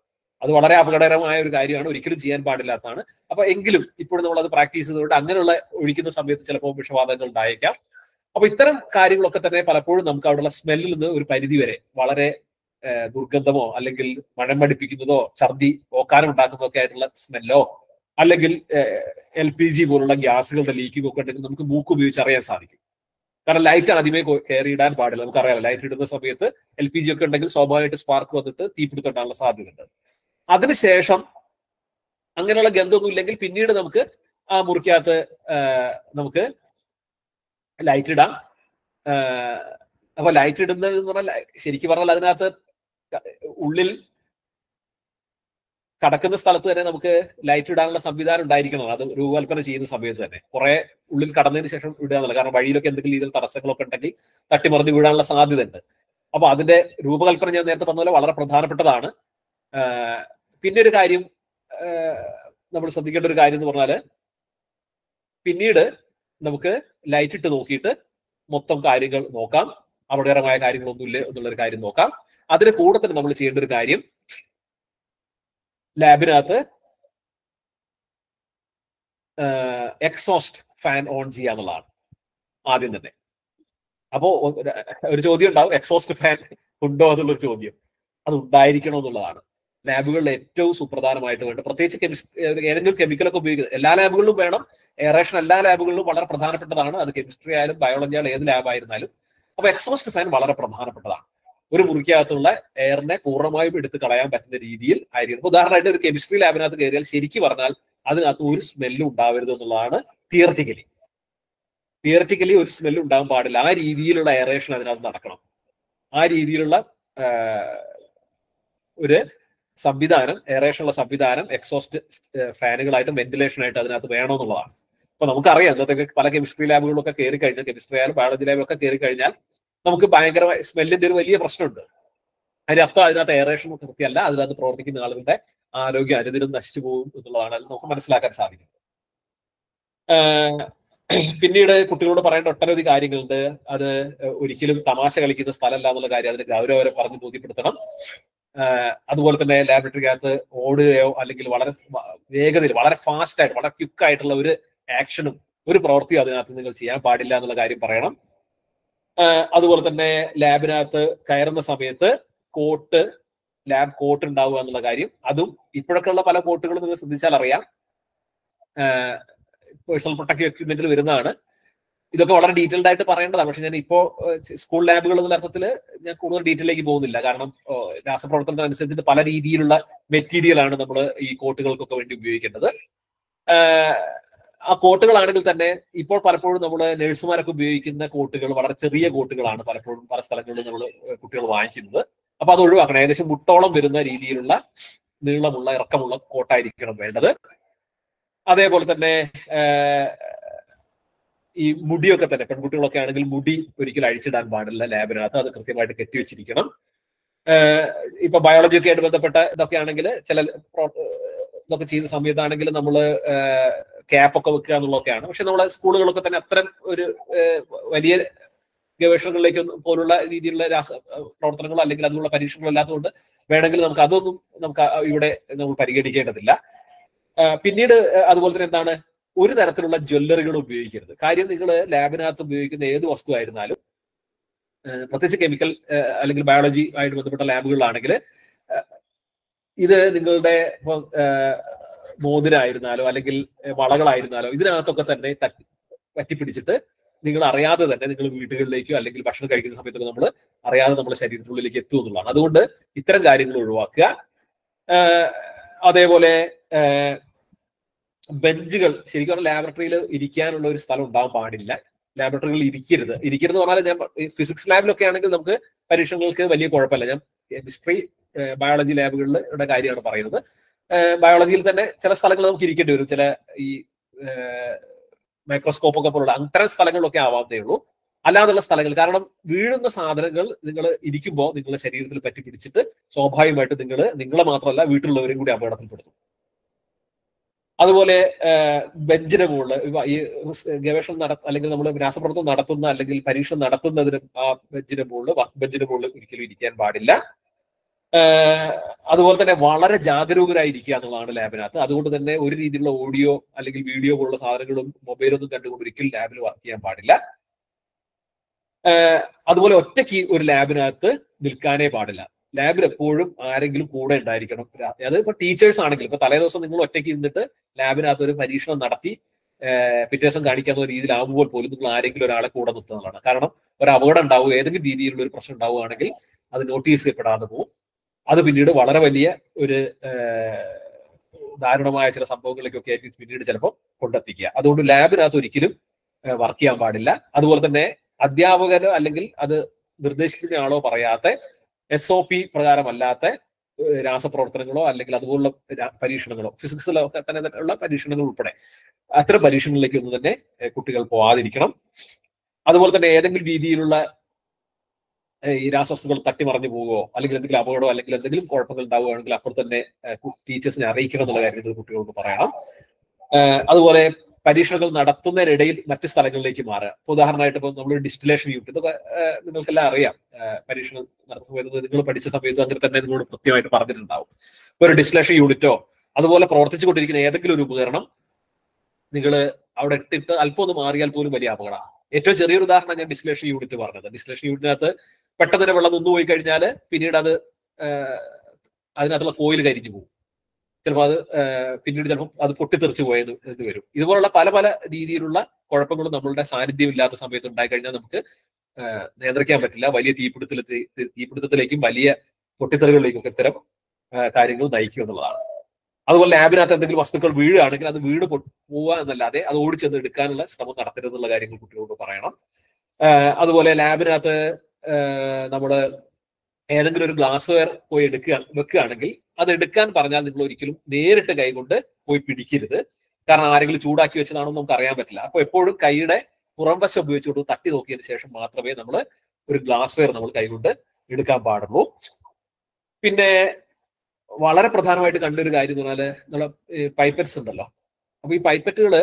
അത് വളരെ അപകടകരമായ ഒരു കാര്യമാണ് ഒരിക്കലും ചെയ്യാൻ പാടില്ലാത്തതാണ് അപ്പൊ എങ്കിലും ഇപ്പോഴും നമ്മൾ അത് പ്രാക്ടീസ് ചെയ്തുകൊണ്ട് അങ്ങനെയുള്ള ഒഴിക്കുന്ന സമയത്ത് ചിലപ്പോൾ വിഷവാതകങ്ങൾ ഉണ്ടായേക്കാം അപ്പൊ ഇത്തരം കാര്യങ്ങളൊക്കെ തന്നെ പലപ്പോഴും നമുക്ക് അവിടെയുള്ള സ്മെല്ലിൽ നിന്ന് ഒരു പരിധി വരെ വളരെ ഏഹ്, ദുർഗന്ധമോ അല്ലെങ്കിൽ മഴം മടിപ്പിക്കുന്നതോ ഛർദി ഓക്കാനം ഉണ്ടാക്കുന്നതോ ഒക്കെ ആയിട്ടുള്ള സ്മെല്ലോ അല്ലെങ്കിൽ എൽ പി ജി പോലുള്ള ഗ്യാസുകളുടെ ലീക്കിംഗ് ഒക്കെ ഉണ്ടെങ്കിൽ നമുക്ക് മൂക്ക് ഉപയോഗിച്ച് അറിയാൻ സാധിക്കും കാരണം ലൈറ്റ് ആദ്യമേ കയറി ഇടാൻ പാടില്ല നമുക്കറിയാം ലൈറ്റ് ഇടുന്ന സമയത്ത് എൽ പി ജി ഒക്കെ ഉണ്ടെങ്കിൽ സ്വാഭാവികമായിട്ട് സ്പാർക്ക് വന്നിട്ട് തീപിടുത്തുണ്ടാകാനുള്ള സാധ്യതയുണ്ട് അതിനുശേഷം അങ്ങനെയുള്ള ഗന്ധമൊന്നും ഇല്ലെങ്കിൽ പിന്നീട് നമുക്ക് ആ മുറിക്കകത്ത് ആ, നമുക്ക് ലൈറ്റ് ഇടാം ആ, അപ്പൊ ലൈറ്റ് ഇടുന്നത് എന്ന് പറഞ്ഞാൽ ശരിക്കും പറഞ്ഞാൽ അതിനകത്ത് ഉള്ളിൽ കടക്കുന്ന സ്ഥലത്ത് തന്നെ നമുക്ക് ലൈറ്റ് ഇടാനുള്ള സംവിധാനം ഉണ്ടായിരിക്കണം അത് രൂപകൽപ്പന ചെയ്യുന്ന സമയത്ത് തന്നെ കുറെ ഉള്ളിൽ കടന്നതിന് ശേഷം ഇടുക എന്നുള്ളത് കാരണം വഴിയിലൊക്കെ എന്തെങ്കിലും രീതിയിൽ തടസ്സങ്ങളൊക്കെ ഉണ്ടെങ്കിൽ തട്ടിമറിഞ്ഞ് വീഴാനുള്ള സാധ്യത ഉണ്ട് അപ്പൊ അതിന്റെ രൂപകൽപ്പന ഞാൻ നേരത്തെ പറഞ്ഞ പോലെ വളരെ പ്രധാനപ്പെട്ടതാണ് ആഹ് പിന്നെ ഒരു കാര്യം ആഹ് നമ്മൾ ശ്രദ്ധിക്കേണ്ട ഒരു കാര്യം എന്ന് പറഞ്ഞാല് പിന്നീട് നമുക്ക് ലൈറ്റ് ഇട്ട് നോക്കിയിട്ട് മൊത്തം കാര്യങ്ങൾ നോക്കാം അപകടകരമായ കാര്യങ്ങളൊന്നുമില്ല എന്നുള്ളൊരു കാര്യം നോക്കാം അതിന് കൂടെ തന്നെ നമ്മൾ ചെയ്യേണ്ട ഒരു കാര്യം ലാബിനകത്ത് എക്സോസ്റ്റ് ഫാൻ ഓൺ ചെയ്യുക എന്നുള്ളതാണ് ആദ്യം തന്നെ അപ്പോ ഒ- ഒരു ചോദ്യം ഉണ്ടാവും എക്സോസ്റ്റ് ഫാൻ ഉണ്ടോ എന്നുള്ളൊരു ചോദ്യം അത് ഉണ്ടായിരിക്കണോ എന്നുള്ളതാണ് ലാബുകളിൽ ഏറ്റവും സുപ്രധാനമായിട്ട് വേണ്ട പ്രത്യേകിച്ച് കെമിസ്ട്രി ഏതെങ്കിലും കെമിക്കലൊക്കെ ഉപയോഗിക്കുന്നത് എല്ലാ ലാബുകളിലും വേണം എയറേഷൻ എല്ലാ ലാബുകളിലും വളരെ പ്രധാനപ്പെട്ടതാണ് അത് കെമിസ്ട്രി ആയാലും ബയോളജി ആയാലും ഏത് ലാബ് ആയിരുന്നാലും അപ്പൊ എക്സോസ്റ്റ് ഫാൻ വളരെ പ്രധാനപ്പെട്ടതാണ് ഒരു മുറിക്കകത്തുള്ള എയറിനെ പൂർണ്ണമായും എടുത്ത് കളയാൻ പറ്റുന്ന രീതിയിൽ ആയിരിക്കും ഇപ്പൊ ഉദാഹരണമായിട്ട് ഒരു കെമിസ്ട്രി ലാബിനകത്ത് കയറിയാൽ ശരിക്കും പറഞ്ഞാൽ അതിനകത്ത് ഒരു സ്മെല്ലും ഉണ്ടാവരുത് എന്നുള്ളതാണ് തിയററ്റിക്കലി തിയററ്റിക്കലി ഒരു സ്മെല്ലും ഉണ്ടാകാൻ പാടില്ല ആ രീതിയിലുള്ള എയറേഷൻ അതിനകത്ത് നടക്കണം ആ രീതിയിലുള്ള ആ, ഒരു സംവിധാനം എയറേഷനുള്ള സംവിധാനം എക്സോസ്റ്റ് ഫാനുകളായിട്ടും വെന്റിലേഷൻ ആയിട്ട് അതിനകത്ത് വേണമെന്നുള്ളതാണ് അപ്പൊ നമുക്കറിയാം ഇന്നത്തെ പല കെമിസ്ട്രി ലാബുകളിലൊക്കെ കയറി കഴിഞ്ഞാൽ കെമിസ്ട്രി ആയാലും ബയോളജി ലാബിലൊക്കെ കയറി കഴിഞ്ഞാൽ നമുക്ക് ഭയങ്കര സ്മെല്ലിന്റെ ഒരു വലിയ പ്രശ്നമുണ്ട് അതിന്റെ അർത്ഥം അതിനകത്ത് എയറേഷൻ കൃത്യമല്ല അതിനകത്ത് പ്രവർത്തിക്കുന്ന ആളുകളുടെ ആരോഗ്യം അനുദിനം നശിച്ചു പോകും എന്നുള്ളതാണ് അത് നമുക്ക് മനസ്സിലാക്കാൻ സാധിക്കുന്നത് ആഹ് പിന്നീട് കുട്ടികളോട് പറയേണ്ട ഒട്ടനവധി കാര്യങ്ങളുണ്ട് അത് ഒരിക്കലും തമാശ കളിക്കുന്ന സ്ഥലമല്ല എന്നുള്ള കാര്യം അതിന് ഗൗരവരെ പറഞ്ഞ് ബോധ്യപ്പെടുത്തണം ആഹ് അതുപോലെ തന്നെ ലാബറട്ടറിക്കകത്ത് ഓടുകയോ അല്ലെങ്കിൽ വളരെ വ- വേഗതയിൽ വളരെ ഫാസ്റ്റ് ആയിട്ട് വളരെ ക്വിക്ക് ആയിട്ടുള്ള ഒരു ആക്ഷനും ഒരു പ്രവൃത്തിയും അതിനകത്ത് നിങ്ങൾ ചെയ്യാൻ പാടില്ല എന്നുള്ള കാര്യം പറയണം ആഹ് അതുപോലെ തന്നെ ലാബിനകത്ത് കയറുന്ന സമയത്ത് കോട്ട് ലാബ് കോട്ട് ഉണ്ടാവുക എന്നുള്ള കാര്യം അതും ഇപ്പോഴൊക്കെ ഉള്ള പല കോട്ടുകളും നിങ്ങൾ ശ്രദ്ധിച്ചാൽ അറിയാം പേഴ്സണൽ പ്രൊട്ടക്റ്റീവ് എക്യുപ്മെന്റിൽ വരുന്നതാണ് ഇതൊക്കെ വളരെ ഡീറ്റെയിൽഡ് ആയിട്ട് പറയേണ്ടതാണ് പക്ഷെ ഞാൻ ഇപ്പോ സ്കൂൾ ലാബുകൾ എന്നുള്ള അർത്ഥത്തിൽ ഞാൻ കൂടുതൽ ഡീറ്റെയിലേക്ക് പോകുന്നില്ല കാരണം ഏഹ്, രാസപ്രവർത്തനത്തിനനുസരിച്ചിട്ട് പല രീതിയിലുള്ള മെറ്റീരിയൽ ആണ് നമ്മൾ ഈ കോട്ടുകൾക്കൊക്കെ വേണ്ടി ഉപയോഗിക്കേണ്ടത് ആഹ്, ആ കോട്ടുകളാണെങ്കിൽ തന്നെ ഇപ്പോൾ പലപ്പോഴും നമ്മൾ നഴ്സുമാരൊക്കെ ഉപയോഗിക്കുന്ന കോട്ടുകൾ വളരെ ചെറിയ കോട്ടുകളാണ് പലപ്പോഴും പല സ്ഥലങ്ങളിലും നമ്മൾ കുട്ടികൾ വാങ്ങിക്കുന്നത് അപ്പൊ അത് ഒഴിവാക്കണം ഏകദേശം മുട്ടോളം വരുന്ന രീതിയിലുള്ള നീളമുള്ള ഇറക്കമുള്ള കോട്ടായിരിക്കണം വേണ്ടത് അതേപോലെ തന്നെ ആഹ്, ഈ മുടിയൊക്കെ തന്നെ പെൺകുട്ടികളൊക്കെ ആണെങ്കിൽ മുടി ഒരിക്കലും അഴിച്ചിടാൻ പാടില്ല ലാബിനകത്ത് അത് കൃത്യമായിട്ട് കെട്ടിവെച്ചിരിക്കണം ആഹ്, ഇപ്പൊ ബയോളജി ഒക്കെ ആയിട്ട് ബന്ധപ്പെട്ട ഇതൊക്കെ ആണെങ്കിൽ ചില പ്രോ- ഇതൊക്കെ ചെയ്യുന്ന സമയത്താണെങ്കിൽ നമ്മൾ ക്യാപ്പ് ഒക്കെ വെക്കുക എന്നുള്ളതൊക്കെയാണ് പക്ഷെ നമ്മളെ സ്കൂളുകളൊക്കെ തന്നെ അത്തരം ഒരു ആഹ്, വലിയ ഗവേഷണങ്ങളിലേക്ക് ഒന്നും പോലുള്ള രീതിയിലുള്ള രാസ പ്രവർത്തനങ്ങളോ അല്ലെങ്കിൽ അതിനുള്ള പരീക്ഷണങ്ങളോ ഇല്ലാത്തതുകൊണ്ട് വേണമെങ്കിൽ നമുക്ക് അതൊന്നും നമുക്ക് ആ- ഇവിടെ നമ്മൾ പരിഗണിക്കേണ്ടതില്ല ആ, പിന്നീട് അതുപോലെ തന്നെ എന്താണ് ഒരു തരത്തിലുള്ള ജ്വല്ലറികൾ ഉപയോഗിക്കരുത് കാര്യം നിങ്ങൾ ലാബിനകത്ത് ഉപയോഗിക്കുന്ന ഏത് വസ്തു ആയിരുന്നാലും ആ, പ്രത്യേകിച്ച് കെമിക്കൽ അല്ലെങ്കിൽ ബയോളജി ആയിട്ട് ബന്ധപ്പെട്ട ലാബുകളിലാണെങ്കിൽ ആ, ഇത് നിങ്ങളുടെ ഇപ്പം ആ, മോതിരായിരുന്നാലോ അല്ലെങ്കിൽ വളകളായിരുന്നാലോ ഇതിനകത്തൊക്കെ തന്നെ തട്ടി പറ്റിപ്പിടിച്ചിട്ട് നിങ്ങൾ അറിയാതെ തന്നെ നിങ്ങൾ വീടുകളിലേക്കോ അല്ലെങ്കിൽ ഭക്ഷണം കഴിക്കുന്ന സമയത്തൊക്കെ നമ്മൾ അറിയാതെ നമ്മുടെ ശരീരത്തിനുള്ളിലേക്ക് എത്തും എന്നുള്ളതാണ് അതുകൊണ്ട് ഇത്തരം കാര്യങ്ങൾ ഒഴിവാക്കുക ആഹ് അതേപോലെ ആഹ് ബെഞ്ചുകൾ ശരിക്കും പറഞ്ഞാൽ ലാബറട്ടറിയിൽ ഇരിക്കാനുള്ള ഒരു സ്ഥലം ഉണ്ടാകാൻ പാടില്ല ലാബറട്ടറികളിൽ ഇരിക്കരുത് ഇരിക്കരുത് പറഞ്ഞാൽ ഞാൻ ഫിസിക്സ് ലാബിലൊക്കെ ആണെങ്കിൽ നമുക്ക് പരീക്ഷണങ്ങൾക്ക് വലിയ കുഴപ്പമില്ല ഞാൻ കെമിസ്ട്രി ബയോളജി ലാബുകളിലെ കാര്യമാണ് പറയുന്നത് ബയോളജിയിൽ തന്നെ ചില സ്ഥലങ്ങളിൽ നമുക്ക് ഇരിക്കേണ്ടി വരും ചില ഈ മൈക്രോസ്കോപ്പ് ഒക്കെ പോലുള്ള അത്തരം സ്ഥലങ്ങളിലൊക്കെ ആവാത്തേ ഉള്ളൂ അല്ലാതുള്ള സ്ഥലങ്ങൾ കാരണം വീഴുന്ന സാധനങ്ങൾ നിങ്ങൾ ഇരിക്കുമ്പോൾ നിങ്ങളുടെ ശരീരത്തിൽ പറ്റി പിടിച്ചിട്ട് സ്വാഭാവികമായിട്ട് നിങ്ങൾ നിങ്ങളെ മാത്രമല്ല വീട്ടിലുള്ളവരെയും കൂടി അപകടത്തിൽപ്പെടുത്തും അതുപോലെ ബെഞ്ചിന് മുകളിൽ ഈ റിസ്- ഗവേഷണം നട അല്ലെങ്കിൽ നമ്മൾ രാസപ്രവർത്തനം നടത്തുന്ന അല്ലെങ്കിൽ പരീക്ഷണം നടത്തുന്നതിനും ആ ബെഞ്ചിന് മുകളിൽ വർക്ക് ബെഞ്ചിന് മുകളിൽ ഒരിക്കലും ഇരിക്കാൻ പാടില്ല ഏഹ് അതുപോലെ തന്നെ വളരെ ജാഗരൂകരായിരിക്കുക എന്നുള്ളതാണ് ലാബിനകത്ത് അതുകൊണ്ട് തന്നെ ഒരു രീതിയിലുള്ള ഓഡിയോ അല്ലെങ്കിൽ വീഡിയോ പോലുള്ള സാധനങ്ങളും മൊബൈലൊന്നും കണ്ടുകൊണ്ട് ഒരിക്കലും ലാബിൽ വർക്ക് ചെയ്യാൻ പാടില്ല ഏഹ് അതുപോലെ ഒറ്റയ്ക്ക് ഒരു ലാബിനകത്ത് നിൽക്കാനേ പാടില്ല ലാബിൽ എപ്പോഴും ആരെങ്കിലും കൂടെ ഉണ്ടായിരിക്കണം രാ- അത് ഇപ്പൊ ടീച്ചേഴ്സ് ആണെങ്കിലും ഇപ്പൊ തലേദിവസം നിങ്ങൾ ഒറ്റയ്ക്ക് ഇരുന്നിട്ട് ലാബിനകത്ത് ഒരു പരീക്ഷണം നടത്തി ഏഹ് പിറ്റേ ദിവസം കാണിക്കാവുന്ന രീതിയിലാകുമ്പോൾ പോലും നിങ്ങൾ ആരെങ്കിലും ഒരാളെ കൂടെ നിർത്തുന്നതാണ് കാരണം ഒരു അപകടം ഉണ്ടാവുക ഏതെങ്കിലും രീതിയിലുള്ള ഒരു പ്രശ്നം ഉണ്ടാവുകയാണെങ്കിൽ അത് നോട്ടീസ് ചെയ്യപ്പെടാതെ പോകും അത് പിന്നീട് വളരെ വലിയ ഒരു ഏഹ്, ദാരുണമായ ചില സംഭവങ്ങളിലേക്കൊക്കെ ആയിരിക്കും പിന്നീട് ചിലപ്പോൾ കൊണ്ടെത്തിക്കുക അതുകൊണ്ട് ലാബിനകത്ത് ഒരിക്കലും വർക്ക് ചെയ്യാൻ പാടില്ല അതുപോലെ തന്നെ അധ്യാപകരോ അല്ലെങ്കിൽ അത് നിർദ്ദേശിക്കുന്ന ആളോ പറയാത്ത എസ് ഒ പി പ്രകാരമല്ലാത്ത ഏഹ്, രാസപ്രവർത്തനങ്ങളോ അല്ലെങ്കിൽ അതുപോലുള്ള രാ- പരീക്ഷണങ്ങളോ ഫിസിക്സിലോ ഒക്കെ തന്നെ ഉള്ള പരീക്ഷണങ്ങൾ ഉൾപ്പെടെ അത്തരം പരീക്ഷണങ്ങളിലേക്ക് ഒന്നും തന്നെ ഏഹ്, കുട്ടികൾ പോവാതിരിക്കണം അതുപോലെ തന്നെ ഏതെങ്കിലും രീതിയിലുള്ള ഏഹ്, ഈ രാസവസ്തുക്കൾ തട്ടിമറിഞ്ഞു പോവുകയോ അല്ലെങ്കിൽ എന്തെങ്കിലും അപകടമോ അല്ലെങ്കിൽ എന്തെങ്കിലും കുഴപ്പങ്ങൾ ഉണ്ടാവുകയാണെങ്കിൽ അപ്പോൾ തന്നെ ടീച്ചേഴ്സിനെ അറിയിക്കണം എന്നുള്ള കാര്യം നിങ്ങൾ കുട്ടികളോട് പറയണം ഏഹ്, അതുപോലെ പരീക്ഷകൾ നടത്തുന്നതിനിടയിൽ മറ്റ് സ്ഥലങ്ങളിലേക്ക് മാറുക ഇപ്പൊ ഉദാഹരണമായിട്ട് ഇപ്പൊ നമ്മൾ ഡിസ്റ്റിലേഷൻ യൂണിറ്റ് ഇതൊക്കെ ഏഹ്, നിങ്ങൾക്കെല്ലാം അറിയാം ഏഹ്, പരീക്ഷണം നടത്തുന്നത് നിങ്ങൾ പഠിച്ച സമയത്ത് അങ്ങനെ തന്നെ നിങ്ങളോട് കൃത്യമായിട്ട് പറഞ്ഞിട്ടുണ്ടാവും ഇപ്പൊ ഒരു ഡിസ്റ്റിലേഷൻ യൂണിറ്റോ അതുപോലെ പ്രവർത്തിച്ചു കൊണ്ടിരിക്കുന്ന ഏതെങ്കിലും ഒരു ഉപകരണം നിങ്ങൾ അവിടെ ഇട്ടിട്ട് അല്പം ഒന്ന് മാറിയാൽ പോലും വലിയ അപകടമാണ് ഏറ്റവും ചെറിയൊരു ഉദാഹരണം ഞാൻ ഡിസ്റ്റിലേഷൻ യൂണിറ്റ് പറഞ്ഞത് ഡിസ്റ്റിലേഷൻ യൂണിറ്റിനകത്ത് പെട്ടെന്ന് തന്നെ വെള്ളം നിന്ന് പോയി കഴിഞ്ഞാൽ പിന്നീട് അത് ഏഹ്, അതിനകത്തുള്ള കോയിൽ കരിഞ്ഞു പോകും ചിലപ്പോൾ അത് ഏഹ്, പിന്നീട് ചിലപ്പോൾ അത് പൊട്ടിത്തെറിച്ച് പോയത് എന്ന് വരും ഇതുപോലുള്ള പല പല രീതിയിലുള്ള കുഴപ്പങ്ങളും നമ്മളുടെ സാന്നിധ്യം ഇല്ലാത്ത സമയത്ത് ഉണ്ടായി കഴിഞ്ഞാൽ നമുക്ക് ഏഹ്, നിയന്ത്രിക്കാൻ പറ്റില്ല വലിയ തീപിടുത്തത്തിലെ തീപിടുത്തത്തിലേക്കും വലിയ പൊട്ടിത്തെറികളിലേക്കും ഒക്കെ ഇത്തരം ഏഹ്, കാര്യങ്ങൾ നയിക്കും എന്നുള്ളതാണ് അതുപോലെ ലാബിനകത്ത് എന്തെങ്കിലും വസ്തുക്കൾ വീഴുകയാണെങ്കിൽ അത് വീണ് പൊ- പോവുക എന്നല്ലാതെ അത് ഓടിച്ചെന്ന് എടുക്കാനുള്ള ശ്രമം നടത്തരുതെന്നുള്ള കാര്യങ്ങൾ കുട്ടികളോട് പറയണം ഏഹ്, അതുപോലെ ലാബിനകത്ത് നമ്മൾ ഏതെങ്കിലും ഒരു ഗ്ലാസ് വെയർ പോയി എടുക്കുക വെക്കുകയാണെങ്കിൽ അത് എടുക്കാൻ പറഞ്ഞാൽ നിങ്ങൾ ഒരിക്കലും നേരിട്ട് കൈകൊണ്ട് പോയി പിടിക്കരുത് കാരണം ആരെങ്കിലും ചൂടാക്കി വെച്ചതാണോ എന്ന് നമുക്ക് അറിയാൻ പറ്റില്ല അപ്പൊ എപ്പോഴും കൈയുടെ പുറംവശം ഉപയോഗിച്ചുകൊണ്ട് തട്ടി നോക്കിയതിന് ശേഷം മാത്രമേ നമ്മൾ ഒരു ഗ്ലാസ് വെയർ നമ്മൾ കൈകൊണ്ട് എടുക്കാൻ പാടുള്ളൂ പിന്നെ വളരെ പ്രധാനമായിട്ട് കണ്ടൊരു കാര്യം എന്ന് പറഞ്ഞാല് നമ്മളെ പൈപ്പറ്റ്സ് ഉണ്ടല്ലോ അപ്പൊ ഈ പൈപ്പറ്റുകള്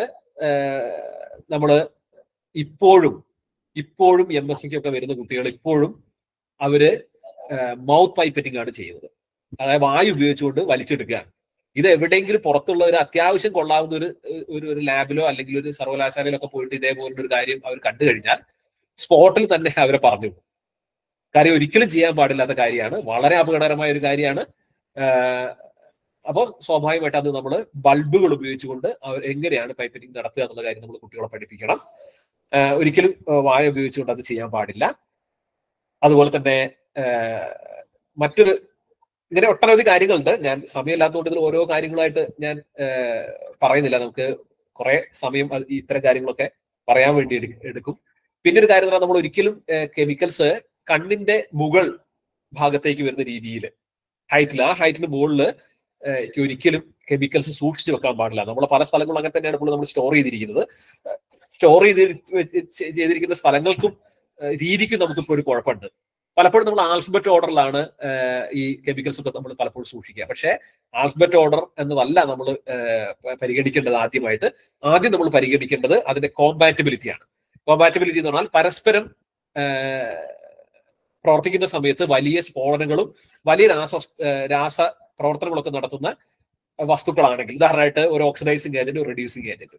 നമ്മള് ഇപ്പോഴും ഇപ്പോഴും എം എസ് സിക്കൊക്കെ വരുന്ന കുട്ടികൾ ഇപ്പോഴും അവര് മൗത്ത് പൈപ്പറ്റിംഗ് ആണ് ചെയ്യുന്നത് അതായത് വായു ഉപയോഗിച്ചുകൊണ്ട് വലിച്ചെടുക്കുകയാണ് ഇത് എവിടെയെങ്കിലും പുറത്തുള്ള ഒരു അത്യാവശ്യം കൊള്ളാവുന്ന ഒരു ഒരു ഒരു ലാബിലോ അല്ലെങ്കിൽ ഒരു സർവകലാശാലയിലോ ഒക്കെ പോയിട്ട് ഇതേപോലുള്ള ഒരു കാര്യം അവർ കണ്ടു കഴിഞ്ഞാൽ സ്പോട്ടിൽ തന്നെ അവരെ പറഞ്ഞു വിടും. കാര്യം ഒരിക്കലും ചെയ്യാൻ പാടില്ലാത്ത കാര്യമാണ് വളരെ അപകടകരമായ ഒരു കാര്യമാണ് അപ്പോൾ സ്വാഭാവികമായിട്ട് അത് നമ്മൾ ബൾബുകൾ ഉപയോഗിച്ചുകൊണ്ട് അവർ എങ്ങനെയാണ് പൈപ്പറ്റിംഗ് നടത്തുക എന്നുള്ള കാര്യം നമ്മൾ കുട്ടികളെ പഠിപ്പിക്കണം ആഹ് ഒരിക്കലും ആഹ് വായ ഉപയോഗിച്ചുകൊണ്ട് അത് ചെയ്യാൻ പാടില്ല അതുപോലെ തന്നെ ആഹ് മറ്റൊരു ഇങ്ങനെ ഒട്ടനവധി കാര്യങ്ങളുണ്ട് ഞാൻ സമയമില്ലാത്തതുകൊണ്ട് ഇതിൽ ഓരോ കാര്യങ്ങളായിട്ട് ഞാൻ ആഹ് പറയുന്നില്ല നമുക്ക് കുറെ സമയം അത് ഇത്തരം കാര്യങ്ങളൊക്കെ പറയാൻ വേണ്ടി എടു- എടുക്കും പിന്നെ ഒരു കാര്യം എന്ന് പറഞ്ഞാൽ നമ്മൾ ഒരിക്കലും കെമിക്കൽസ് കണ്ണിന്റെ മുകൾ ഭാഗത്തേക്ക് വരുന്ന രീതിയിൽ ഹൈറ്റിൽ ആ ഹൈറ്റിന് മുകളിൽ ഒരിക്കലും കെമിക്കൽസ് സൂക്ഷിച്ചു വെക്കാൻ പാടില്ല നമ്മൾ പല സ്ഥലങ്ങളും അങ്ങനെ തന്നെയാണ് ഇപ്പോൾ നമ്മൾ സ്റ്റോർ ചെയ്തിരിക്കുന്നത് സ്റ്റോർ ചെയ്ത് വെച്ച് ചെയ്തിരിക്കുന്ന സ്ഥലങ്ങൾക്കും ഏഹ് രീതിക്കും നമുക്കിപ്പോൾ ഒരു കുഴപ്പമുണ്ട് പലപ്പോഴും നമ്മൾ ആൽഫബറ്റ് ഓർഡറിലാണ് ഈ കെമിക്കൽസ് ഒക്കെ നമ്മൾ പലപ്പോഴും സൂക്ഷിക്കുക പക്ഷേ ആൽഫബറ്റ് ഓർഡർ എന്നതല്ല നമ്മൾ പരിഗണിക്കേണ്ടത് ആദ്യമായിട്ട് ആദ്യം നമ്മൾ പരിഗണിക്കേണ്ടത് അതിന്റെ കോമ്പാറ്റബിലിറ്റിയാണ് കോമ്പാറ്റബിലിറ്റി എന്ന് പറഞ്ഞാൽ പരസ്പരം ഏഹ്, പ്രവർത്തിക്കുന്ന സമയത്ത് വലിയ സ്ഫോടനങ്ങളും വലിയ രാസ ഏഹ്, രാസ പ്രവർത്തനങ്ങളൊക്കെ നടത്തുന്ന വസ്തുക്കളാണെങ്കിൽ ഉദാഹരണമായിട്ട് ഒരു ഓക്സിഡൈസിങ് ഏജന്റ് ഒരു റെഡ്യൂസിങ് ഏജന്റ്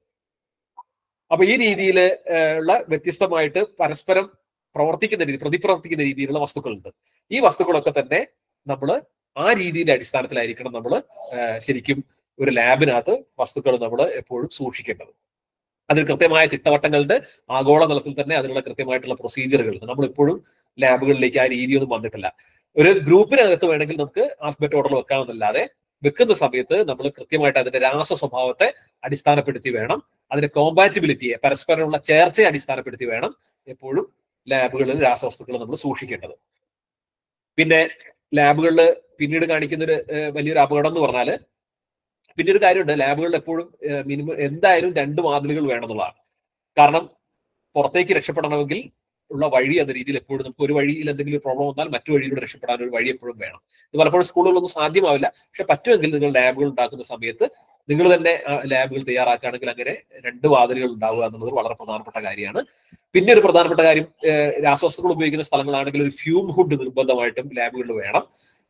അപ്പൊ ഈ രീതിയിൽ ഉള്ള വ്യത്യസ്തമായിട്ട് പരസ്പരം പ്രവർത്തിക്കുന്ന രീതി പ്രതിപ്രവർത്തിക്കുന്ന രീതിയിലുള്ള വസ്തുക്കളുണ്ട് ഈ വസ്തുക്കളൊക്കെ തന്നെ നമ്മൾ ആ രീതിയുടെ അടിസ്ഥാനത്തിലായിരിക്കണം നമ്മൾ ശരിക്കും ഒരു ലാബിനകത്ത് വസ്തുക്കൾ നമ്മൾ എപ്പോഴും സൂക്ഷിക്കേണ്ടത് അതിന് കൃത്യമായ ചിട്ടവട്ടങ്ങളുണ്ട് ആഗോള തലത്തിൽ തന്നെ അതിനുള്ള കൃത്യമായിട്ടുള്ള പ്രൊസീജിയറുകളുണ്ട് നമ്മൾ എപ്പോഴും ലാബുകളിലേക്ക് ആ രീതിയൊന്നും വന്നിട്ടില്ല ഒരു ഗ്രൂപ്പിനകത്ത് വേണമെങ്കിൽ നമുക്ക് ആൽഫബറ്റ് ഓർഡർ വെക്കാമെന്നല്ലാതെ വെക്കുന്ന സമയത്ത് നമ്മൾ കൃത്യമായിട്ട് അതിന്റെ രാസ സ്വഭാവത്തെ അടിസ്ഥാനപ്പെടുത്തി വേണം അതിന്റെ കോമ്പാറ്റബിലിറ്റിയെ പരസ്പരമുള്ള ചേർച്ചയെ അടിസ്ഥാനപ്പെടുത്തി വേണം എപ്പോഴും ലാബുകളിൽ രാസവസ്തുക്കൾ നമ്മൾ സൂക്ഷിക്കേണ്ടത് പിന്നെ ലാബുകളിൽ പിന്നീട് കാണിക്കുന്ന ഒരു ഏഹ്, വലിയൊരു അപകടം എന്ന് പറഞ്ഞാല് പിന്നെ ഒരു കാര്യമുണ്ട് ലാബുകളിൽ എപ്പോഴും മിനിമം എന്തായാലും രണ്ട് വാതിലുകൾ വേണം എന്നുള്ളതാണ് കാരണം പുറത്തേക്ക് രക്ഷപ്പെടണമെങ്കിൽ ഉള്ള വഴി എന്ന രീതിയിൽ എപ്പോഴും നമുക്ക് ഒരു വഴിയിൽ എന്തെങ്കിലും പ്രോബ്ലം വന്നാൽ മറ്റു വഴിയിലൂടെ രക്ഷപ്പെടാൻ ഒരു വഴി എപ്പോഴും വേണം ഇത് പലപ്പോഴും സ്കൂളുകളൊന്നും സാധ്യമാവില്ല പക്ഷെ പറ്റുമെങ്കിൽ നിങ്ങൾ ലാബുകൾ ഉണ്ടാക്കുന്ന സമയത്ത് നിങ്ങൾ തന്നെ ആ ലാബുകൾ തയ്യാറാക്കുകയാണെങ്കിൽ അങ്ങനെ രണ്ട് വാതിലുകൾ ഉണ്ടാവുക എന്നുള്ളത് വളരെ പ്രധാനപ്പെട്ട കാര്യമാണ് പിന്നെ ഒരു പ്രധാനപ്പെട്ട കാര്യം ഏഹ്, രാസവസ്തുക്കൾ ഉപയോഗിക്കുന്ന സ്ഥലങ്ങളാണെങ്കിൽ ഒരു ഫ്യൂം ഹുഡ് നിർബന്ധമായിട്ടും ലാബുകളിൽ വേണം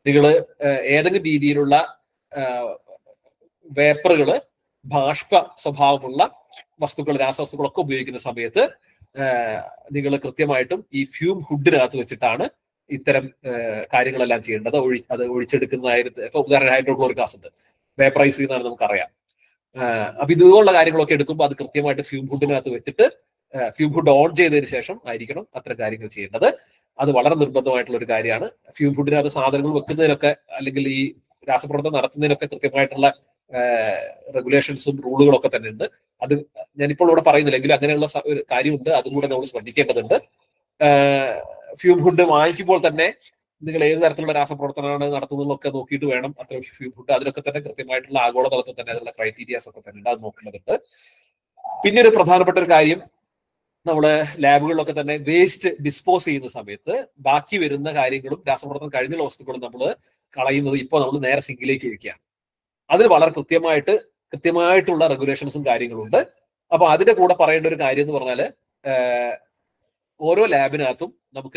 നിങ്ങൾ ഏതെങ്കിലും രീതിയിലുള്ള വേപ്പറുകള് ബാഷ്പ സ്വഭാവമുള്ള വസ്തുക്കൾ രാസവസ്തുക്കളൊക്കെ ഉപയോഗിക്കുന്ന സമയത്ത് നിങ്ങൾ കൃത്യമായിട്ടും ഈ ഫ്യൂം ഹുഡിനകത്ത് വെച്ചിട്ടാണ് ഇത്തരം കാര്യങ്ങളെല്ലാം ചെയ്യേണ്ടത് ഒഴി അത് ഒഴിച്ചെടുക്കുന്നതായിട്ട് ഇപ്പൊ ഉദാഹരണം ഹൈഡ്രോക്ലോറിക് ആസിഡ് വേപ്പറൈസ് ചെയ്യുന്നതാണ് നമുക്കറിയാം അപ്പൊ ഇതുപോലുള്ള കാര്യങ്ങളൊക്കെ എടുക്കുമ്പോൾ അത് കൃത്യമായിട്ട് ഫ്യൂം ഹുഡിനകത്ത് വെച്ചിട്ട് ഫ്യൂം ഹുഡ് ഓൺ ചെയ്തതിന് ശേഷം ആയിരിക്കണം അത്തരം കാര്യങ്ങൾ ചെയ്യേണ്ടത് അത് വളരെ നിർബന്ധമായിട്ടുള്ള ഒരു കാര്യമാണ് ഫ്യൂം ഹുഡിനകത്ത് സാധനങ്ങൾ വെക്കുന്നതിനൊക്കെ അല്ലെങ്കിൽ ഈ രാസപ്രവർത്തനം നടത്തുന്നതിനൊക്കെ കൃത്യമായിട്ടുള്ള റെഗുലേഷൻസും റൂളുകളൊക്കെ തന്നെ ഉണ്ട് അത് ഞാനിപ്പോൾ ഇവിടെ പറയുന്നില്ലെങ്കിലും അങ്ങനെയുള്ള ഒരു കാര്യമുണ്ട് അതും കൂടെ നമ്മൾ ശ്രദ്ധിക്കേണ്ടതുണ്ട് ഫ്യൂം ഹുഡ് വാങ്ങിക്കുമ്പോൾ തന്നെ നിങ്ങൾ ഏത് തരത്തിലുള്ള രാസപ്രവർത്തനമാണ് നടത്തുന്നതൊക്കെ നോക്കിയിട്ട് വേണം അത്ര ഫ്യൂം ഹുഡ് അതിനൊക്കെ തന്നെ കൃത്യമായിട്ടുള്ള ആഗോളതലത്തിൽ തന്നെ അതിനുള്ള ക്രൈറ്റീരിയാസ് ഒക്കെ തന്നെ ഉണ്ട് അത് നോക്കേണ്ടതുണ്ട് പിന്നെ ഒരു പ്രധാനപ്പെട്ട ഒരു കാര്യം നമ്മള് ലാബുകളിലൊക്കെ തന്നെ വേസ്റ്റ് ഡിസ്പോസ് ചെയ്യുന്ന സമയത്ത് ബാക്കി വരുന്ന കാര്യങ്ങളും രാസപ്രവർത്തനം കഴിഞ്ഞുള്ള വസ്തുക്കളും നമ്മൾ കളയുന്നത് ഇപ്പോൾ നമ്മൾ നേരെ സിങ്കിലേക്ക് ഒഴിക്കുകയാണ് അതിന് വളരെ കൃത്യമായിട്ട് കൃത്യമായിട്ടുള്ള റെഗുലേഷൻസും കാര്യങ്ങളുണ്ട് അപ്പൊ അതിന്റെ കൂടെ പറയേണ്ട ഒരു കാര്യം എന്ന് പറഞ്ഞാല് ഓരോ ലാബിനകത്തും നമുക്ക്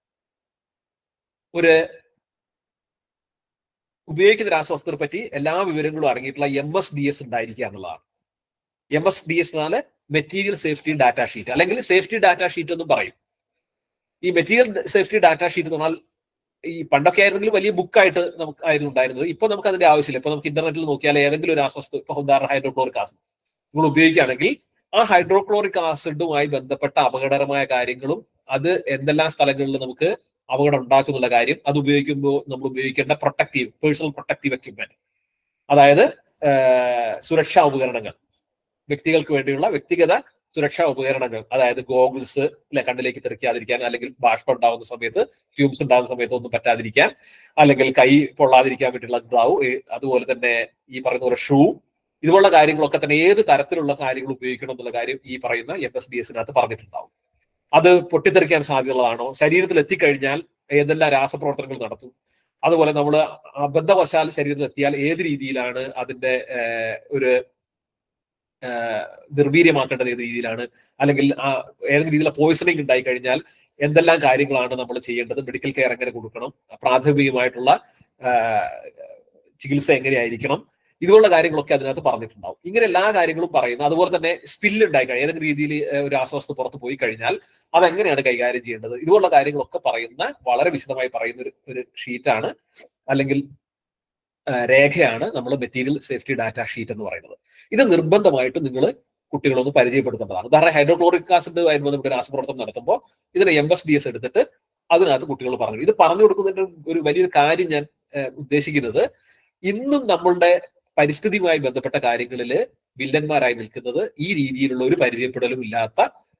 ഒരു ഉപയോഗിക്കുന്ന രാസവസ്തുക്കളെ പറ്റി എല്ലാ വിവരങ്ങളും അടങ്ങിയിട്ടുള്ള എം എസ് ഡി എസ് ഉണ്ടായിരിക്കുക എന്നുള്ളതാണ് എം എസ് ഡി എസ് എന്നാൽ മെറ്റീരിയൽ സേഫ്റ്റി ഡാറ്റ ഷീറ്റ് അല്ലെങ്കിൽ സേഫ്റ്റി ഡാറ്റ ഷീറ്റ് എന്നും പറയും ഈ മെറ്റീരിയൽ സേഫ്റ്റി ഡാറ്റ ഷീറ്റ് എന്ന് പറഞ്ഞാൽ ഈ പണ്ടൊക്കെ ആയിരുന്നെങ്കിൽ വലിയ ബുക്കായിട്ട് നമുക്ക് ആയിരുന്നു ഉണ്ടായിരുന്നത് ഇപ്പൊ നമുക്ക് അതിന്റെ ആവശ്യമില്ല ഇപ്പൊ നമുക്ക് ഇന്റർനെറ്റിൽ നോക്കിയാൽ ഏതെങ്കിലും ഒരു രാസവസ്തു ഇപ്പൊ ഉദാഹരണം ഹൈഡ്രോക്ലോറിക് ആസിഡ് നിങ്ങൾ ഉപയോഗിക്കുകയാണെങ്കിൽ ആ ഹൈഡ്രോക്ലോറിക് ആസിഡുമായി ബന്ധപ്പെട്ട അപകടകരമായ കാര്യങ്ങളും അത് എന്തെല്ലാം സ്ഥലങ്ങളിൽ നമുക്ക് അപകടം ഉണ്ടാക്കുന്നുള്ള കാര്യം അത് ഉപയോഗിക്കുമ്പോൾ നമ്മൾ ഉപയോഗിക്കേണ്ട പ്രൊട്ടക്റ്റീവ് പേഴ്സണൽ പ്രൊട്ടക്റ്റീവ് എക്യുപ്മെന്റ് അതായത് സുരക്ഷാ ഉപകരണങ്ങൾ വ്യക്തികൾക്ക് വേണ്ടിയുള്ള വ്യക്തിഗത സുരക്ഷാ ഉപകരണങ്ങൾ അതായത് ഗോഗിൾസ് അല്ലെ കണ്ണിലേക്ക് തെറിക്കാതിരിക്കാൻ അല്ലെങ്കിൽ ബാഷ്പം ഉണ്ടാകുന്ന സമയത്ത് ഫ്യൂംസ് ഉണ്ടാകുന്ന സമയത്ത് ഒന്നും പറ്റാതിരിക്കാൻ അല്ലെങ്കിൽ കൈ പൊള്ളാതിരിക്കാൻ വേണ്ടിയുള്ള ഗ്ലൗ അതുപോലെ തന്നെ ഈ പറയുന്ന പോലെ ഷൂ ഇതുപോലുള്ള കാര്യങ്ങളൊക്കെ തന്നെ ഏത് തരത്തിലുള്ള കാര്യങ്ങൾ ഉപയോഗിക്കണം എന്നുള്ള കാര്യം ഈ പറയുന്ന എം എസ് ഡി എസിനകത്ത് പറഞ്ഞിട്ടുണ്ടാവും അത് പൊട്ടിത്തെറിക്കാൻ സാധ്യതയുള്ളതാണോ ശരീരത്തിൽ എത്തിക്കഴിഞ്ഞാൽ ഏതെല്ലാം രാസപ്രവർത്തനങ്ങൾ നടത്തും അതുപോലെ നമ്മൾ അബദ്ധവശാൽ ശരീരത്തിൽ എത്തിയാൽ ഏത് രീതിയിലാണ് അതിന്റെ ഒരു നിർവീര്യമാക്കേണ്ടത് ഏത് രീതിയിലാണ് അല്ലെങ്കിൽ ഏതെങ്കിലും രീതിയിലുള്ള പോയിസണിങ് ഉണ്ടായി കഴിഞ്ഞാൽ എന്തെല്ലാം കാര്യങ്ങളാണ് നമ്മൾ ചെയ്യേണ്ടത് മെഡിക്കൽ കെയർ എങ്ങനെ കൊടുക്കണം പ്രാഥമികമായിട്ടുള്ള ചികിത്സ എങ്ങനെയായിരിക്കണം ഇതുപോലുള്ള കാര്യങ്ങളൊക്കെ അതിനകത്ത് പറഞ്ഞിട്ടുണ്ടാവും ഇങ്ങനെ എല്ലാ കാര്യങ്ങളും പറയുന്നു അതുപോലെ തന്നെ സ്പില്ല് ഉണ്ടായി കഴിഞ്ഞാൽ ഏതെങ്കിലും രീതിയിൽ ഒരു അസ്വസ്ഥ പുറത്ത് പോയി കഴിഞ്ഞാൽ അതെങ്ങനെയാണ് കൈകാര്യം ചെയ്യേണ്ടത് ഇതുപോലുള്ള കാര്യങ്ങളൊക്കെ പറയുന്ന വളരെ വിശദമായി പറയുന്ന ഒരു ഒരു ഷീറ്റാണ് അല്ലെങ്കിൽ രേഖയാണ് നമ്മൾ മെറ്റീരിയൽ സേഫ്റ്റി ഡാറ്റ ഷീറ്റ് എന്ന് പറയുന്നത് ഇത് നിർബന്ധമായിട്ടും നിങ്ങൾ കുട്ടികളൊന്ന് പരിചയപ്പെടുത്തേണ്ടതാണ് ഉദാഹരണം ഹൈഡ്രോക്ലോറിക് ആസിഡുമായി ബന്ധപ്പെട്ട് രാസപ്രവർത്തനം നടത്തുമ്പോൾ ഇതിന് എം എസ് ഡി എസ് എടുത്തിട്ട് അതിനകത്ത് കുട്ടികൾ പറഞ്ഞു ഇത് പറഞ്ഞു കൊടുക്കുന്നതിന്റെ ഒരു വലിയൊരു കാര്യം ഞാൻ ഉദ്ദേശിക്കുന്നത് ഇന്നും നമ്മളുടെ പരിസ്ഥിതിയുമായി ബന്ധപ്പെട്ട കാര്യങ്ങളിൽ വില്ലന്മാരായി നിൽക്കുന്നത് ഈ രീതിയിലുള്ള ഒരു പരിചയപ്പെടലും ഇല്ലാത്ത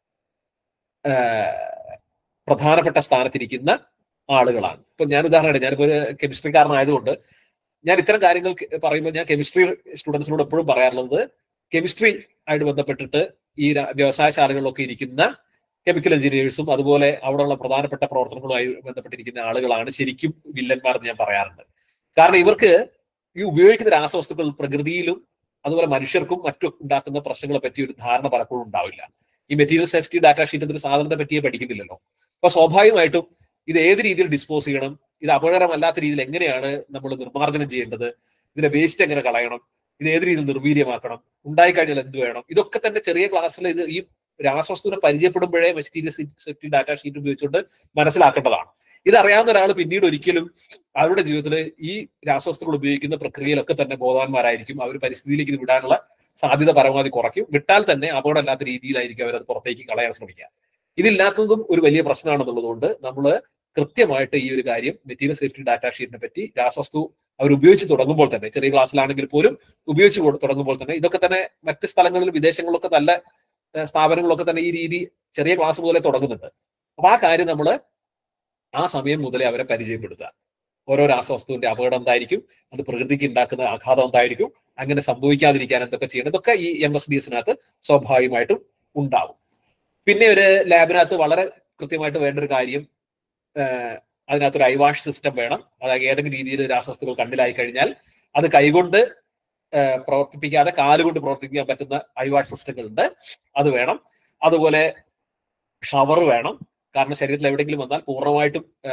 പ്രധാനപ്പെട്ട സ്ഥാനത്തിരിക്കുന്ന ആളുകളാണ് ഇപ്പൊ ഞാൻ ഉദാഹരണം ഞാനിപ്പോ ഒരു കെമിസ്ട്രിക്കാരനായതുകൊണ്ട് ഞാൻ ഇത്തരം കാര്യങ്ങൾ പറയുമ്പോൾ ഞാൻ കെമിസ്ട്രി സ്റ്റുഡൻസിനോട് എപ്പോഴും പറയാറുള്ളത് കെമിസ്ട്രി ആയിട്ട് ബന്ധപ്പെട്ടിട്ട് ഈ വ്യവസായശാലകളിലൊക്കെ ഇരിക്കുന്ന കെമിക്കൽ എഞ്ചിനീയേഴ്സും അതുപോലെ അവിടെയുള്ള പ്രധാനപ്പെട്ട പ്രവർത്തനങ്ങളുമായി ബന്ധപ്പെട്ടിരിക്കുന്ന ആളുകളാണ് ശരിക്കും വില്ലന്മാർ എന്ന് ഞാൻ പറയാറുണ്ട് കാരണം ഇവർക്ക് ഈ ഉപയോഗിക്കുന്ന രാസവസ്തുക്കൾ പ്രകൃതിയിലും അതുപോലെ മനുഷ്യർക്കും മറ്റും ഉണ്ടാക്കുന്ന പ്രശ്നങ്ങളെ പറ്റി ഒരു ധാരണ പലപ്പോഴും ഉണ്ടാവില്ല ഈ മെറ്റീരിയൽ സേഫ്റ്റി ഡാറ്റ ഷീറ്റ് ഒരു സാധനത്തെ പറ്റിയേ പഠിക്കുന്നില്ലല്ലോ അപ്പൊ സ്വാഭാവികമായിട്ടും ഇത് ഏത് രീതിയിൽ ഡിസ്പോസ് ചെയ്യണം ഇത് അപകടകരമല്ലാത്ത രീതിയിൽ എങ്ങനെയാണ് നമ്മൾ നിർമ്മാർജ്ജനം ചെയ്യേണ്ടത് ഇതിന്റെ വേസ്റ്റ് എങ്ങനെ കളയണം ഇത് ഏത് രീതിയിൽ നിർവീര്യമാക്കണം ഉണ്ടായിക്കഴിഞ്ഞാൽ എന്ത് വേണം ഇതൊക്കെ തന്നെ ചെറിയ ക്ലാസ്സിൽ ഇത് ഈ രാസവസ്തുവിനെ പരിചയപ്പെടുമ്പോഴേ മെറ്റീരിയൽ സേഫ്റ്റി ഡാറ്റ ഷീറ്റ് ഉപയോഗിച്ചുകൊണ്ട് മനസ്സിലാക്കേണ്ടതാണ് ഇതറിയാവുന്ന ഒരാൾ പിന്നീട് ഒരിക്കലും അവരുടെ ജീവിതത്തിൽ ഈ രാസവസ്തുക്കൾ ഉപയോഗിക്കുന്ന പ്രക്രിയയിലൊക്കെ തന്നെ ബോധവാന്മാരായിരിക്കും അവർ പരിസ്ഥിതിയിലേക്ക് ഇത് വിടാനുള്ള സാധ്യത പരമാവധി കുറയ്ക്കും വിട്ടാൽ തന്നെ അപകടമില്ലാത്ത രീതിയിലായിരിക്കും അവരത് പുറത്തേക്ക് കളയാൻ ശ്രമിക്കുക ഇതില്ലാത്തതും ഒരു വലിയ പ്രശ്നമാണെന്നുള്ളതുകൊണ്ട് നമ്മൾ കൃത്യമായിട്ട് ഈ ഒരു കാര്യം മെറ്റീരിയൽ സേഫ്റ്റി ഡാറ്റ ഷീറ്റിനെ പറ്റി രാസവസ്തു അവർ ഉപയോഗിച്ച് തുടങ്ങുമ്പോൾ തന്നെ ചെറിയ ക്ലാസ്സിലാണെങ്കിൽ പോലും ഉപയോഗിച്ച് തുടങ്ങുമ്പോൾ തന്നെ ഇതൊക്കെ തന്നെ മറ്റ് സ്ഥലങ്ങളിലും വിദേശങ്ങളിലൊക്കെ നല്ല സ്ഥാപനങ്ങളൊക്കെ തന്നെ ഈ രീതി ചെറിയ ക്ലാസ് മുതലേ തുടങ്ങുന്നുണ്ട് അപ്പൊ ആ കാര്യം നമ്മൾ ആ സമയം മുതലേ അവരെ പരിചയപ്പെടുത്തുക ഓരോ രാസവസ്തുവിന്റെ അപകടം എന്തായിരിക്കും അത് പ്രകൃതിക്ക് ഉണ്ടാക്കുന്ന ആഘാതം എന്തായിരിക്കും അങ്ങനെ സംഭവിക്കാതിരിക്കാൻ എന്തൊക്കെ ചെയ്യണം ഇതൊക്കെ ഈ എം എസ് ഡി എസിനകത്ത് സ്വാഭാവികമായിട്ടും ഉണ്ടാവും പിന്നെ ഒരു ലാബിനകത്ത് വളരെ കൃത്യമായിട്ട് വേണ്ട ഒരു കാര്യം അതിനകത്തൊരു ഐവാഷ് സിസ്റ്റം വേണം അതായത് ഏതെങ്കിലും രീതിയിൽ രാസവസ്തുക്കൾ കണ്ണിലായി കഴിഞ്ഞാൽ അത് കൈകൊണ്ട് പ്രവർത്തിപ്പിക്കാതെ കാലുകൊണ്ട് പ്രവർത്തിപ്പിക്കാൻ പറ്റുന്ന ഐവാഷ് സിസ്റ്റങ്ങൾ ഉണ്ട് അത് വേണം അതുപോലെ ഷവർ വേണം കാരണം ശരീരത്തിൽ എവിടെയെങ്കിലും വന്നാൽ പൂർണ്ണമായിട്ടും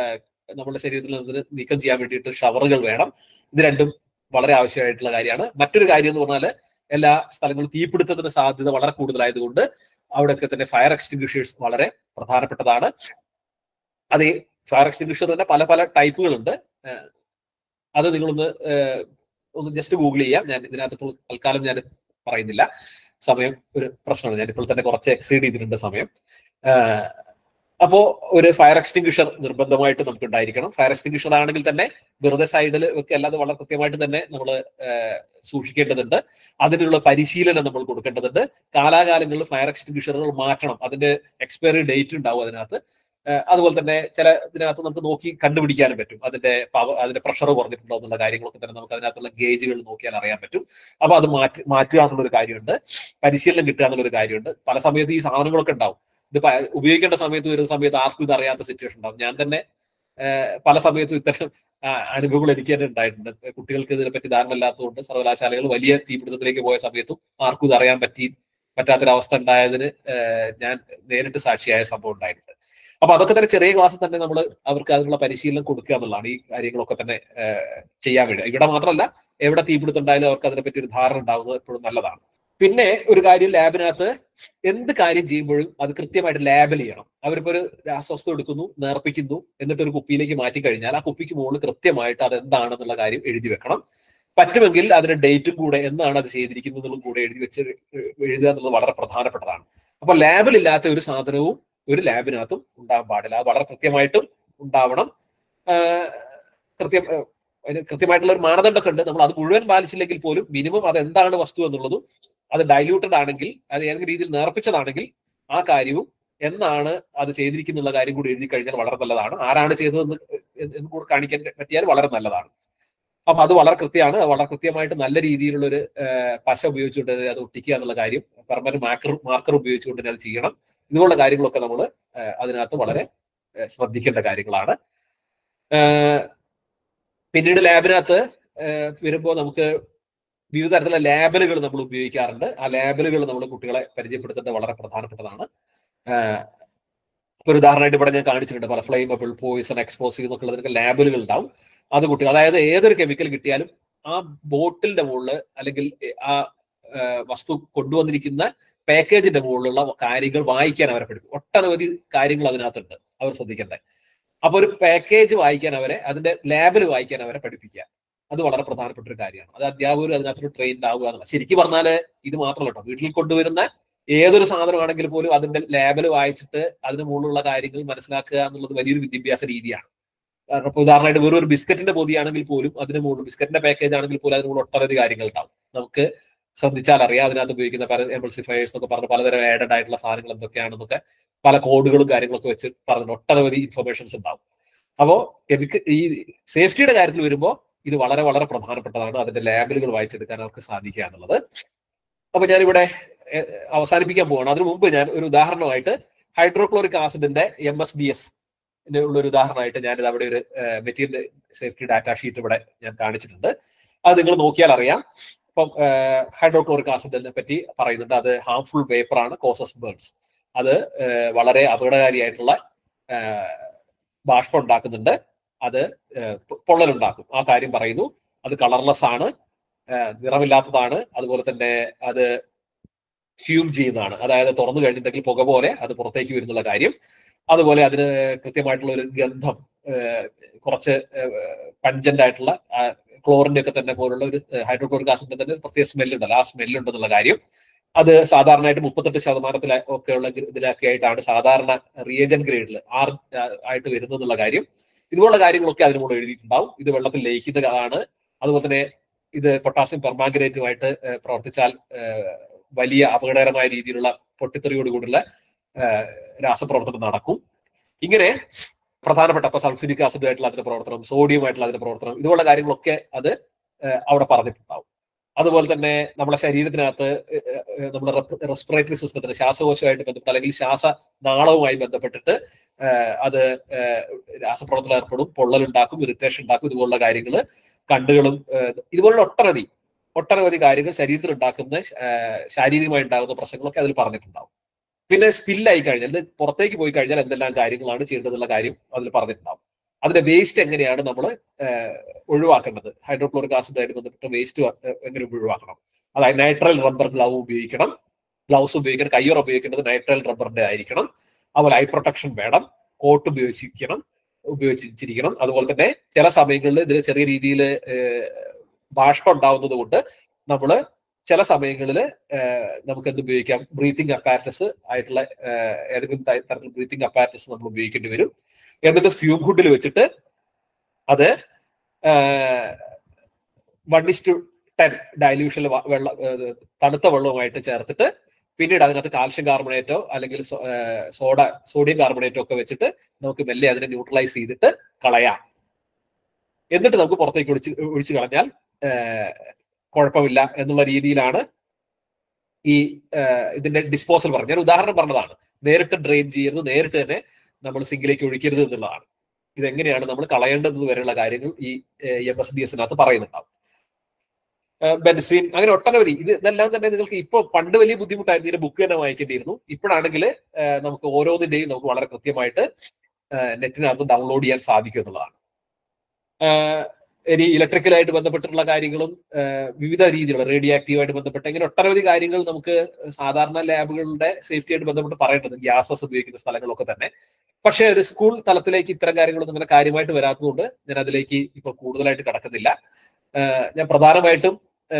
നമ്മുടെ ശരീരത്തിൽ നിന്ന് നീക്കം ചെയ്യാൻ വേണ്ടിയിട്ട് ഷവറുകൾ വേണം ഇത് രണ്ടും വളരെ ആവശ്യമായിട്ടുള്ള കാര്യമാണ് മറ്റൊരു കാര്യം എന്ന് പറഞ്ഞാൽ എല്ലാ സ്ഥലങ്ങളും തീപിടുത്തത്തിന് സാധ്യത വളരെ കൂടുതലായതുകൊണ്ട് അവിടെയൊക്കെ തന്നെ ഫയർ എക്സ്റ്റിങ്വിഷേഴ്സ് വളരെ പ്രധാനപ്പെട്ടതാണ് അത് ഈ ഫയർ എക്സ്റ്റിങ്വിഷർ തന്നെ പല പല ടൈപ്പുകളുണ്ട് ഏഹ് അത് നിങ്ങളൊന്ന് ഏഹ് ഒന്ന് ജസ്റ്റ് ഗൂഗിൾ ചെയ്യാം ഞാൻ ഇതിനകത്ത് ഇപ്പോൾ തൽക്കാലം ഞാൻ പറയുന്നില്ല സമയം ഒരു പ്രശ്നമാണ് ഞാൻ ഇപ്പോൾ തന്നെ കുറച്ച് എക്സീഡ് ചെയ്തിട്ടുണ്ട് സമയം ഏഹ് അപ്പോ ഒരു ഫയർ എക്സ്റ്റിങ്വിഷർ നിർബന്ധമായിട്ട് നമുക്ക് ഉണ്ടായിരിക്കണം ഫയർ എക്സ്റ്റിങ്വിഷർ ആണെങ്കിൽ തന്നെ വെറുതെ സൈഡിൽ ഒക്കെ അല്ലാതെ വളരെ കൃത്യമായിട്ട് തന്നെ നമ്മൾ സൂക്ഷിക്കേണ്ടതുണ്ട് അതിനുള്ള പരിശീലനം നമ്മൾ കൊടുക്കേണ്ടതുണ്ട് കാലാകാലങ്ങളിൽ ഫയർ എക്സ്റ്റിങ്വിഷറുകൾ മാറ്റണം അതിന്റെ എക്സ്പയറി ഡേറ്റ് ഉണ്ടാവും അതിനകത്ത് ഏഹ് അതുപോലെ തന്നെ ചില ഇതിനകത്ത് നമുക്ക് നോക്കി കണ്ടുപിടിക്കാനും പറ്റും അതിന്റെ പവർ അതിന്റെ പ്രഷർ കുറഞ്ഞിട്ടുണ്ടോ എന്നുള്ള കാര്യങ്ങളൊക്കെ തന്നെ നമുക്ക് അതിനകത്തുള്ള ഗേജുകൾ നോക്കിയാൽ അറിയാൻ പറ്റും അപ്പൊ അത് മാറ്റി മാറ്റുക എന്നുള്ളൊരു കാര്യമുണ്ട് പരിശീലനം കിട്ടുക എന്നുള്ളൊരു കാര്യമുണ്ട് പല സമയത്ത് ഈ സാധനങ്ങളൊക്കെ ഉണ്ടാവും ഇത് പ- ഉപയോഗിക്കേണ്ട സമയത്ത് വരുന്ന സമയത്ത് ആർക്കും ഇത് അറിയാത്ത സിറ്റുവേഷൻ ഉണ്ടാവും ഞാൻ തന്നെ ഏഹ് പല സമയത്തും ഇത്തരം ആ, അനുഭവങ്ങൾ എനിക്ക് തന്നെ ഉണ്ടായിട്ടുണ്ട് കുട്ടികൾക്ക് ഇതിനെപ്പറ്റി ധാരണ ഇല്ലാത്തതുകൊണ്ട് സർവകലാശാലകൾ വലിയ തീപിടുത്തത്തിലേക്ക് പോയ സമയത്തും ആർക്കും ഇത് അറിയാൻ പറ്റി പറ്റാത്തൊരവസ്ഥ ഉണ്ടായതിന് ഏഹ് ഞാൻ നേരിട്ട് സാക്ഷിയായ സംഭവം ഉണ്ടായിട്ടുണ്ട് അപ്പൊ അതൊക്കെ തന്നെ ചെറിയ ക്ലാസ്സിൽ തന്നെ നമ്മൾ അവർക്ക് അതിനുള്ള പരിശീലനം കൊടുക്കുക എന്നുള്ളതാണ് ഈ കാര്യങ്ങളൊക്കെ തന്നെ ഏഹ് ചെയ്യാൻ വേണ്ടി ഇവിടെ മാത്രമല്ല എവിടെ തീപിടുത്തം ഉണ്ടായാലും അവർക്ക് അതിനെപ്പറ്റി ഒരു ധാരണ ഉണ്ടാവുന്നത് എപ്പോഴും നല്ലതാണ് പിന്നെ ഒരു കാര്യം ലാബിനകത്ത് എന്ത് കാര്യം ചെയ്യുമ്പോഴും അത് കൃത്യമായിട്ട് ലാബിൽ ചെയ്യണം അവരിപ്പോ ഒരു രാസവസ്തു എടുക്കുന്നു നേർപ്പിക്കുന്നു എന്നിട്ട് ഒരു കുപ്പിയിലേക്ക് മാറ്റി കഴിഞ്ഞാൽ ആ കുപ്പിക്ക് മുകളിൽ കൃത്യമായിട്ട് അത് എന്താണെന്നുള്ള കാര്യം എഴുതി വെക്കണം പറ്റുമെങ്കിൽ അതിന്റെ ഡേറ്റും കൂടെ എന്നാണ് അത് ചെയ്തിരിക്കുന്നതും കൂടെ എഴുതി വെച്ച് എഴുതുക എന്നുള്ളത് വളരെ പ്രധാനപ്പെട്ടതാണ് അപ്പൊ ലാബിൽ ഇല്ലാത്ത ഒരു സാധനവും ഒരു ലാബിനകത്തും ഉണ്ടാകാൻ പാടില്ല അത് വളരെ കൃത്യമായിട്ടും ഉണ്ടാവണം ആഹ് കൃത്യം ആഹ് അതിന് കൃത്യമായിട്ടുള്ള ഒരു മാനദണ്ഡമൊക്കെ ഉണ്ട് നമ്മൾ അത് മുഴുവൻ പാലിച്ചില്ലെങ്കിൽ പോലും മിനിമം അത് എന്താണ് വസ്തു എന്നുള്ളതും അത് ഡൈല്യൂട്ടഡ് ആണെങ്കിൽ അത് ഏതെങ്കിലും രീതിയിൽ നേർപ്പിച്ചതാണെങ്കിൽ ആ കാര്യവും എന്നാണ് അത് ചെയ്തിരിക്കുന്നുള്ള കാര്യം കൂടി എഴുതി കഴിഞ്ഞാൽ വളരെ നല്ലതാണ് ആരാണ് ചെയ്തതെന്ന് എന്ന് കൂടെ കാണിക്കാൻ പറ്റിയാൽ വളരെ നല്ലതാണ് അപ്പൊ അത് വളരെ കൃത്യമാണ് അത് വളരെ കൃത്യമായിട്ട് നല്ല രീതിയിലുള്ള ഒരു ഏഹ്, പശ ഉപയോഗിച്ചുകൊണ്ട് അത് ഒട്ടിക്കുക എന്നുള്ള കാര്യം പെർമനന്റ് മാർക്കർ മാർക്കർ ഉപയോഗിച്ചുകൊണ്ട് തന്നെ അത് ചെയ്യണം ഇതുപോലുള്ള കാര്യങ്ങളൊക്കെ നമ്മൾ അതിനകത്ത് വളരെ ഏഹ്, ശ്രദ്ധിക്കേണ്ട കാര്യങ്ങളാണ് ഏഹ്, പിന്നീട് ലാബിനകത്ത് വരുമ്പോൾ നമുക്ക് വിവിധ തരത്തിലുള്ള ലാബലുകൾ നമ്മൾ ഉപയോഗിക്കാറുണ്ട് ആ ലാബലുകൾ നമ്മൾ കുട്ടികളെ പരിചയപ്പെടുത്തേണ്ടത് വളരെ പ്രധാനപ്പെട്ടതാണ് ആഹ് ഇപ്പൊ ഒരു ഉദാഹരണമായിട്ട് ഇവിടെ ഞാൻ കാണിച്ചിട്ടുണ്ട് പല ഫ്ലെയിമബിൾ പോയിസൺ എക്സ്പോസ് എന്നൊക്കെ ഉള്ളതിനൊക്കെ ലാബലുകൾ ഉണ്ടാവും അത് കുട്ടികൾ അതായത് ഏതൊരു കെമിക്കൽ കിട്ടിയാലും ആ ബോട്ടിലിന്റെ മുകളിൽ അല്ലെങ്കിൽ ആ ആഹ് വസ്തു കൊണ്ടുവന്നിരിക്കുന്ന പാക്കേജിന്റെ മുകളിലുള്ള കാര്യങ്ങൾ വായിക്കാൻ അവരെ പഠിക്കും ഒട്ടനവധി കാര്യങ്ങൾ അതിനകത്തുണ്ട് അവർ ശ്രദ്ധിക്കണ്ടേ അപ്പൊ ഒരു പാക്കേജ് വായിക്കാൻ അവരെ അതിന്റെ ലാബിൽ വായിക്കാൻ അവരെ പഠിപ്പിക്കുക അത് വളരെ പ്രധാനപ്പെട്ട ഒരു കാര്യമാണ് അത് അധ്യാപകരും അതിനകത്തൊരു ട്രെയിൻഡ് ആവുക എന്നുള്ള ശരിക്കും പറഞ്ഞാല് ഇത് മാത്രമല്ല കേട്ടോ വീട്ടിൽ കൊണ്ടുവരുന്ന ഏതൊരു സാധനമാണെങ്കിൽ പോലും അതിന്റെ ലാബിൽ വായിച്ചിട്ട് അതിന് മുകളിലുള്ള കാര്യങ്ങൾ മനസ്സിലാക്കുക എന്നുള്ളത് വലിയൊരു വിദ്യാഭ്യാസ രീതിയാണ് കാരണം ഇപ്പൊ ഉദാഹരണമായിട്ട് വെറും ഒരു ബിസ്ക്കറ്റിന്റെ പൊതിയാണെങ്കിൽ പോലും അതിന് മുകളിൽ ബിസ്ക്കറ്റിന്റെ പാക്കേജ് ആണെങ്കിൽ പോലും അതിന് മുകളിൽ ഒട്ടനവധി കാര്യങ്ങൾ ഉണ്ടാവും നമുക്ക് ശ്രദ്ധിച്ചാൽ അറിയാം അതിനകത്ത് ഉപയോഗിക്കുന്ന പല എംബൾസിഫയേഴ്സ് എന്നൊക്കെ പറഞ്ഞ പലതരം ആഡഡ് ആയിട്ടുള്ള സാധനങ്ങൾ എന്തൊക്കെയാണെന്നൊക്കെ പല കോഡുകളും കാര്യങ്ങളൊക്കെ വെച്ച് പറഞ്ഞ ഒട്ടനവധി ഇൻഫർമേഷൻസ് ഉണ്ടാവും അപ്പോ കെമിക്കൽ ഈ സേഫ്റ്റിയുടെ കാര്യത്തിൽ വരുമ്പോൾ ഇത് വളരെ വളരെ പ്രധാനപ്പെട്ടതാണ് അതിന്റെ ലാബലുകൾ വായിച്ചെടുക്കാൻ അവർക്ക് സാധിക്കുക എന്നുള്ളത് അപ്പൊ ഞാനിവിടെ എ- അവസാനിപ്പിക്കാൻ പോവാണ് അതിനു മുമ്പ് ഞാൻ ഒരു ഉദാഹരണമായിട്ട് ഹൈഡ്രോക്ലോറിക് ആസിഡിന്റെ എം എസ് ഡി എസ് ഉള്ള ഒരു ഉദാഹരണമായിട്ട് ഞാനിത് അവിടെ ഒരു മെറ്റീരിയൽ സേഫ്റ്റി ഡാറ്റ ഷീറ്റ് ഇവിടെ ഞാൻ കാണിച്ചിട്ടുണ്ട് അത് നിങ്ങൾ നോക്കിയാൽ അറിയാം ഇപ്പം ഹൈഡ്രോക്ലോറിക് ആസിഡിനെ പറ്റി പറയുന്നുണ്ട് അത് ഹാംഫുൾ വേപ്പർ ആണ് കോസസ് ബേൺസ് അത് ഏഹ്, വളരെ അപകടകാരിയായിട്ടുള്ള ഏഹ്, ബാഷ്പം ഉണ്ടാക്കുന്നുണ്ട് അത് ഏഹ്, പൊ- പൊള്ളലുണ്ടാക്കും ആ കാര്യം പറയുന്നു അത് കളർലെസ് ആണ് ഏഹ്, നിറമില്ലാത്തതാണ് അതുപോലെ തന്നെ അത് ഫ്യൂം ചെയ്യുന്നതാണ് അതായത് തുറന്നു കഴിഞ്ഞിട്ടുണ്ടെങ്കിൽ പുക പോലെ അത് പുറത്തേക്ക് വരുന്നുള്ള കാര്യം അതുപോലെ അതിന് കൃത്യമായിട്ടുള്ള ഒരു ഗന്ധം ഏഹ്, കുറച്ച് പഞ്ചന്റ് ആയിട്ടുള്ള ക്ലോറിന്റെ ഒക്കെ തന്നെ പോലുള്ള ഒരു ഹൈഡ്രോക്ലോറിക് ആസിഡിന്റെ തന്നെ ഒരു പ്രത്യേക സ്മെല്ല് ഉണ്ടല്ലോ ആ സ്മെല്ല് ഉണ്ടെന്നുള്ള കാര്യം അത് സാധാരണയായിട്ട് മുപ്പത്തെട്ട് ശതമാനത്തിൽ ഒക്കെ ഉള്ള ഗ്ര- ഇതിലൊക്കെ ആയിട്ടാണ് സാധാരണ റിയേജൻ ഗ്രേഡിൽ ആർ ആയിട്ട് വരുന്നതെന്നുള്ള കാര്യം ഇതുപോലുള്ള കാര്യങ്ങളൊക്കെ അതിന് മുകളിൽ എഴുതിയിട്ടുണ്ടാവും ഇത് വെള്ളത്തിൽ ലയിക്കുന്നതാണ് അതുപോലെ തന്നെ ഇത് പൊട്ടാസ്യം പെർമാംഗനേറ്റുമായിട്ട് ഏഹ്, പ്രവർത്തിച്ചാൽ ഏഹ്, വലിയ അപകടകരമായ രീതിയിലുള്ള പൊട്ടിത്തെറിയോടുകൂടിയുള്ള ഏഹ്, രാസപ്രവർത്തനം നടക്കും ഇങ്ങനെ പ്രധാനപ്പെട്ട ഇപ്പൊ സൾഫ്യൂരിക് ആസിഡ് ആയിട്ടുള്ള അതിന്റെ പ്രവർത്തനം സോഡിയം ആയിട്ടുള്ള അതിന്റെ പ്രവർത്തനം ഇതുപോലുള്ള കാര്യങ്ങളൊക്കെ അത് ഏഹ്, അവിടെ പറഞ്ഞിട്ടുണ്ടാവും അതുപോലെ തന്നെ നമ്മുടെ ശരീരത്തിനകത്ത് ഏഹ്, ഏഹ്, നമ്മുടെ റെസ്പിറേറ്ററി സിസ്റ്റത്തിന് ശ്വാസകോശമായിട്ട് ബന്ധപ്പെട്ട് അല്ലെങ്കിൽ ശ്വാസനാളവുമായി ബന്ധപ്പെട്ടിട്ട് ഏഹ്, അത് ഏഹ്, രാസപ്രവർത്തനം ഏർപ്പെടും പൊള്ളലുണ്ടാക്കും ഇറിറ്റേഷൻ ഉണ്ടാക്കും ഇതുപോലുള്ള കാര്യങ്ങൾ കണ്ണുകളും ഏഹ്, ഇതുപോലുള്ള ഒട്ടനവധി ഒട്ടനവധി കാര്യങ്ങൾ ശരീരത്തിൽ ഉണ്ടാക്കുന്ന ഏഹ്, ശാരീരികമായി ഉണ്ടാകുന്ന പ്രശ്നങ്ങളൊക്കെ അതിൽ പറഞ്ഞിട്ടുണ്ടാവും പിന്നെ സ്പില്ലായി കഴിഞ്ഞാൽ ഇത് പുറത്തേക്ക് പോയി കഴിഞ്ഞാൽ എന്തെല്ലാം കാര്യങ്ങളാണ് ചെയ്യേണ്ടതെന്നുള്ള കാര്യം അതിൽ പറഞ്ഞിട്ടുണ്ടാവും അതിന്റെ വേസ്റ്റ് എങ്ങനെയാണ് നമ്മൾ ഒഴിവാക്കേണ്ടത് ഹൈഡ്രോക്ലോറിക് ആസിഡായിട്ട് ബന്ധപ്പെട്ട വേസ്റ്റ് എങ്ങനെ ഒഴിവാക്കണം അതായത് നൈട്രൽ റബ്ബർ ഗ്ലൗ ഉപയോഗിക്കണം ഗ്ലൗസ് ഉപയോഗിക്കണം കയ്യോർ ഉപയോഗിക്കേണ്ടത് നൈട്രൽ റബ്ബറിന്റെ ആയിരിക്കണം അതുപോലെ ഐ പ്രൊട്ടക്ഷൻ വേണം കോട്ട് ഉപയോഗിച്ചിരിക്കണം ഉപയോഗിച്ചിരിക്കണം അതുപോലെ തന്നെ ചില സമയങ്ങളിൽ ഇതിന് ചെറിയ രീതിയിൽ ബാഷ്പം ഉണ്ടാവുന്നത് കൊണ്ട് നമ്മൾ ചില സമയങ്ങളിൽ നമുക്ക് എന്ത് ഉപയോഗിക്കാം ബ്രീത്തിങ് അപ്പാരറ്റസ് ആയിട്ടുള്ള ഏതെങ്കിലും തരത്തിൽ ബ്രീത്തിങ് അപ്പാരറ്റസ് നമ്മൾ ഉപയോഗിക്കേണ്ടി വരും എന്നിട്ട് ഫ്യൂം ഹുഡിൽ വെച്ചിട്ട് അത് വൺ ഇസ് ടെൻ ഡയല്യൂഷനിൽ വെള്ളം തണുത്ത വെള്ളവുമായിട്ട് ചേർത്തിട്ട് പിന്നീട് അതിനകത്ത് കാൽഷ്യം കാർബണേറ്റോ അല്ലെങ്കിൽ സോഡ സോഡിയം കാർബണേറ്റോ ഒക്കെ വെച്ചിട്ട് നമുക്ക് മെല്ലെ അതിനെ ന്യൂട്രലൈസ് ചെയ്തിട്ട് കളയാം എന്നിട്ട് നമുക്ക് പുറത്തേക്ക് ഒഴിച്ച് ഒഴിച്ചു കളഞ്ഞാൽ കുഴപ്പമില്ല എന്നുള്ള രീതിയിലാണ് ഈ ഇതിന്റെ ഡിസ്പോസൽ പറഞ്ഞത് ഞാൻ ഉദാഹരണം പറഞ്ഞതാണ് നേരിട്ട് ഡ്രെയിൻ ചെയ്യരുത് നേരിട്ട് തന്നെ നമ്മൾ സിങ്കിലേക്ക് ഒഴിക്കരുത് എന്നുള്ളതാണ് ഇതെങ്ങനെയാണ് നമ്മൾ കളയേണ്ടത് വരെയുള്ള കാര്യങ്ങൾ ഈ എം എസ് ഡി എസിനകത്ത് പറയുന്നുണ്ടാവും ബെൻസിൻ അങ്ങനെ ഒട്ടനവധി ഇത് ഇതെല്ലാം തന്നെ നിങ്ങൾക്ക് ഇപ്പൊ പണ്ട് വലിയ ബുദ്ധിമുട്ടായിരുന്നു ഇതിന്റെ ബുക്ക് തന്നെ വായിക്കേണ്ടിയിരുന്നു ഇപ്പോഴാണെങ്കിൽ നമുക്ക് ഓരോന്നിന്റെയും നമുക്ക് വളരെ കൃത്യമായിട്ട് നെറ്റിനകത്ത് ഡൗൺലോഡ് ചെയ്യാൻ സാധിക്കും എന്നുള്ളതാണ് ഇനി ഇലക്ട്രിക്കലായിട്ട് ബന്ധപ്പെട്ടിട്ടുള്ള കാര്യങ്ങളും വിവിധ രീതിയിലുള്ള റേഡിയോ ആക്റ്റീവായിട്ട് ബന്ധപ്പെട്ട ഇങ്ങനെ ഒട്ടനവധി കാര്യങ്ങൾ നമുക്ക് സാധാരണ ലാബുകളുടെ സേഫ്റ്റിയായിട്ട് ബന്ധപ്പെട്ട് പറയേണ്ടത് ഗ്യാസസ് ഉപയോഗിക്കുന്ന സ്ഥലങ്ങളൊക്കെ തന്നെ പക്ഷേ ഒരു സ്കൂൾ തലത്തിലേക്ക് ഇത്തരം കാര്യങ്ങളൊന്നും അങ്ങനെ കാര്യമായിട്ട് വരാത്തതുകൊണ്ട് ഞാൻ അതിലേക്ക് ഇപ്പോൾ കൂടുതലായിട്ട് കടക്കുന്നില്ല ഞാൻ പ്രധാനമായിട്ടും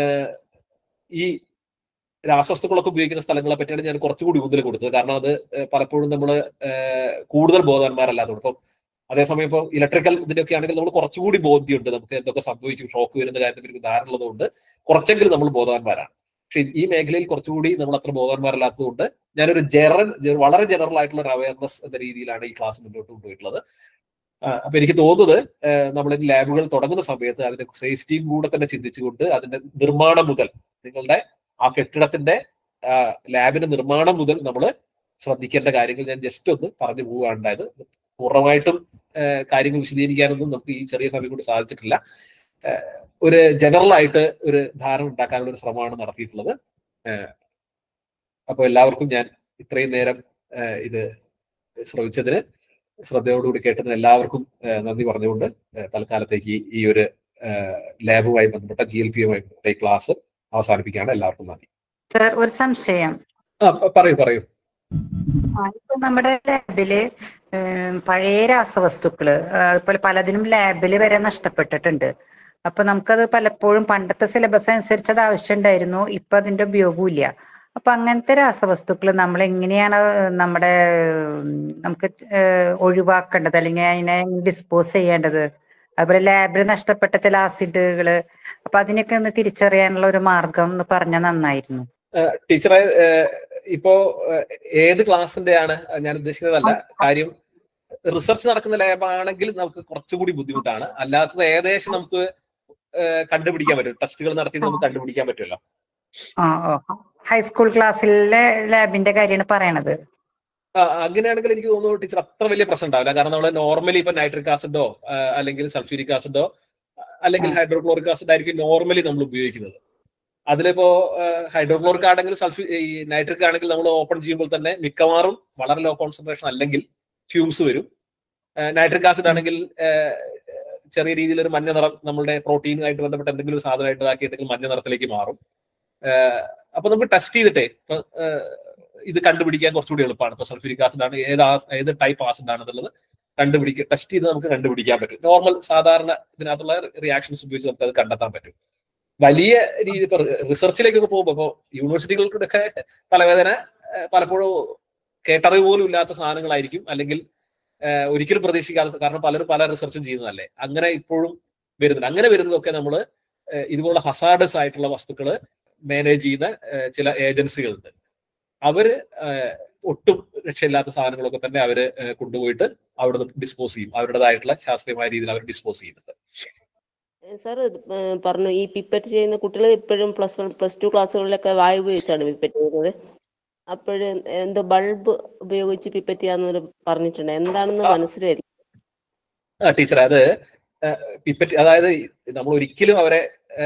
ഈ രാസവസ്തുക്കളൊക്കെ ഉപയോഗിക്കുന്ന സ്ഥലങ്ങളെ പറ്റിയാണ് ഞാൻ കുറച്ചുകൂടി ഊന്നൽ കൊടുത്തത് കാരണം അത് പലപ്പോഴും നമ്മൾ കൂടുതൽ ബോധവാന്മാരല്ലാത്തതുകൊണ്ട് ഇപ്പം അതേസമയം ഇപ്പോൾ ഇലക്ട്രിക്കൽ ഇതിന്റെയൊക്കെ ആണെങ്കിൽ നമ്മൾ കുറച്ചുകൂടി ബോധ്യമുണ്ട് നമുക്ക് എന്തൊക്കെ സംഭവിക്കും ഷോക്ക് വരുന്ന കാര്യത്തിൽ എനിക്ക് ധാരണ ഉള്ളതുകൊണ്ട് കുറച്ചെങ്കിലും നമ്മൾ ബോധവാന്മാരാണ് പക്ഷെ ഈ മേഖലയിൽ കുറച്ചുകൂടി നമ്മൾ അത്ര ബോധവാന്മാരല്ലാത്തതുകൊണ്ട് ഞാനൊരു ജനറൽ വളരെ ജനറൽ ആയിട്ടുള്ള ഒരു അവയർനെസ് എന്ന രീതിയിലാണ് ഈ ക്ലാസ് മുന്നോട്ട് കൊണ്ടുപോയിട്ടുള്ളത് അപ്പൊ എനിക്ക് തോന്നുന്നത് നമ്മൾ ലാബുകൾ തുടങ്ങുന്ന സമയത്ത് അതിന്റെ സേഫ്റ്റിയും കൂടെ തന്നെ ചിന്തിച്ചുകൊണ്ട് അതിന്റെ നിർമ്മാണം മുതൽ നിങ്ങളുടെ ആ കെട്ടിടത്തിന്റെ ലാബിന്റെ നിർമ്മാണം മുതൽ നമ്മൾ ശ്രദ്ധിക്കേണ്ട കാര്യങ്ങൾ ഞാൻ ജസ്റ്റ് ഒന്ന് പറഞ്ഞു പോവുകയുണ്ടായത് പൂർണ്ണമായിട്ടും കാര്യങ്ങൾ വിശദീകരിക്കാനൊന്നും നമുക്ക് ഈ ചെറിയ സമയം കൊണ്ട് സാധിച്ചിട്ടില്ല ഒരു ജനറൽ ആയിട്ട് ഒരു ധാരണ ഉണ്ടാക്കാനുള്ള ഒരു ശ്രമമാണ് നടത്തിയിട്ടുള്ളത് അപ്പോൾ എല്ലാവർക്കും ഞാൻ ഇത്രയും നേരം ഇത് ശ്രമിച്ചതിന് ശ്രദ്ധയോടുകൂടി കേട്ടതിന് എല്ലാവർക്കും നന്ദി പറഞ്ഞുകൊണ്ട് തൽക്കാലത്തേക്ക് ഈ ഒരു ലാബുമായി ബന്ധപ്പെട്ട ജി എൽ പിയുമായി ബന്ധപ്പെട്ട ഈ ക്ലാസ് അവസാനിപ്പിക്കുകയാണ് എല്ലാവർക്കും നന്ദി സർ ഒരു സംശയം പറയൂ പറയൂ ഇപ്പൊ നമ്മുടെ ലാബില് പഴയ രാസവസ്തുക്കള് അതുപോലെ പലതിനും ലാബില് വരെ നഷ്ടപ്പെട്ടിട്ടുണ്ട് അപ്പൊ നമുക്കത് പലപ്പോഴും പണ്ടത്തെ സിലബസ് അനുസരിച്ച് അത് ആവശ്യമുണ്ടായിരുന്നു ഇപ്പൊ അതിന്റെ ഉപയോഗവും ഇല്ല അപ്പൊ അങ്ങനത്തെ രാസവസ്തുക്കൾ നമ്മൾ എങ്ങനെയാണ് നമ്മുടെ നമുക്ക് ഒഴിവാക്കേണ്ടത് അല്ലെങ്കിൽ അതിനെ ഡിസ്പോസ് ചെയ്യേണ്ടത് അതുപോലെ ലാബിൽ നഷ്ടപ്പെട്ട ചില ആസിഡുകള് അപ്പൊ അതിനൊക്കെ ഒന്ന് തിരിച്ചറിയാനുള്ള ഒരു മാർഗം എന്ന് പറഞ്ഞാൽ നന്നായിരുന്നു ടീച്ചറെ ഇപ്പോ ഏത് ക്ലാസിന്റെ ആണ് ഞാൻ ഉദ്ദേശിക്കുന്നതല്ല കാര്യം റിസർച്ച് നടക്കുന്ന ലാബ് ആണെങ്കിൽ നമുക്ക് കുറച്ചുകൂടി ബുദ്ധിമുട്ടാണ് അല്ലാത്തത് ഏകദേശം നമുക്ക് കണ്ടുപിടിക്കാൻ പറ്റും ടെസ്റ്റുകൾ നടത്തി നമുക്ക് കണ്ടുപിടിക്കാൻ പറ്റുമല്ലോ ഹൈസ്കൂൾ ക്ലാസ്സിലെ ലാബിന്റെ കാര്യമാണ് പറയണത് അങ്ങനെയാണെങ്കിൽ എനിക്ക് തോന്നുന്നു ടീച്ചർ അത്ര വലിയ പ്രശ്നം ഉണ്ടാവില്ല കാരണം നമ്മൾ നോർമലി ഇപ്പൊ നൈട്രിക് ആസിഡോ അല്ലെങ്കിൽ സൾഫ്യൂരിക് ആസിഡോ അല്ലെങ്കിൽ ഹൈഡ്രോക്ലോറിക് ആസിഡ് ആയിരിക്കും നോർമലി നമ്മൾ ഉപയോഗിക്കുന്നത് അതിലിപ്പോ ഹൈഡ്രോക്ലോറിക് ആണെങ്കിൽ സൾഫ്യൂ ഈ നൈട്രിക് ആണെങ്കിൽ നമ്മൾ ഓപ്പൺ ചെയ്യുമ്പോൾ തന്നെ മിക്കവാറും വളരെ ലോ കോൺസെൻട്രേഷൻ അല്ലെങ്കിൽ ഫ്യൂംസ് വരും നൈട്രിക് ആസിഡ് ആണെങ്കിൽ ചെറിയ രീതിയിൽ ഒരു മഞ്ഞ നിറം നമ്മുടെ പ്രോട്ടീനുമായിട്ട് ബന്ധപ്പെട്ട എന്തെങ്കിലും ഒരു സാധനമായിട്ട് ഇതാക്കിയിട്ടെങ്കിൽ മഞ്ഞ നിറത്തിലേക്ക് മാറും അപ്പൊ നമുക്ക് ടെസ്റ്റ് ചെയ്തിട്ടേ ഇത് കണ്ടുപിടിക്കാൻ കുറച്ചുകൂടി എളുപ്പമാണ് ഇപ്പൊ സൾഫ്യൂരിക് ആസിഡ് ആണ് ഏത് ഏത് ടൈപ്പ് ആസിഡ് ആണെന്നുള്ളത് കണ്ടുപിടിക്കുക ടെസ്റ്റ് ചെയ്ത് നമുക്ക് കണ്ടുപിടിക്കാൻ പറ്റും നോർമൽ സാധാരണ ഇതിനകത്തുള്ള റിയാക്ഷൻസ് ഉപയോഗിച്ച് നമുക്ക് അത് കണ്ടെത്താൻ പറ്റും വലിയ രീതി ഇപ്പൊ റിസർച്ചിലേക്കൊക്കെ പോകുമ്പോൾ ഇപ്പോൾ യൂണിവേഴ്സിറ്റികൾക്കൊക്കെ തലവേദന പലപ്പോഴും കേട്ടറിവ് പോലും ഇല്ലാത്ത സാധനങ്ങളായിരിക്കും അല്ലെങ്കിൽ ഒരിക്കലും പ്രതീക്ഷിക്കാതെ കാരണം പലരും പല റിസർച്ചും ചെയ്യുന്നതല്ലേ അങ്ങനെ ഇപ്പോഴും വരുന്നുണ്ട് അങ്ങനെ വരുന്നതൊക്കെ നമ്മൾ ഇതുപോലുള്ള ഹസാഡസ് ആയിട്ടുള്ള വസ്തുക്കൾ മാനേജ് ചെയ്യുന്ന ചില ഏജൻസികളുണ്ട് അവര് ഒട്ടും രക്ഷയില്ലാത്ത സാധനങ്ങളൊക്കെ തന്നെ അവര് കൊണ്ടുപോയിട്ട് അവിടുന്ന് ഡിസ്പോസ് ചെയ്യും അവരുടേതായിട്ടുള്ള ശാസ്ത്രീയമായ രീതിയിൽ അവർ ഡിസ്പോസ് ചെയ്യുന്നുണ്ട് സാർ പറഞ്ഞു ഈ പിപ്പറ്റ് ചെയ്യുന്ന കുട്ടികൾ ഇപ്പോഴും പ്ലസ് വൺ പ്ലസ് ടു ക്ലാസ്സുകളിലൊക്കെ വായു ഉപയോഗിച്ചാണ് പിപ്പറ്റ് ചെയ്യുന്നത് അപ്പോഴ് എന്തോ ബൾബ് ഉപയോഗിച്ച് പിപ്പറ്റ് ചെയ്യാന്ന് പറഞ്ഞിട്ടുണ്ട് എന്താണെന്ന് മനസ്സിലായിരിക്കും ആ ടീച്ചർ അത് പിപ്പറ്റ് അതായത് നമ്മൾ ഒരിക്കലും അവരെ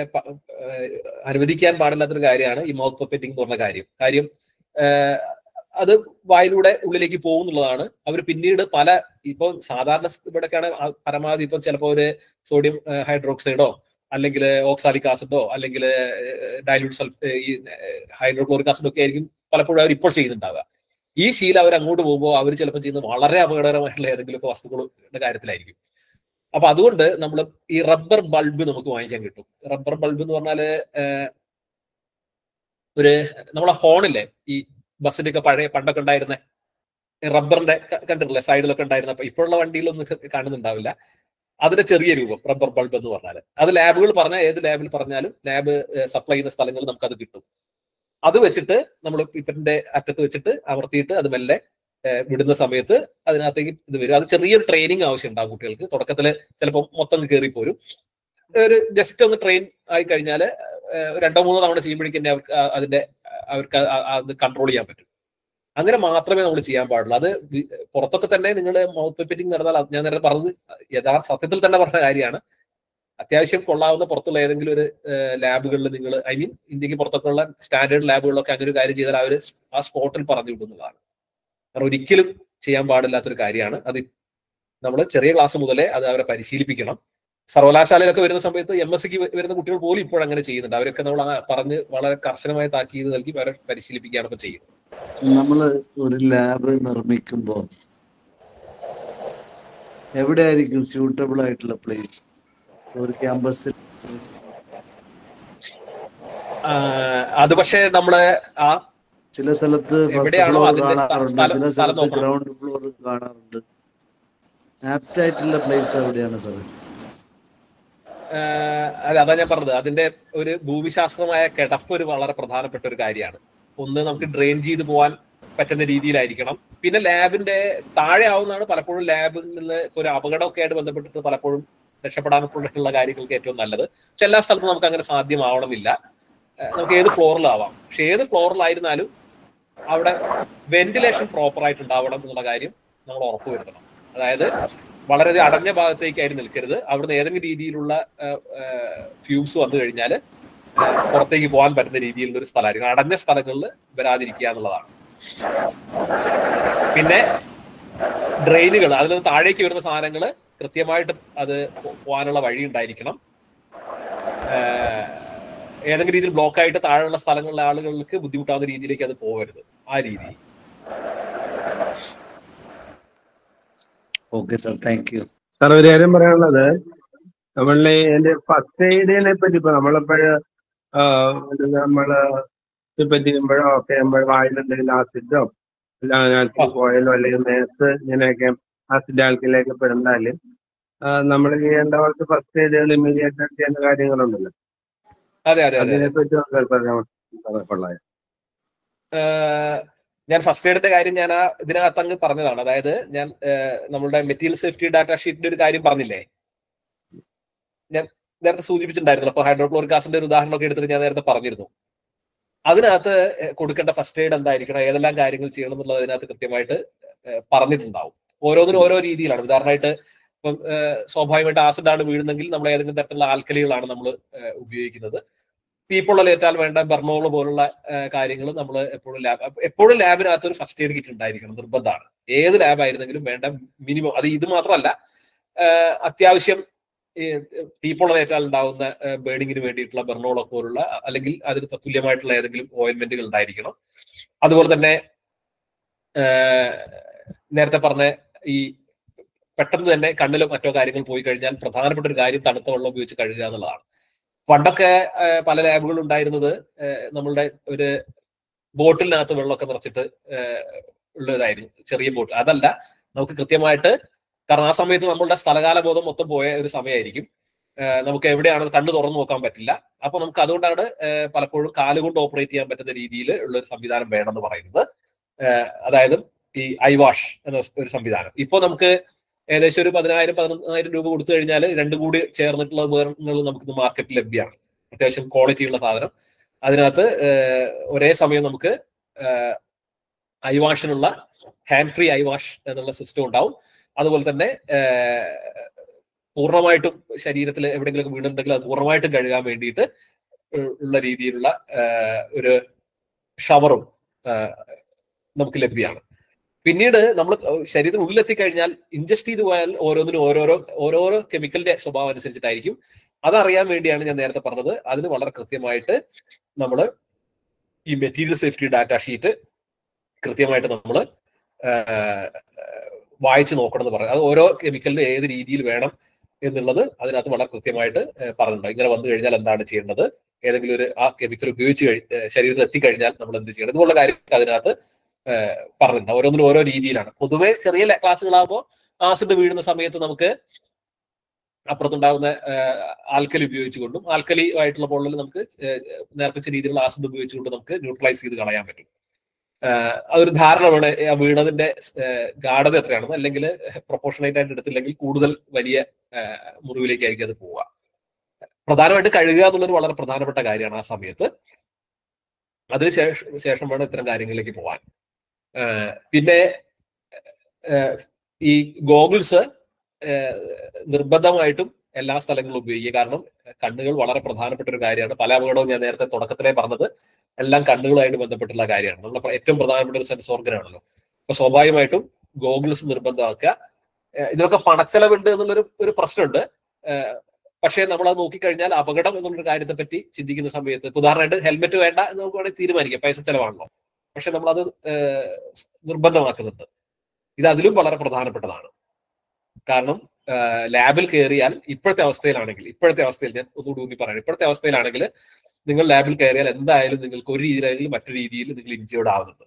അനുവദിക്കാൻ പാടില്ലാത്തൊരു കാര്യമാണ് ഈ മൗത്ത് പപ്പറ്റിംഗ് എന്ന് പറഞ്ഞ കാര്യം കാര്യം അത് വായിലൂടെ ഉള്ളിലേക്ക് പോകുന്നുള്ളതാണ് അവർ പിന്നീട് പല ഇപ്പൊ സാധാരണ ഇവിടെയൊക്കെയാണ് ആ പരമാവധി ഇപ്പം ചിലപ്പോൾ ഒരു സോഡിയം ഹൈഡ്രോക്സൈഡോ അല്ലെങ്കിൽ ഓക്സാലിക് ആസിഡോ അല്ലെങ്കിൽ ഡയലൂട്ട് സൾഫ് ഈ ഹൈഡ്രോക്ലോറിക് ആസിഡോ ഒക്കെ ആയിരിക്കും പലപ്പോഴും അവർ ഇപ്പോൾ ചെയ്യുന്നുണ്ടാവുക ഈ ശീലം അവർ അങ്ങോട്ട് പോകുമ്പോൾ അവർ ചിലപ്പോൾ ചെയ്യുന്നത് വളരെ അപകടകരമായിട്ടുള്ള ഏതെങ്കിലുമൊക്കെ വസ്തുക്കളുടെ കാര്യത്തിലായിരിക്കും അപ്പൊ അതുകൊണ്ട് നമ്മൾ ഈ റബ്ബർ ബൾബ് നമുക്ക് വാങ്ങിക്കാൻ കിട്ടും റബ്ബർ ബൾബ് എന്ന് പറഞ്ഞാല് ഒരു നമ്മളെ ഹോണില്ലേ ഈ ബസ്സിന്റെ ഒക്കെ പഴയ പണ്ടൊക്കെ ഉണ്ടായിരുന്ന റബ്ബറിന്റെ കണ്ടിട്ടില്ലേ സൈഡിലൊക്കെ ഉണ്ടായിരുന്ന അപ്പൊ ഇപ്പോഴുള്ള വണ്ടിയിലൊന്നും കാണുന്നുണ്ടാവില്ല അതിന്റെ ചെറിയ രൂപം റബ്ബർ ബൾബ് എന്ന് പറഞ്ഞാൽ അത് ലാബുകൾ പറഞ്ഞാൽ ഏത് ലാബിൽ പറഞ്ഞാലും ലാബ് സപ്ലൈ ചെയ്യുന്ന സ്ഥലങ്ങളിൽ നമുക്ക് അത് കിട്ടും അത് വെച്ചിട്ട് നമ്മൾ പിപ്പറ്റിന്റെ അറ്റത്ത് വെച്ചിട്ട് അമർത്തിയിട്ട് അത് മെല്ലെ വിടുന്ന സമയത്ത് അതിനകത്തേക്ക് ഇത് വരും അത് ചെറിയൊരു ട്രെയിനിങ് ആവശ്യം ഉണ്ടാകും കുട്ടികൾക്ക് തുടക്കത്തിൽ ചിലപ്പോൾ മൊത്തം കയറി പോരും ഒരു ജസ്റ്റ് ഒന്ന് ട്രെയിൻ ആയി കഴിഞ്ഞാൽ രണ്ടോ മൂന്നോ തവണ ചെയ്യുമ്പോഴേക്കും തന്നെ അവർക്ക് അതിന്റെ അവർക്ക് അത് കൺട്രോൾ ചെയ്യാൻ പറ്റും അങ്ങനെ മാത്രമേ നമ്മൾ ചെയ്യാൻ പാടുള്ളൂ അത് പുറത്തൊക്കെ തന്നെ നിങ്ങൾ മൗത്ത് പെപ്പിറ്റിംഗ് നടന്നാൽ ഞാൻ നേരത്തെ പറഞ്ഞത് യഥാർത്ഥ സത്യത്തിൽ തന്നെ പറഞ്ഞ കാര്യമാണ് അത്യാവശ്യം കൊള്ളാവുന്ന പുറത്തുള്ള ഏതെങ്കിലും ഒരു ലാബുകളിൽ നിങ്ങൾ ഐ മീൻ ഇന്ത്യക്ക് പുറത്തൊക്കെ ഉള്ള സ്റ്റാൻഡേർഡ് ലാബുകളിലൊക്കെ അങ്ങനെ ഒരു കാര്യം ചെയ്താൽ അവർ ആ സ്പോട്ടിൽ പറഞ്ഞു വിടുന്നതാണ് കാരണം ഒരിക്കലും ചെയ്യാൻ പാടില്ലാത്തൊരു കാര്യമാണ് അത് നമ്മൾ ചെറിയ ക്ലാസ് മുതലേ അത് അവരെ പരിശീലിപ്പിക്കണം സർവകലാശാലയിലൊക്കെ വരുന്ന സമയത്ത് എം എസ് സിക്ക് വരുന്ന കുട്ടികൾ പോലും ഇപ്പോൾ അങ്ങനെ ചെയ്യുന്നുണ്ട് അവരൊക്കെ നമ്മൾ പറഞ്ഞ് വളരെ കർശനമായ താക്കീത് നൽകി അവരെ പരിശീലിപ്പിക്കുകയാണ് ഇപ്പൊ ചെയ്യുന്നത് നമ്മൾ ഒരു ലാബ് നിർമ്മിക്കുമ്പോൾ എവിടെയായിരിക്കും സ്യൂട്ടബിൾ ആയിട്ടുള്ള പ്ലേസ് ഒരു ക്യാമ്പസിൽ അത് പക്ഷേ നമ്മള് ആ ചില സ്ഥലത്ത് ഫസ്റ്റ് എവിടെയാണോ ഫ്ലോർ അതിന്റെ സ്ഥ- കാണാറുണ്ട് സ്ഥലം- ചില സ്ഥലം സ്ഥലത്ത് നോക്കണം. ഗ്രൗണ്ട് ഫ്ലോർ കാണാറുണ്ട് ആപ്റ്റ് ആയിട്ടുള്ള പ്ലേസ് എവിടെയാണ് സാർ ആഹ് അല്ല അതാ ഞാൻ പറഞ്ഞത് അതിന്റെ ഒരു ഭൂമിശാസ്ത്രമായ കിടപ്പ് ഒരു വളരെ പ്രധാനപ്പെട്ട ഒരു കാര്യമാണ് ഒന്ന് നമുക്ക് ഡ്രെയിൻ ചെയ്ത് പോകാൻ പറ്റുന്ന രീതിയിലായിരിക്കണം പിന്നെ ലാബിന്റെ താഴെ ആവുന്നതാണ് പലപ്പോഴും ലാബിൽ നിന്ന് ഇപ്പൊ ഒരു അപകടമൊക്കെ ആയിട്ട് ബന്ധപ്പെട്ടിട്ട് പലപ്പോഴും രക്ഷപ്പെടാനുള്ള കാര്യങ്ങൾക്ക് ഏറ്റവും നല്ലത് പക്ഷെ എല്ലാ സ്ഥലത്തും നമുക്ക് അങ്ങനെ സാധ്യമാവണമെന്നില്ല ആഹ് നമുക്ക് ഏത് ഫ്ലോറിലാവാം പക്ഷെ ഏത് ഫ്ലോറിലായിരുന്നാലും അവിടെ വെന്റിലേഷൻ പ്രോപ്പർ ആയിട്ട് ഉണ്ടാവണം എന്നുള്ള കാര്യം നമ്മൾ ഉറപ്പുവരുത്തണം അതായത് വളരെ അടഞ്ഞ ഭാഗത്തേക്കായി നിൽക്കരുത് അവിടുന്ന് ഏതെങ്കിലും രീതിയിലുള്ള ഫ്യൂംസ് വന്നു കഴിഞ്ഞാൽ പുറത്തേക്ക് പോകാൻ പറ്റുന്ന രീതിയിലുള്ള ഒരു സ്ഥലമായിരിക്കും അടഞ്ഞ സ്ഥലങ്ങളിൽ വരാതിരിക്കുക എന്നുള്ളതാണ് പിന്നെ ഡ്രെയിനുകൾ അതിൽ നിന്ന് താഴേക്ക് വരുന്ന സാധനങ്ങൾ കൃത്യമായിട്ട് അത് പോ- പോകാനുള്ള വഴി ഉണ്ടായിരിക്കണം ആഹ് ഏതെങ്കിലും രീതിയിൽ ബ്ലോക്ക് ആയിട്ട് താഴെയുള്ള സ്ഥലങ്ങളിലെ ആളുകൾക്ക് ബുദ്ധിമുട്ടാവുന്ന രീതിയിലേക്ക് അത് പോകരുത് ആ രീതി okay sir thank you sir ഒരു കാര്യം പറയാനുള്ളത് നമ്മളുടെ എന്റെ ഫസ്റ്റ് എയ്ഡിനെ പറ്റി ഇപ്പൊ നമ്മളിപ്പോഴ് നമ്മള് ഇപ്പൊ ചെയ്യുമ്പോഴോ ഒക്കെ നമ്മൾ വായിലെന്തെങ്കിലും ആസിഡോ അല്ലെങ്കിൽ ഓയിലോ അല്ലെങ്കിൽ മേത്ത് ഇങ്ങനെയൊക്കെ ആസിഡ് ആൽക്കിലേക്ക് പെടുന്നാല് നമ്മൾ ചെയ്യേണ്ട കുറച്ച് ഫസ്റ്റ് എയ്ഡുകൾ ഇമ്മീഡിയറ്റ് ആയിട്ട് ചെയ്യേണ്ട കാര്യങ്ങളുണ്ടല്ലോ അതെ അതെ അതെ അതിനെ പറ്റി കൊള്ളാം ആഹ് ഞാൻ ഫസ്റ്റ് എയ്ഡിന്റെ കാര്യം ഞാൻ ആ ഇതിനകത്ത് അങ്ങ് പറഞ്ഞതാണ് അതായത് ഞാൻ ആഹ് നമ്മളുടെ മെറ്റീരിയൽ സേഫ്റ്റി ഡാറ്റ ഷീറ്റിന്റെ ഒരു കാര്യം പറഞ്ഞില്ലേ ഞാൻ നേരത്തെ സൂചിപ്പിച്ചിട്ടുണ്ടായിരുന്നു അപ്പൊ ഹൈഡ്രോക്ലോറിക് ആസിഡിന്റെ ഒരു ഉദാഹരണമൊക്കെ എടുത്തിട്ട് ഞാൻ നേരത്തെ പറഞ്ഞിരുന്നു അതിനകത്ത് കൊടുക്കേണ്ട ഫസ്റ്റ് എയ്ഡ് എന്തായിരിക്കണം ഏതെല്ലാം കാര്യങ്ങൾ ചെയ്യണം എന്നുള്ളത് അതിനകത്ത് കൃത്യമായിട്ട് ആഹ് പറഞ്ഞിട്ടുണ്ടാവും ഓരോന്നിനും ഓരോ രീതിയിലാണ് ഉദാഹരണമായിട്ട് ഇപ്പം ആഹ് സ്വാഭാവികമായിട്ട് ആസിഡാണ് വീഴുന്നെങ്കിൽ നമ്മൾ ഏതെങ്കിലും തരത്തിലുള്ള ആൽക്കലികളാണ് നമ്മൾ ഉപയോഗിക്കുന്നത് തീപ്പൊള്ളലേറ്റാൽ വേണ്ട ബെർണോള് പോലുള്ള കാര്യങ്ങൾ നമ്മൾ എപ്പോഴും ലാബ് എപ്പോഴും ലാബിനകത്ത് ഒരു ഫസ്റ്റ് എയ്ഡ് കിറ്റ് ഉണ്ടായിരിക്കണം നിർബന്ധമാണ് ഏത് ലാബ് ആയിരുന്നെങ്കിലും വേണ്ട മിനിമം അത് ഇത് മാത്രമല്ല ആഹ് അത്യാവശ്യം ഈ തീപ്പൊള്ളലേറ്റാൽ ഉണ്ടാവുന്ന ബേണിങ്ങിന് വേണ്ടിയിട്ടുള്ള ബെർണോളോ പോലുള്ള അല്ലെങ്കിൽ അതിന് തത്തുല്യമായിട്ടുള്ള ഏതെങ്കിലും ഓയിൻമെന്റുകൾ ഉണ്ടായിരിക്കണം അതുപോലെ തന്നെ ആഹ് നേരത്തെ പറഞ്ഞ ഈ പെട്ടെന്ന് തന്നെ കണ്ണിലോ മറ്റോ കാര്യങ്ങൾ പോയി കഴിഞ്ഞാൽ പ്രധാനപ്പെട്ട ഒരു കാര്യം തണുത്ത വെള്ളം ഉപയോഗിച്ച് കഴുകുക എന്നുള്ളതാണ് പണ്ടൊക്കെ ആഹ് പല ലാബുകൾ ഉണ്ടായിരുന്നത് ആഹ് നമ്മളുടെ ഒരു ബോട്ടിലിനകത്ത് വെള്ളമൊക്കെ നിറച്ചിട്ട് ആഹ് ഉള്ളതായിരുന്നു ചെറിയ ബോട്ടിൽ അതല്ല നമുക്ക് കൃത്യമായിട്ട് കാരണം ആ സമയത്ത് നമ്മളുടെ സ്ഥലകാല ബോധം മൊത്തം പോയ ഒരു സമയമായിരിക്കും ആഹ് നമുക്ക് എവിടെയാണ് കണ്ണ് തുറന്നു നോക്കാൻ പറ്റില്ല അപ്പൊ നമുക്ക് അതുകൊണ്ടാണ് ആഹ് പലപ്പോഴും കാലുകൊണ്ട് ഓപ്പറേറ്റ് ചെയ്യാൻ പറ്റുന്ന രീതിയിൽ ഉള്ള ഒരു സംവിധാനം വേണമെന്ന് പറയുന്നത് ആഹ് അതായത് ഈ ഐ വാഷ് എന്ന ഒരു സംവിധാനം ഇപ്പോൾ നമുക്ക് ഏകദേശം ഒരു പതിനായിരം പതിനൊന്നായിരം രൂപ കൊടുത്തു കഴിഞ്ഞാൽ രണ്ടും കൂടി ചേർന്നിട്ടുള്ള ഉപകരണങ്ങൾ നമുക്ക് മാർക്കറ്റിൽ ലഭ്യമാണ് അത്യാവശ്യം ക്വാളിറ്റി ഉള്ള സാധനം അതിനകത്ത് ആഹ് ഒരേ സമയം നമുക്ക് ഐ വാഷിനുള്ള ഹാൻഡ് ഫ്രീ ഐ വാഷ് എന്നുള്ള സിസ്റ്റം ഉണ്ടാവും അതുപോലെ തന്നെ ആഹ് പൂർണ്ണമായിട്ടും ശരീരത്തിൽ എവിടെയെങ്കിലും വീണിട്ടുണ്ടെങ്കിൽ അത് പൂർണ്ണമായിട്ടും കഴുകാൻ വേണ്ടിയിട്ട് ഉള്ള രീതിയിലുള്ള ആഹ് ഒരു ഷവറും നമുക്ക് ലഭ്യമാണ് പിന്നീട് നമ്മൾ ശരീരത്തിനുള്ളിൽ എത്തിക്കഴിഞ്ഞാൽ ഇൻജസ്റ്റ് ചെയ്ത് പോയാൽ ഓരോന്നിനും ഓരോരോ ഓരോരോ കെമിക്കലിന്റെ സ്വഭാവം അനുസരിച്ചിട്ടായിരിക്കും അതറിയാൻ വേണ്ടിയാണ് ഞാൻ നേരത്തെ പറഞ്ഞത് അതിന് വളരെ കൃത്യമായിട്ട് നമ്മൾ ഈ മെറ്റീരിയൽ സേഫ്റ്റി ഡാറ്റ ഷീറ്റ് കൃത്യമായിട്ട് നമ്മൾ വായിച്ചു നോക്കണം എന്ന് പറയും അത് ഓരോ കെമിക്കലിനും ഏത് രീതിയിൽ വേണം എന്നുള്ളത് അതിനകത്ത് വളരെ കൃത്യമായിട്ട് ഏഹ് പറഞ്ഞിട്ടുണ്ട് ഇങ്ങനെ വന്നു കഴിഞ്ഞാൽ എന്താണ് ചെയ്യേണ്ടത് ഏതെങ്കിലും ഒരു ആ കെമിക്കൽ ഉപയോഗിച്ച് കഴി ഏഹ് ശരീരത്തിൽ എത്തിക്കഴിഞ്ഞാൽ നമ്മൾ എന്ത് ചെയ്യണം ഇതുപോലുള്ള കാര്യം അതിനകത്ത് ഏഹ് പറഞ്ഞിട്ടുണ്ട് ഓരോന്നിനും ഓരോ രീതിയിലാണ് പൊതുവെ ചെറിയ ല- ക്ലാസ്സുകളാകുമ്പോൾ ആസിഡ് വീഴുന്ന സമയത്ത് നമുക്ക് അപ്പുറത്തുണ്ടാകുന്ന ഏഹ് ആൽക്കലി ഉപയോഗിച്ചുകൊണ്ടും ആൽക്കലി ആയിട്ടുള്ള പൊള്ളൽ നമുക്ക് ഏഹ് നേർപ്പിച്ച രീതിയിലുള്ള ആസിഡ് ഉപയോഗിച്ചുകൊണ്ട് നമുക്ക് ന്യൂട്രലൈസ് ചെയ്ത് കളയാൻ പറ്റും ഏഹ് അതൊരു ധാരണ വേണം ആ വീണതിന്റെ ഏഹ് ഗാഠത എത്രയാണെന്ന് അല്ലെങ്കിൽ പ്രൊപ്പോർഷണേറ്റ് ആയിട്ട് എടുത്തില്ലെങ്കിൽ കൂടുതൽ വലിയ ഏഹ് മുറിവിലേക്കായിരിക്കും അത് പോവുക പ്രധാനമായിട്ട് കഴുകുക എന്നുള്ളൊരു വളരെ പ്രധാനപ്പെട്ട കാര്യമാണ് ആ സമയത്ത് അതിന് ശേഷം ശേഷം വേണം ഇത്തരം കാര്യങ്ങളിലേക്ക് പോവാൻ ഏഹ് പിന്നെ ഏഹ് ഈ ഗോഗിൾസ് നിർബന്ധമായിട്ടും എല്ലാ സ്ഥലങ്ങളിലും ഉപയോഗിക്കുക കാരണം കണ്ണുകൾ വളരെ പ്രധാനപ്പെട്ട ഒരു കാര്യമാണ് പല അപകടവും ഞാൻ നേരത്തെ തുടക്കത്തിലേ പറഞ്ഞത് എല്ലാം കണ്ണുകളായിട്ട് ബന്ധപ്പെട്ടുള്ള കാര്യമാണ് നമ്മുടെ ഏറ്റവും പ്രധാനപ്പെട്ട ഒരു സെൻസ് ഓർഗൻ ആണല്ലോ അപ്പൊ സ്വാഭാവികമായിട്ടും ഗോഗിൾസ് നിർബന്ധമാക്കുക ഏഹ് ഇതിനൊക്കെ പണച്ചെലവുണ്ട് എന്നുള്ളൊരു ഒരു പ്രശ്നമുണ്ട് ഏഹ് പക്ഷേ നമ്മൾ അത് നോക്കിക്കഴിഞ്ഞാൽ അപകടം എന്നുള്ളൊരു കാര്യത്തെ പറ്റി ചിന്തിക്കുന്ന സമയത്ത് ഇപ്പൊ ഉദാഹരണമായിട്ട് ഹെൽമെറ്റ് വേണ്ട എന്ന് നമുക്ക് വേണമെങ്കിൽ തീരുമാനിക്കാം പൈസ ചെലവാണല്ലോ പക്ഷെ നമ്മളത് ഏഹ് നിർബന്ധമാക്കുന്നുണ്ട് ഇത് അതിലും വളരെ പ്രധാനപ്പെട്ടതാണ് കാരണം ലാബിൽ കയറിയാൽ ഇപ്പോഴത്തെ അവസ്ഥയിലാണെങ്കിൽ ഇപ്പോഴത്തെ അവസ്ഥയിൽ ഞാൻ ഒന്നുകൂടി ഊന്നി പറയാം ഇപ്പോഴത്തെ അവസ്ഥയിലാണെങ്കിൽ നിങ്ങൾ ലാബിൽ കയറിയാൽ എന്തായാലും നിങ്ങൾക്ക് ഒരു രീതിയിലാണെങ്കിൽ മറ്റൊരു രീതിയിൽ നിങ്ങൾ ഇഞ്ചേർഡ് ആവുന്നുണ്ട്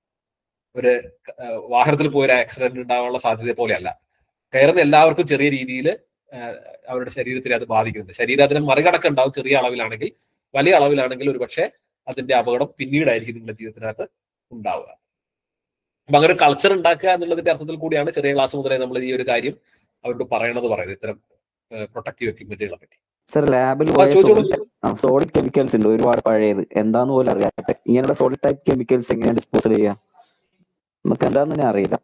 ഒരു ഏഹ് വാഹനത്തിൽ പോയ ഒരു ആക്സിഡന്റ് ഉണ്ടാവാനുള്ള സാധ്യത പോലെയല്ല കയറുന്ന എല്ലാവർക്കും ചെറിയ രീതിയിൽ അവരുടെ ശരീരത്തിനെ അത് ബാധിക്കുന്നുണ്ട് ശരീരം അതിനെ മറികടക്കുണ്ടാവും ചെറിയ അളവിലാണെങ്കിൽ വലിയ അളവിലാണെങ്കിൽ ഒരു പക്ഷേ അതിന്റെ അപകടം പിന്നീടായിരിക്കും നിങ്ങളുടെ ജീവിതത്തിനകത്ത് ഉണ്ടാവുക അപ്പൊ അങ്ങനെ ഒരു കൾച്ചർ ഉണ്ടാക്കുക എന്നുള്ളതിന്റെ അർത്ഥത്തിൽ കൂടിയാണ് ചെറിയ ക്ലാസ് മുതലേ നമ്മൾ ഈ ഒരു കാര്യം അവരോട് പറയണത് പറയുന്നത് ഇത്തരം പ്രൊട്ടക്റ്റീവ് എക്യുപ്മെന്റുകളെ പറ്റി സർ ലാബിൽ ആ, പോയ ചോദിച്ചോളൂ. സോളിഡ് കെമിക്കൽസ് ഉണ്ട് ഒരുപാട് പഴയത് എന്താന്ന് പോലും അറിയാത്ത ഇങ്ങനെയുള്ള സോളിഡ് ടൈപ്പ് കെമിക്കൽസ് എങ്ങനെയാണ് ഡിസ്പോസൽ ചെയ്യുക നമുക്ക് എന്താന്ന് തന്നെ അറിയില്ല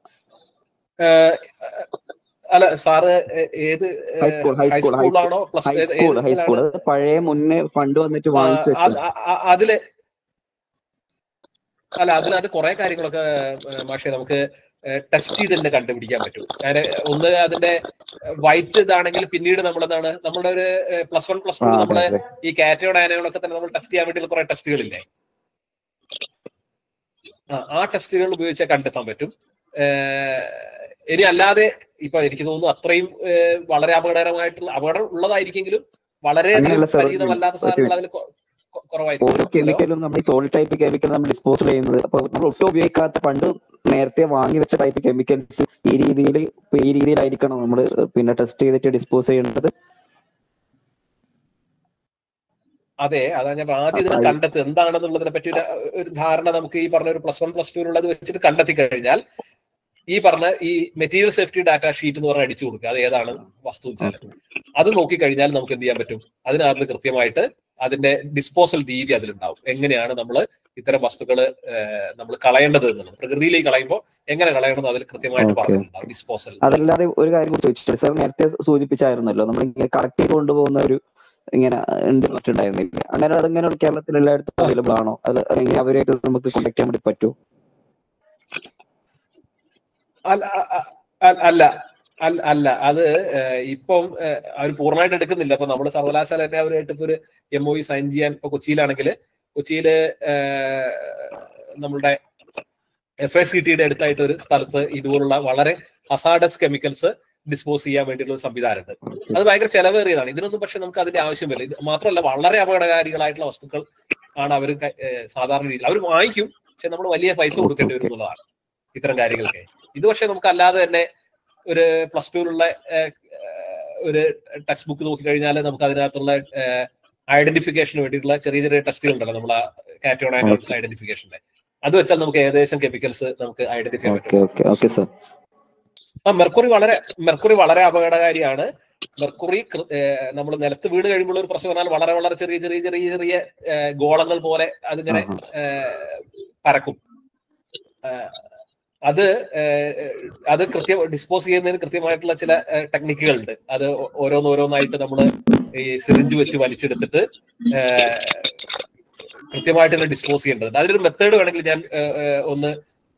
ഏഹ്, അല്ല സാറ് ഏ- ഏത് ഹൈസ്കൂൾ ഹൈസ്കൂൾ ഹൈസ്കൂളാണോ പ്ലസ് ഹൈസ്കൂൾ ഹൈസ്കൂൾ അത് പഴയ മുന്നേ പണ്ട് വന്നിട്ട് വാങ്ങിച്ചു വെച്ചത് അതില് അല്ല അതിനകത്ത് കുറെ കാര്യങ്ങളൊക്കെ ഏഹ്, മാഷെ നമുക്ക് ടെസ്റ്റ് ചെയ്ത് തന്നെ കണ്ടുപിടിക്കാൻ പറ്റും ഞാൻ ഒന്ന് അതിന്റെ വൈറ്റ് ഇതാണെങ്കിൽ പിന്നീട് നമ്മൾ എന്താണ് നമ്മുടെ ഒരു പ്ലസ് വൺ പ്ലസ് ആ ടു അതെ നമ്മള് അതെ ഈ കാറ്റയോൺ ആനകളൊക്കെ തന്നെ നമ്മൾ ടെസ്റ്റ് ചെയ്യാൻ വേണ്ടിയുള്ള കുറെ ടെസ്റ്റുകളില്ലേ ആ, ആ ടെസ്റ്റുകൾ ഉപയോഗിച്ചാൽ കണ്ടെത്താൻ പറ്റും ഏഹ്, ഇനി അല്ലാതെ ഇപ്പൊ എനിക്ക് തോന്നുന്നു അത്രയും ഏഹ്, വളരെ അപകടകരമായിട്ടുള്ള അപകടം ഉള്ളതായിരിക്കെങ്കിലും വളരെയധികം അങ്ങനെയല്ല sir, പരിചിതമല്ലാത്ത ഒരു സാധനങ്ങൾ അതിൽ കൊ- കൊ- കുറവായിരിക്കും ഓരോ ഹലോ കെമിക്കലും നമ്മൾ സോളിഡ് ടൈപ്പ് കെമിക്കൽ നമ്മൾ ഡിസ്പോസൽ ചെയ്യുന്നത് അപ്പൊ നമ്മൾ ഒട്ടും ഉപയോഗിക്കാത്ത പണ്ട് നേരത്തെ വാങ്ങി വെച്ച ടൈപ്പ് കെമിക്കൽസ് ഈ രീതിയിൽ ഇപ്പൊ ഈ രീതിയിലായിരിക്കണം നമ്മൾ പിന്നെ ടെസ്റ്റ് ചെയ്തിട്ട് ഡിസ്പോസ് ചെയ്യേണ്ടത് അതെ അതാ ഞാൻ ആദ്യം ഇതിനെ അത് കണ്ടെത്തുക എന്താണെന്നുള്ളതിനെ പറ്റി ഒരു ഒരു ധാരണ നമുക്ക് ഈ പറഞ്ഞ ഒരു പ്ലസ് വൺ പ്ലസ് ടുവിലുള്ളത് വെച്ചിട്ട് കണ്ടെത്തി കഴിഞ്ഞാൽ ഈ പറഞ്ഞ ഈ മെറ്റീരിയൽ സേഫ്റ്റി ഡാറ്റ ഷീറ്റ് എന്ന് പറഞ്ഞാൽ അടിച്ചു കൊടുക്കുക അത് ഏതാണ് വസ്തു വെച്ചാൽ അത് നോക്കിക്കഴിഞ്ഞാൽ നമുക്ക് എന്ത് ചെയ്യാൻ പറ്റും അതിനകത്ത് കൃത്യമായിട്ട് അതിന്റെ ഡിസ്പോസൽ രീതി അതിലുണ്ടാവും എങ്ങനെയാണ് നമ്മൾ ഇത്തരം വസ്തുക്കൾ നമ്മൾ കളയേണ്ടത് എന്നുള്ളത് പ്രകൃതിയിലേക്ക് കളയുമ്പോൾ എങ്ങനെ കളയണം എന്ന് അതിൽ കൃത്യമായിട്ട് ഓക്കെ പറഞ്ഞിട്ടുണ്ടാവും ഡിസ്പോസൽ അതല്ലാതെ ഒരു കാര്യം കൂടി ചോദിച്ചിട്ട് സാർ നേരത്തെ സൂചിപ്പിച്ചായിരുന്നല്ലോ നമ്മൾ ഇങ്ങനെ കളക്ട് ചെയ്ത് കൊണ്ടുപോകുന്ന ഒരു ഇങ്ങനെ ഉണ്ട് മറ്റുണ്ടായിരുന്നില്ല അങ്ങനെ അതങ്ങനെ കേരളത്തിൽ എല്ലായിടത്തും അവൈലബിൾ ആണോ അത് എങ്ങനെ അവരായിട്ട് നമുക്ക് കോണ്ടാക്ട് ചെയ്യാൻ വേണ്ടി പറ്റുമോ അല്ല അ- അ- അല്ല അല്ല അല്ല അത് ഏഹ്, ഇപ്പം ഏഹ്, അവർ പൂർണ്ണമായിട്ട് എടുക്കുന്നില്ല അപ്പൊ നമ്മുടെ സർവകലാശാല തന്നെ അവരായിട്ട് ഇപ്പൊ ഒരു എം ഒ സൈൻ ചെയ്യാൻ ഇപ്പൊ കൊച്ചിയിലാണെങ്കിൽ കൊച്ചിയില് ഏഹ്, നമ്മളുടെ എഫ് എസ് സി ടിയുടെ അടുത്തായിട്ട് ഒരു സ്ഥലത്ത് ഇതുപോലുള്ള വളരെ ഹസാഡസ് കെമിക്കൽസ് ഡിസ്പോസ് ചെയ്യാൻ വേണ്ടിയിട്ടുള്ള ഒരു സംവിധാനമുണ്ട് അത് ഭയങ്കര ചെലവേറിയതാണ് ഇതിനൊന്നും പക്ഷെ നമുക്ക് അതിന്റെ ആവശ്യമില്ല ഇത് മാത്രമല്ല വളരെ അപകടകാരികളായിട്ടുള്ള വസ്തുക്കൾ ആണ് അവർ സാധാരണ രീതിയിൽ അവർ വാങ്ങിക്കും പക്ഷെ നമ്മൾ വലിയ പൈസ ഓക്കെ കൊടുക്കേണ്ടി വരും ഓക്കെ എന്നുള്ളതാണ് ഇത്തരം കാര്യങ്ങൾക്ക് ഇത് പക്ഷെ നമുക്ക് അല്ലാതെ തന്നെ ഒരു പ്ലസ് ടുവിലുള്ള ഒരു ടെക്സ്റ്റ് ബുക്ക് നോക്കിക്കഴിഞ്ഞാൽ നമുക്ക് അതിനകത്തുള്ള ഐഡന്റിഫിക്കേഷന് വേണ്ടിയിട്ടുള്ള ചെറിയ ചെറിയ ടെസ്റ്റുകൾ ഉണ്ടല്ലോ നമ്മളെ കാറ്റോൺ ആനോൺസ് ഓക്കെ ഐഡന്റിഫിക്കേഷന്റെ അത് വെച്ചാൽ നമുക്ക് ഏകദേശം കെമിക്കൽസ് നമുക്ക് ഐഡന്റിഫൈ ചെയ്യാൻ പറ്റും ഓക്കെ ഓക്കെ ഓക്കെ സാർ ആ മെർക്കുറി വളരെ മെർക്കുറി വളരെ അപകടകാരിയാണ് മെർക്കുറി നമ്മൾ നിലത്ത് വീണ് കഴിയുമ്പോൾ ഒരു പ്രശ്നം പറഞ്ഞാൽ വളരെ വളരെ ചെറിയ ചെറിയ ചെറിയ ചെറിയ ഏഹ്, ഗോളങ്ങൾ പോലെ അതിങ്ങനെ ആഹാ ഏഹ്, പരക്കും ഏഹ്, അത് ഏഹ്, അത് കൃത്യം ഡിസ്പോസ് ചെയ്യുന്നതിന് കൃത്യമായിട്ടുള്ള ചില ടെക്നിക്കുകൾ ഉണ്ട് അത് ഓ- ഓരോന്നോരോന്നായിട്ട് നമ്മൾ ഈ സിറിഞ്ച് വെച്ച് വലിച്ചെടുത്തിട്ട് ഏഹ്, കൃത്യമായിട്ട് ഡിസ്പോസ് ചെയ്യേണ്ടതുണ്ട് അതിനൊരു മെത്തേഡ് വേണമെങ്കിൽ ഞാൻ ഏഹ്, ഏഹ്, ഒന്ന്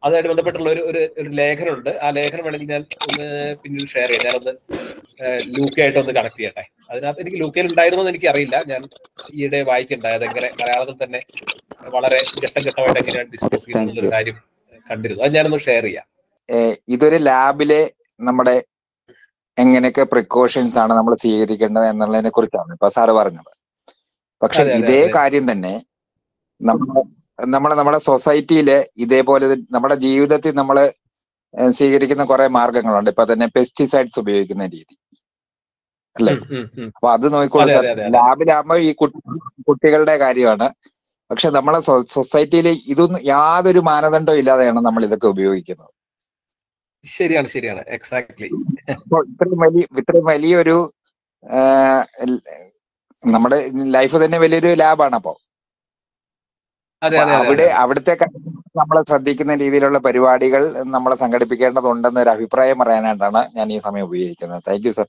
അതുമായിട്ട് ബന്ധപ്പെട്ടുള്ള ഒരു ഒരു ഒരു ലേഖനമുണ്ട് ആ ലേഖനം വേണമെങ്കിൽ ഞാൻ ഒന്ന് പിന്നീട് ഷെയർ ചെയ്യാം ഞാനൊന്ന് ലൂക്കയായിട്ട് ഒന്ന് കണക്ട് ചെയ്യട്ടെ അതിനകത്ത് എനിക്ക് ലൂക്കയിൽ ഉണ്ടായിരുന്നു എന്ന് എനിക്ക് അറിയില്ല ഞാൻ ഈയിടെ വായിക്കുണ്ടായത് എങ്ങനെ മലയാളത്തിൽ തന്നെ വളരെ ഘട്ടം ഘട്ടമായിട്ട് എങ്ങനെയാണ് ഡിസ്പോസ് ചെയ്യുന്നത് ഒരു കാര്യം കണ്ടിരുന്നു അത് ഞാനൊന്ന് ഷെയർ ചെയ്യാം ഏഹ് ഇതൊരു ലാബിലെ നമ്മുടെ എങ്ങനെയൊക്കെ പ്രിക്കോഷൻസ് ആണ് നമ്മൾ സ്വീകരിക്കേണ്ടത് എന്നുള്ളതിനെ കുറിച്ചാണ് ഇപ്പൊ സാറ് പറഞ്ഞത് പക്ഷെ അതെ, അതെ, ഇതേ അതെ. കാര്യം തന്നെ നമ്മൾ നമ്മളെ നമ്മുടെ സൊസൈറ്റിയില് ഇതേപോലെ ഇത് നമ്മുടെ ജീവിതത്തിൽ നമ്മൾ സ്വീകരിക്കുന്ന കുറെ മാർഗങ്ങളുണ്ട് ഇപ്പൊ തന്നെ പെസ്റ്റിസൈഡ്സ് ഉപയോഗിക്കുന്ന രീതി അല്ലെ ഉം, ഉം, ഉം. അപ്പൊ അത് നോക്കിക്കോളൂ അതെ, സാർ അതെ, അതെ, അതെ. ലാബിലാകുമ്പോ ഈ കുട്ടി- കുട്ടികളുടെ കാര്യമാണ് പക്ഷെ നമ്മളെ സൊസൈറ്റിയിൽ ഇതൊന്നും യാതൊരു മാനദണ്ഡവും ഇല്ലാതെയാണ് നമ്മൾ ഇതൊക്കെ ഉപയോഗിക്കുന്നത് ശരിയാണ് ശരിയാണ് എക്സാക്ട്ലി അപ്പൊ ഇത്രയും വലിയ ഇത്രയും വലിയൊരു ആ, ൽ- നമ്മുടെ ലൈഫ് തന്നെ വലിയൊരു ലാബാണ് അപ്പൊ അതെ അപ്പൊ അതെ അതെ അവിടെ അതെ. അവിടുത്തെ നമ്മൾ ശ്രദ്ധിക്കുന്ന രീതിയിലുള്ള പരിപാടികൾ നമ്മൾ സംഘടിപ്പിക്കേണ്ടതുണ്ടെന്ന് ഒരു അഭിപ്രായം പറയാനായിട്ടാണ് ഞാൻ ഈ സമയം ഉപയോഗിക്കുന്നത് താങ്ക് യു സർ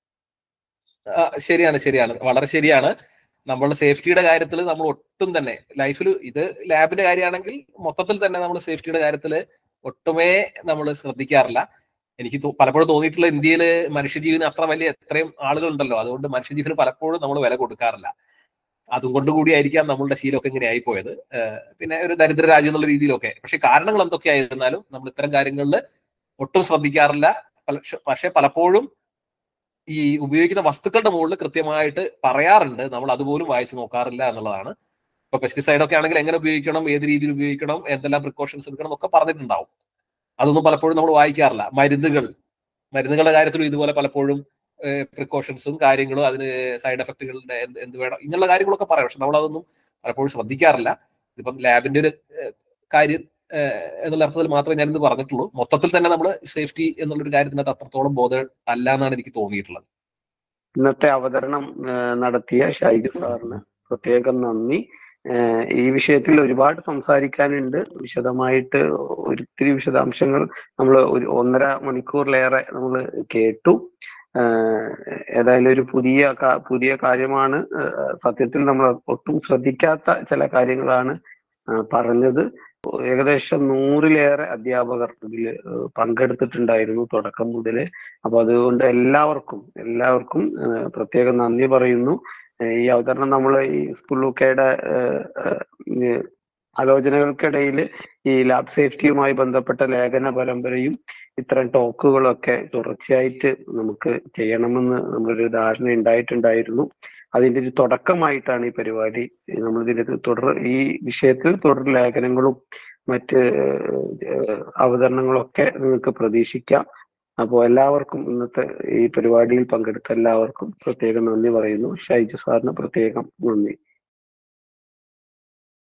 ആ, ശരിയാണ് ശരിയാണ് വളരെ ശരിയാണ് നമ്മളുടെ സേഫ്റ്റിയുടെ കാര്യത്തിൽ നമ്മൾ ഒട്ടും തന്നെ ലൈഫിൽ ഇത് ലാബിന്റെ കാര്യമാണെങ്കിൽ മൊത്തത്തിൽ തന്നെ നമ്മൾ സേഫ്റ്റിയുടെ കാര്യത്തിൽ ഒട്ടുമേ നമ്മൾ ശ്രദ്ധിക്കാറില്ല എനിക്ക് തോ- പലപ്പോഴും തോന്നിയിട്ടുള്ള ഇന്ത്യയിൽ മനുഷ്യജീവന് അത്ര വലിയ എത്രയും ആളുകളുണ്ടല്ലോ അതുകൊണ്ട് മനുഷ്യജീവന് പലപ്പോഴും നമ്മൾ വില കൊടുക്കാറില്ല അതും കൊണ്ട് കൂടിയായിരിക്കാം നമ്മളുടെ ശീലമൊക്കെ ഇങ്ങനെ ആയിപ്പോയത് ഏഹ് പിന്നെ ഒരു ദരിദ്ര രാജ്യം എന്നുള്ള രീതിയിലൊക്കെ പക്ഷെ കാരണങ്ങൾ എന്തൊക്കെയായിരുന്നാലും നമ്മൾ ഇത്തരം കാര്യങ്ങളിൽ ഒട്ടും ശ്രദ്ധിക്കാറില്ല പല- പക്ഷെ പലപ്പോഴും ഈ ഉപയോഗിക്കുന്ന വസ്തുക്കളുടെ മുകളിൽ കൃത്യമായിട്ട് പറയാറുണ്ട് നമ്മൾ അതുപോലും വായിച്ചു നോക്കാറില്ല എന്നുള്ളതാണ് ഇപ്പൊ പെസ്റ്റിസൈഡ് ഒക്കെ ആണെങ്കിൽ എങ്ങനെ ഉപയോഗിക്കണം ഏത് രീതിയിൽ ഉപയോഗിക്കണം എന്തെല്ലാം പ്രിക്കോഷൻസ് എടുക്കണം എന്നൊക്കെ പറഞ്ഞിട്ടുണ്ടാവും അതൊന്നും പലപ്പോഴും നമ്മൾ വായിക്കാറില്ല മരുന്നുകൾ മരുന്നുകളുടെ കാര്യത്തിലും ഇതുപോലെ പലപ്പോഴും പ്രിക്കോഷൻസും കാര്യങ്ങളും അതിന് സൈഡ് എഫക്റ്റുകളുടെ എന്ത് എന്ത് വേണം ഇങ്ങനെയുള്ള കാര്യങ്ങളൊക്കെ പറയാം പക്ഷെ നമ്മൾ അതൊന്നും പലപ്പോഴും ശ്രദ്ധിക്കാറില്ല ഇതിപ്പം ലാബിന്റെ ഒരു ഏഹ്, കാര്യം ഏഹ്, എന്നുള്ള അർത്ഥത്തിൽ മാത്രമേ ഞാനിത് പറഞ്ഞിട്ടുള്ളൂ മൊത്തത്തിൽ തന്നെ നമ്മൾ സേഫ്റ്റി എന്നുള്ളൊരു കാര്യത്തിനകത്ത് അത്രത്തോളം ബോധം അല്ല എന്നാണ് എനിക്ക് തോന്നിയിട്ടുള്ളത് ഇന്നത്തെ അവതരണം ആ, നടത്തിയ ഷൈജു സാറിന് പ്രത്യേകം നന്ദി ആ, ഈ വിഷയത്തിൽ ഒരുപാട് സംസാരിക്കാനുണ്ട് വിശദമായിട്ട് ഒരിത്തിരി വിശദാംശങ്ങൾ നമ്മൾ ഒരു ഒന്നര മണിക്കൂറിലേറെ നമ്മൾ കേട്ടു ആ, ഏതായാലും ഒരു പുതിയ കാ- പുതിയ കാര്യമാണ് ആ, സത്യത്തിൽ നമ്മൾ ഒട്ടും ശ്രദ്ധിക്കാത്ത ചില കാര്യങ്ങളാണ് ആ, പറഞ്ഞത് ഏകദേശം നൂറിലേറെ അധ്യാപകർ ഇതിൽ പങ്കെടുത്തിട്ടുണ്ടായിരുന്നു തുടക്കം മുതല് അപ്പൊ അതുകൊണ്ട് എല്ലാവർക്കും എല്ലാവർക്കും ഏഹ് പ്രത്യേകം നന്ദി പറയുന്നു ഏഹ് ഈ അവതരണം നമ്മൾ ഈ സ്കൂളുക്കയുടെ ആലോചനകൾക്കിടയിൽ ഈ ലാബ് സേഫ്റ്റിയുമായി ബന്ധപ്പെട്ട ലേഖന പരമ്പരയും ഇത്തരം ടോക്കുകളൊക്കെ തുടർച്ചയായിട്ട് നമുക്ക് ചെയ്യണമെന്ന് നമ്മളൊരു ധാരണ ഉണ്ടായിട്ടുണ്ടായിരുന്നു അതിന്റെ ഒരു തുടക്കമായിട്ടാണ് ഈ പരിപാടി നമ്മൾ ഇതിന് തുടർ ഈ വിഷയത്തിൽ തുടർ ലേഖനങ്ങളും മറ്റ് ഏഹ് അവതരണങ്ങളൊക്കെ നിങ്ങൾക്ക് പ്രതീക്ഷിക്കാം അപ്പോൾ എല്ലാവർക്കും ഇന്നത്തെ ഈ പരിപാടിയിൽ പങ്കെടുത്ത എല്ലാവർക്കും പ്രത്യേകം നന്ദി പറയുന്നു ഷൈജു സാറിന് പ്രത്യേകം നന്ദി